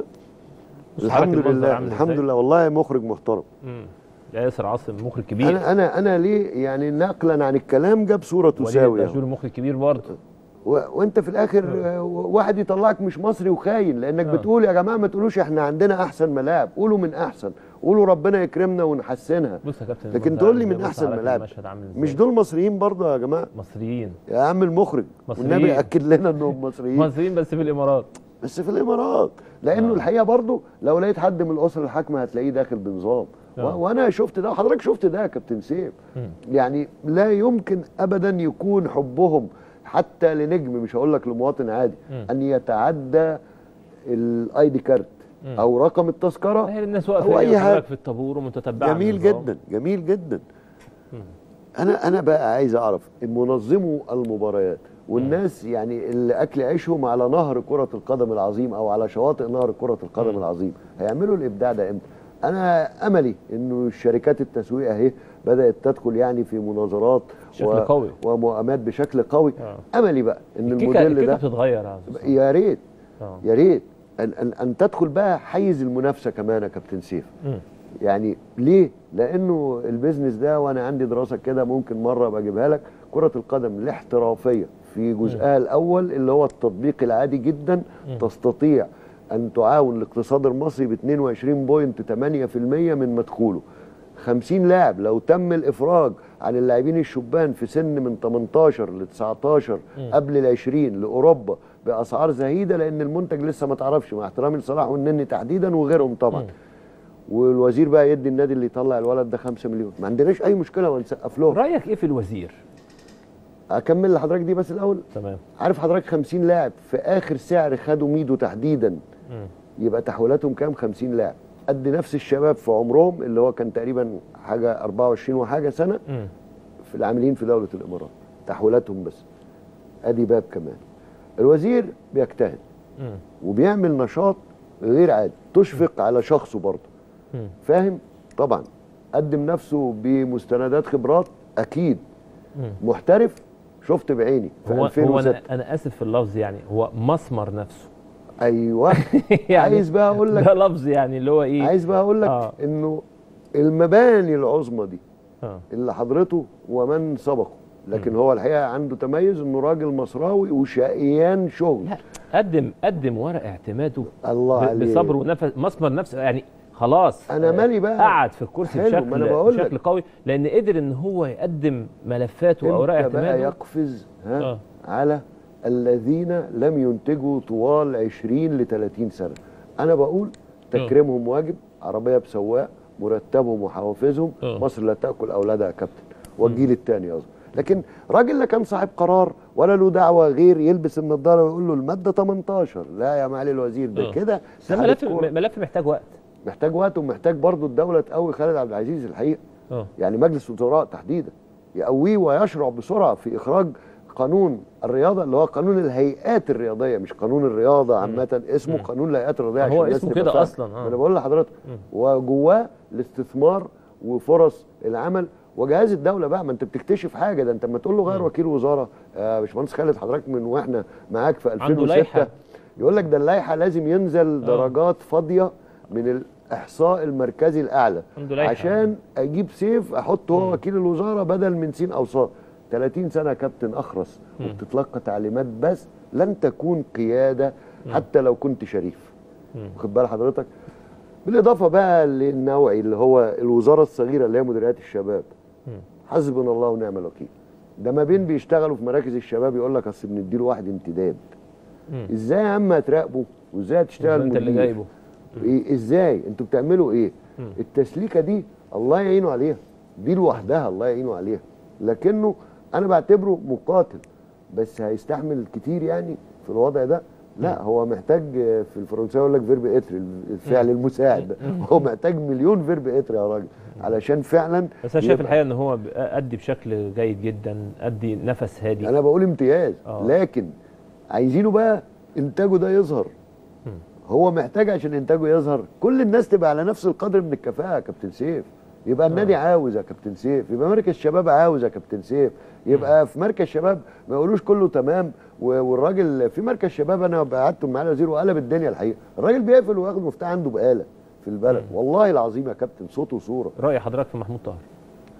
بص الحمد حضرتك المنظر لله عامل الحمد إزاي؟ لله والله مخرج محترم مم. لا ياسر عاصم مخرج كبير انا انا انا ليه يعني نقلا عن الكلام جاب صوره تساوي وليد دهشوري مخرج كبير برضه و... وانت في الاخر آه، واحد يطلعك مش مصري وخاين لانك آه. بتقول يا جماعه ما تقولوش احنا عندنا احسن ملاعب قولوا من احسن قولوا ربنا يكرمنا ونحسنها بص يا كابتن لكن المنظر تقول لي عامل من إزاي؟ بص احسن حضرتك ملاعب المشهد عامل إزاي؟ مش دول مصريين برضه يا جماعه مصريين يا عم المخرج مصريين. والنبي اكد لنا انهم مصريين مصريين بس في الامارات بس في الامارات لانه آه. الحقيقه برضه لو لقيت حد من الاسره الحاكمه هتلاقيه داخل بنظام و... آه. وانا شفت ده وحضرتك شفت ده يا كابتن سيف مم. يعني لا يمكن ابدا يكون حبهم حتى لنجم مش هقول لك لمواطن عادي مم. ان يتعدى الاي دي كارت مم. او رقم التذكره هي الناس أو واقفه أي أي حاجة. في الطابور ومتتبعه جميل النظام. جدا جميل جدا مم. انا انا بقى عايز اعرف منظمو المباريات والناس يعني اللي اكل عيشهم على نهر كره القدم العظيم او على شواطئ نهر كره القدم مم. العظيم هيعملوا الابداع ده امتى انا املي انه شركات التسويق اهي بدات تدخل يعني في مناظرات بشكل قوي. ومؤامات بشكل قوي آه. املي بقى ان الكيكه الموديل الكيكه ده بتتغير يا عزيز. يا ريت آه. يا ريت ان ان, أن تدخل بقى حيز المنافسه كمان يا كابتن سيف مم. يعني ليه؟ لانه البيزنس ده وانا عندي دراسه كده ممكن مره ابقى اجيبها لك كره القدم الاحترافيه في جزءها الاول اللي هو التطبيق العادي جدا مم. تستطيع ان تعاون الاقتصاد المصري ب 22.8% من مدخوله 50 لاعب لو تم الافراج عن اللاعبين الشبان في سن من 18 ل 19 مم. قبل ال 20 لاوروبا باسعار زهيده لان المنتج لسه ما تعرفش مع احترامي لصلاح والنني تحديدا وغيرهم طبعا والوزير بقى يدي النادي اللي يطلع الولد ده 5 مليون ما عندناش اي مشكله ونسقف لهم رايك ايه في الوزير اكمل لحضرتك دي بس الاول تمام عارف حضرتك 50 لاعب في اخر سعر خدوا ميدو تحديدا مم. يبقى تحويلاتهم كام 50 لاعب قد نفس الشباب في عمرهم اللي هو كان تقريبا حاجه 24 وحاجه سنه مم. في العاملين في دوله الامارات تحويلاتهم بس ادي باب كمان الوزير بيجتهد مم. وبيعمل نشاط غير عادي تشفق على شخصه برضه مم. فاهم طبعا قدم نفسه بمستندات خبرات اكيد مم. محترف شفت بعيني في هو هو 2006 انا انا اسف في اللفظ يعني هو مسمر نفسه ايوه عايز بقى اقول لك ده لفظ يعني اللي هو ايه عايز بقى اقول لك آه. انه المباني العظمى دي آه. اللي حضرته ومن سبقه لكن هو الحقيقه عنده تميز انه راجل مصراوي وشقيان شغل لا قدم قدم ورق اعتماده الله ب- عليك. بصبر ونفس مسمر نفسه يعني خلاص أنا آه، مالي بقى. قعد في الكرسي حلو، ما بشكل أنا بقول لك. بشكل قوي لان قدر ان هو يقدم ملفاته واوراق امتى بقى اعتماده يقفز ها آه. على الذين لم ينتجوا طوال 20 ل 30 سنه انا بقول تكريمهم واجب عربيه بسواق مرتبهم وحوافزهم آه. مصر لا تاكل اولادها يا كابتن والجيل الثاني قصدي لكن راجل لا كان صاحب قرار ولا له دعوه غير يلبس النضاره ويقول له الماده 18 لا يا معالي الوزير ده آه. كده ده اتحاد ملف الكورة. ملف محتاج وقت محتاج وقت ومحتاج برضه الدوله تقوي خالد عبد العزيز الحقيقه اه يعني مجلس الوزراء تحديدا يقويه ويشرع بسرعه في اخراج قانون الرياضه اللي هو قانون الهيئات الرياضيه مش قانون الرياضه عامه اسمه قانون الهيئات الرياضيه هو عشان الناس اسمه تبقى كده فاهمة. أصلاً، آه. ما انا بقول لحضرتك وجواه الاستثمار وفرص العمل وجهاز الدوله بقى ما انت بتكتشف حاجه ده انت لما تقول له غير وكيل وزاره يا باشمهندس خالد حضرتك من واحنا معاك في عنده 2006 لائحة. يقول لك ده اللائحه لازم ينزل درجات فاضيه من الاحصاء المركزي الاعلى عنده لائحة. عشان اجيب سيف احطه هو وكيل الوزاره بدل من سين او صاد 30 سنه يا كابتن اخرس وبتتلقى تعليمات بس لن تكون قياده حتى لو كنت شريف واخد بال حضرتك بالاضافه بقى للنوعي اللي هو الوزاره الصغيره اللي هي مديريات الشباب حسبنا الله ونعم الوكيل ده ما بين بيشتغلوا في مراكز الشباب يقول لك اصل بنديله واحد امتداد ازاي يا عم هتراقبه وازاي هتشتغل انت اللي مدير؟ جايبه إيه ازاي انتوا بتعملوا ايه مم. التسليكه دي الله يعينه عليها دي لوحدها الله يعينه عليها لكنه انا بعتبره مقاتل بس هيستحمل كتير يعني في الوضع ده لا هو محتاج آه، في الفرنساوي يقول لك فيرب اتر الفعل المساعد ده هو محتاج مليون فيرب اتر يا راجل علشان فعلا بس انا شايف يبقى- الحقيقه ان هو ب- ادي بشكل جيد جدا ادي نفس هادي انا بقول امتياز آه. لكن عايزينه بقى انتاجه ده يظهر هو محتاج عشان انتاجه يظهر كل الناس تبقى على نفس القدر من الكفاءه يا كابتن سيف يبقى النادي عاوز يا كابتن سيف يبقى مركز الشباب عاوز يا كابتن سيف يبقى في مركز شباب ما يقولوش كله تمام و- والراجل في مركز شباب انا قعدت مع الوزير وقلب الدنيا الحقيقه الراجل بيقفل وياخد مفتاح عنده بقاله في البلد والله العظيم يا كابتن صوت وصوره راي حضرتك في محمود طاهر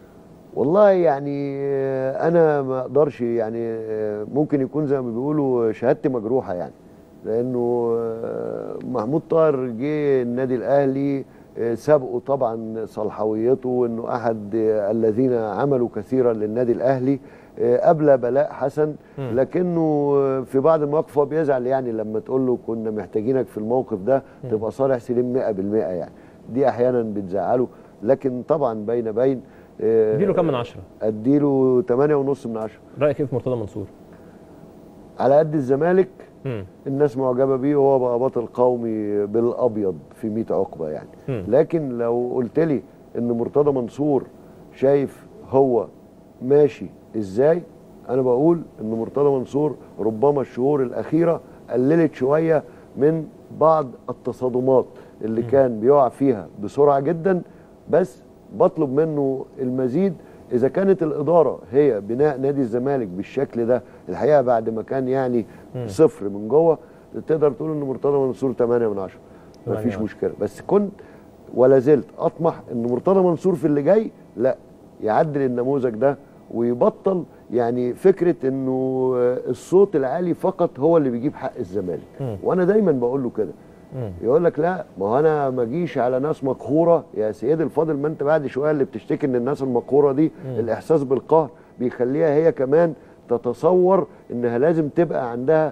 والله يعني آه، انا ما اقدرش يعني آه، ممكن يكون زي ما بيقولوا شهادتي مجروحه يعني لانه آه، محمود طاهر جه النادي الاهلي آه، سبقه طبعا صلحويته وانه احد آه، الذين عملوا كثيرا للنادي الاهلي آه، قبل بلاء حسن مم. لكنه آه، في بعض المواقف هو بيزعل يعني لما تقول له كنا محتاجينك في الموقف ده تبقى صالح سليم 100% يعني دي احيانا بتزعله لكن طبعا بين بين آه، اديله كام من عشرة اديله 8 ونص من عشرة رايك ايه في مرتضى منصور على قد الزمالك مم. الناس معجبه بيه وهو بقى بطل قومي بالابيض في 100 عقبه يعني مم. لكن لو قلت لي ان مرتضى منصور شايف هو ماشي ازاي انا بقول ان مرتضى منصور ربما الشهور الاخيره قللت شويه من بعض التصادمات اللي كان بيقع فيها بسرعه جدا بس بطلب منه المزيد اذا كانت الاداره هي بناء نادي الزمالك بالشكل ده الحقيقه بعد ما كان يعني مم. صفر من جوه تقدر تقول ان مرتضى منصور 8 من 10 ثمانية مفيش من مشكله بس كنت ولا زلت اطمح ان مرتضى منصور في اللي جاي لا يعدل النموذج ده ويبطل يعني فكره انه الصوت العالي فقط هو اللي بيجيب حق الزمالك مم. وانا دايما بقول له كده مم. يقول لك لا ما هو انا ما اجيش على ناس مقهوره يا سيدي الفاضل ما انت بعد شويه اللي بتشتكي ان الناس المقهوره دي مم. الاحساس بالقهر بيخليها هي كمان تتصور انها لازم تبقى عندها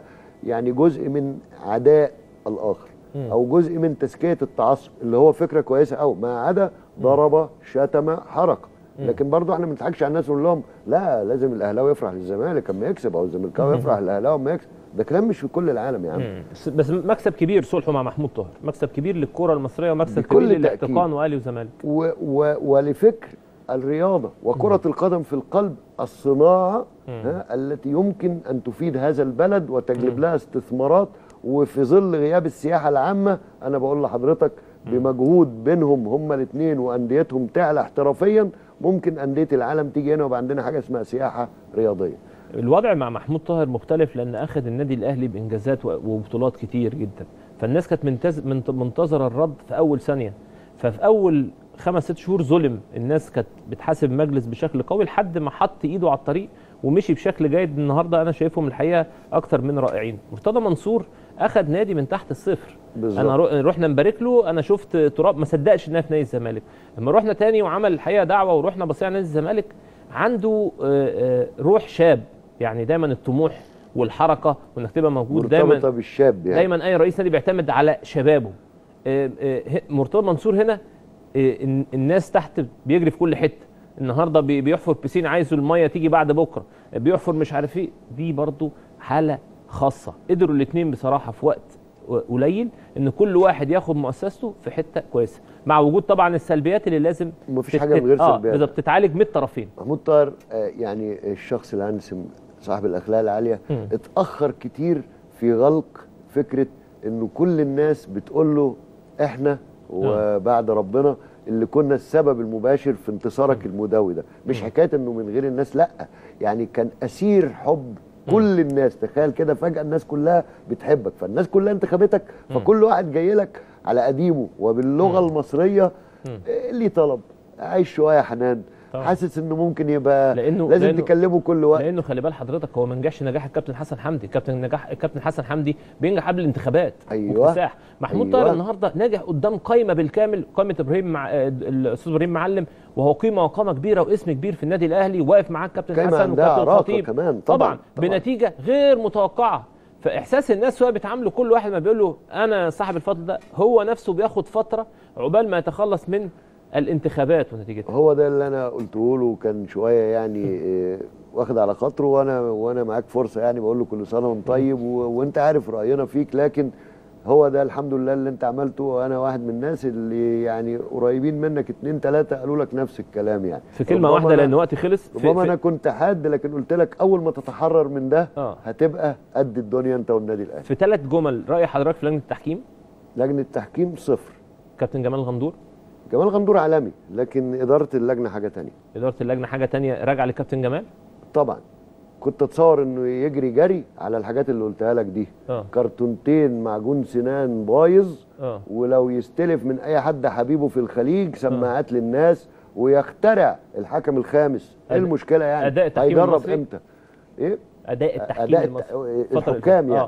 يعني جزء من عداء الاخر مم. او جزء من تزكيه التعصب اللي هو فكره كويسه قوي ما عدا ضرب شتم حرق مم. لكن برضو احنا ما بنضحكش على الناس ونقول لهم لا لازم الاهلاوي يفرح للزمالك اما يكسب او الزملكاوي مم. يفرح للاهلاوي اما يكسب ده كلام مش في كل العالم يا عم مم. بس- بس مكسب كبير صلحه مع محمود طاهر مكسب كبير للكره المصريه ومكسب بكل كبير تأكيد. للاحتقان واهلي وزمالك و و ولفكر الرياضة وكرة القدم في القلب الصناعة مم. ها التي يمكن أن تفيد هذا البلد وتجلب لها استثمارات وفي ظل غياب السياحة العامة أنا بقول لحضرتك بمجهود بينهم هما الاثنين وأنديتهم تعلى احترافيا ممكن أندية العالم تيجي هنا ويبقى عندنا حاجة اسمها سياحة رياضية الوضع مع محمود طاهر مختلف لان اخذ النادي الاهلي بانجازات و- وبطولات كتير جدا فالناس كانت منتز... منت- منتظره الرد في اول ثانيه ففي اول خمس ست شهور ظلم الناس كانت بتحاسب مجلس بشكل قوي لحد ما حط ايده على الطريق ومشي بشكل جيد النهارده انا شايفهم الحقيقه اكتر من رائعين مرتضى منصور اخذ نادي من تحت الصفر بالظبط. انا رو- رحنا نبارك له انا شفت تراب ما صدقش انها في نادي الزمالك لما رحنا تاني وعمل الحقيقه دعوه ورحنا بصينا على نادي الزمالك عنده آه، آه، روح شاب يعني دايما الطموح والحركه وانك تبقى موجود دايما مرتبطة بالشاب يعني دايما اي رئيس نادي بيعتمد على شبابه آه، آه، ه- مرتضى منصور هنا آه، الن- الناس تحت بيجري في كل حته النهارده بي- بيحفر بسين عايزه الميه تيجي بعد بكره بيحفر مش عارف ايه دي برضو حاله خاصه قدروا الاثنين بصراحه في وقت قليل ان كل واحد ياخد مؤسسته في حته كويسه مع وجود طبعا السلبيات اللي لازم مفيش حاجة من غير اه سلبيات. بالظبط تتعالج من الطرفين محمود طاهر آه، يعني الشخص الهندسم صاحب الاخلاق العاليه مم. اتاخر كتير في غلق فكره انه كل الناس بتقول له احنا وبعد ربنا اللي كنا السبب المباشر في انتصارك المدوي ده مش حكايه انه من غير الناس لا يعني كان اسير حب كل الناس تخيل كده فجاه الناس كلها بتحبك فالناس كلها انتخبتك فكل واحد جاي لك على قديمه وباللغه المصريه إيه اللي طلب عايش شويه حنان طبعا. حاسس انه ممكن يبقى لانه لازم لأنه تكلمه كل وقت لانه خلي بال حضرتك هو ما نجحش نجاح الكابتن حسن حمدي الكابتن نجاح الكابتن حسن حمدي بينجح قبل الانتخابات أيوة. واكتساح محمود طاهر أيوة. النهارده ناجح قدام قايمه بالكامل قائمه ابراهيم مع آه، الاستاذ ابراهيم معلم وهو قيمه وقامه كبيره واسم كبير في النادي الاهلي واقف معاه الكابتن قايمة حسن عندها وكابتن عراقة الخطيب كمان، طبعا, طبعاً، طبعاً. بنتيجه غير متوقعه فاحساس الناس وهي بتعامله كل واحد ما بيقول له انا صاحب الفضل ده هو نفسه بياخد فتره عقبال ما يتخلص من الانتخابات ونتيجتها هو ده اللي انا قلته له كان شويه يعني إيه، واخد على خاطره وانا وانا معاك فرصه يعني بقول له كل سنه وانت طيب و... وانت عارف راينا فيك لكن هو ده الحمد لله اللي انت عملته وانا واحد من الناس اللي يعني قريبين منك اتنين تلاته قالوا لك نفس الكلام يعني في كلمه ربما واحده أنا- لان وقتي خلص في- ربما في- انا كنت حاد لكن قلت لك اول ما تتحرر من ده آه. هتبقى قد الدنيا انت والنادي الاهلي في ثلاث جمل راي حضرتك في لجنه التحكيم لجنه التحكيم صفر كابتن جمال غندور جمال غندور عالمي لكن اداره اللجنه حاجه تانية اداره اللجنه حاجه تانية راجعه لكابتن جمال طبعا كنت اتصور انه يجري جري على الحاجات اللي قلتها لك دي اه كرتونتين معجون سنان بايظ اه ولو يستلف من اي حد حبيبه في الخليج سماعات للناس ويخترع الحكم الخامس ايه أد- المشكله يعني أداء التحكيم هيجرب المصري؟ امتى ايه اداء التحكيم اداء المصري الت- الفترة اللي الحكام فاتت. يعني آه.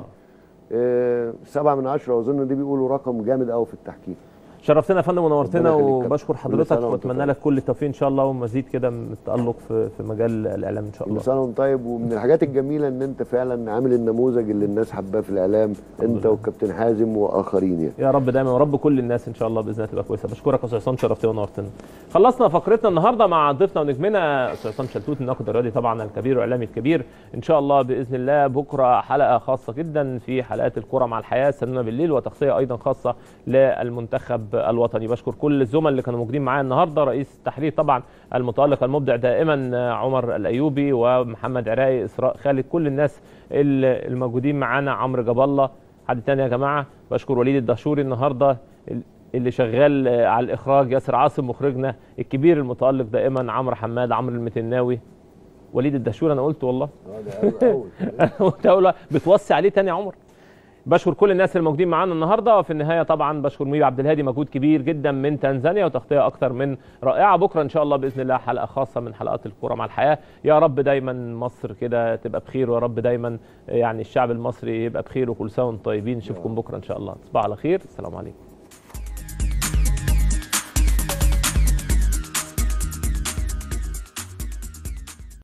آه، سبعة من عشرة وأظن دي بيقولوا رقم جامد قوي في التحكيم شرفتنا يا فندم ونورتنا ربنا يخليك يا وبشكر كابتن. كل حضرتك سنة وأنت واتمنى طيب. لك كل التوفيق ان شاء الله ومزيد كده من التالق في في مجال الاعلام ان شاء الله كل سنة وأنت طيب ومن الحاجات الجميلة إن أنت فعلا عامل النموذج اللي الناس حباه في الإعلام أنت والكابتن حازم وآخرين يعني يا رب دايما ورب كل الناس ان شاء الله باذن الله تبقى كويسه بشكرك يا استاذ عصام شرفتنا ونورتنا خلصنا فقرتنا النهارده مع ضيفنا ونجمنا استاذ عصام شلتوت الناقد الرياضي طبعا الكبير والاعلامي الكبير ان شاء الله باذن الله بكره حلقه خاصه جدا في حلقات الكره مع الحياه استنونا بالليل وتغطيه ايضا خاصه للمنتخب الوطني بشكر كل الزملاء اللي كانوا موجودين معايا النهارده رئيس التحرير طبعا المتالق المبدع دائما عمر الايوبي ومحمد عراقي اسراء خالد كل الناس اللي الموجودين معانا عمرو جاب الله حد تاني يا جماعه بشكر وليد الدهشوري النهارده اللي شغال آه، على الاخراج ياسر عاصم مخرجنا الكبير المتالق دائما عمرو حماد عمرو المتناوي وليد الدهشوري انا قلت والله دولة بتوصي عليه تاني يا عمر بشكر كل الناس اللي موجودين معانا النهارده وفي النهايه طبعا بشكر منير عبد الهادي مجهود كبير جدا من تنزانيا وتغطيه اكتر من رائعه بكره ان شاء الله باذن الله حلقه خاصه من حلقات الكوره مع الحياه يا رب دايما مصر كده تبقى بخير ويا رب دايما يعني الشعب المصري يبقى بخير وكل سنه وانتم طيبين نشوفكم بكره ان شاء الله تصبحوا على خير السلام عليكم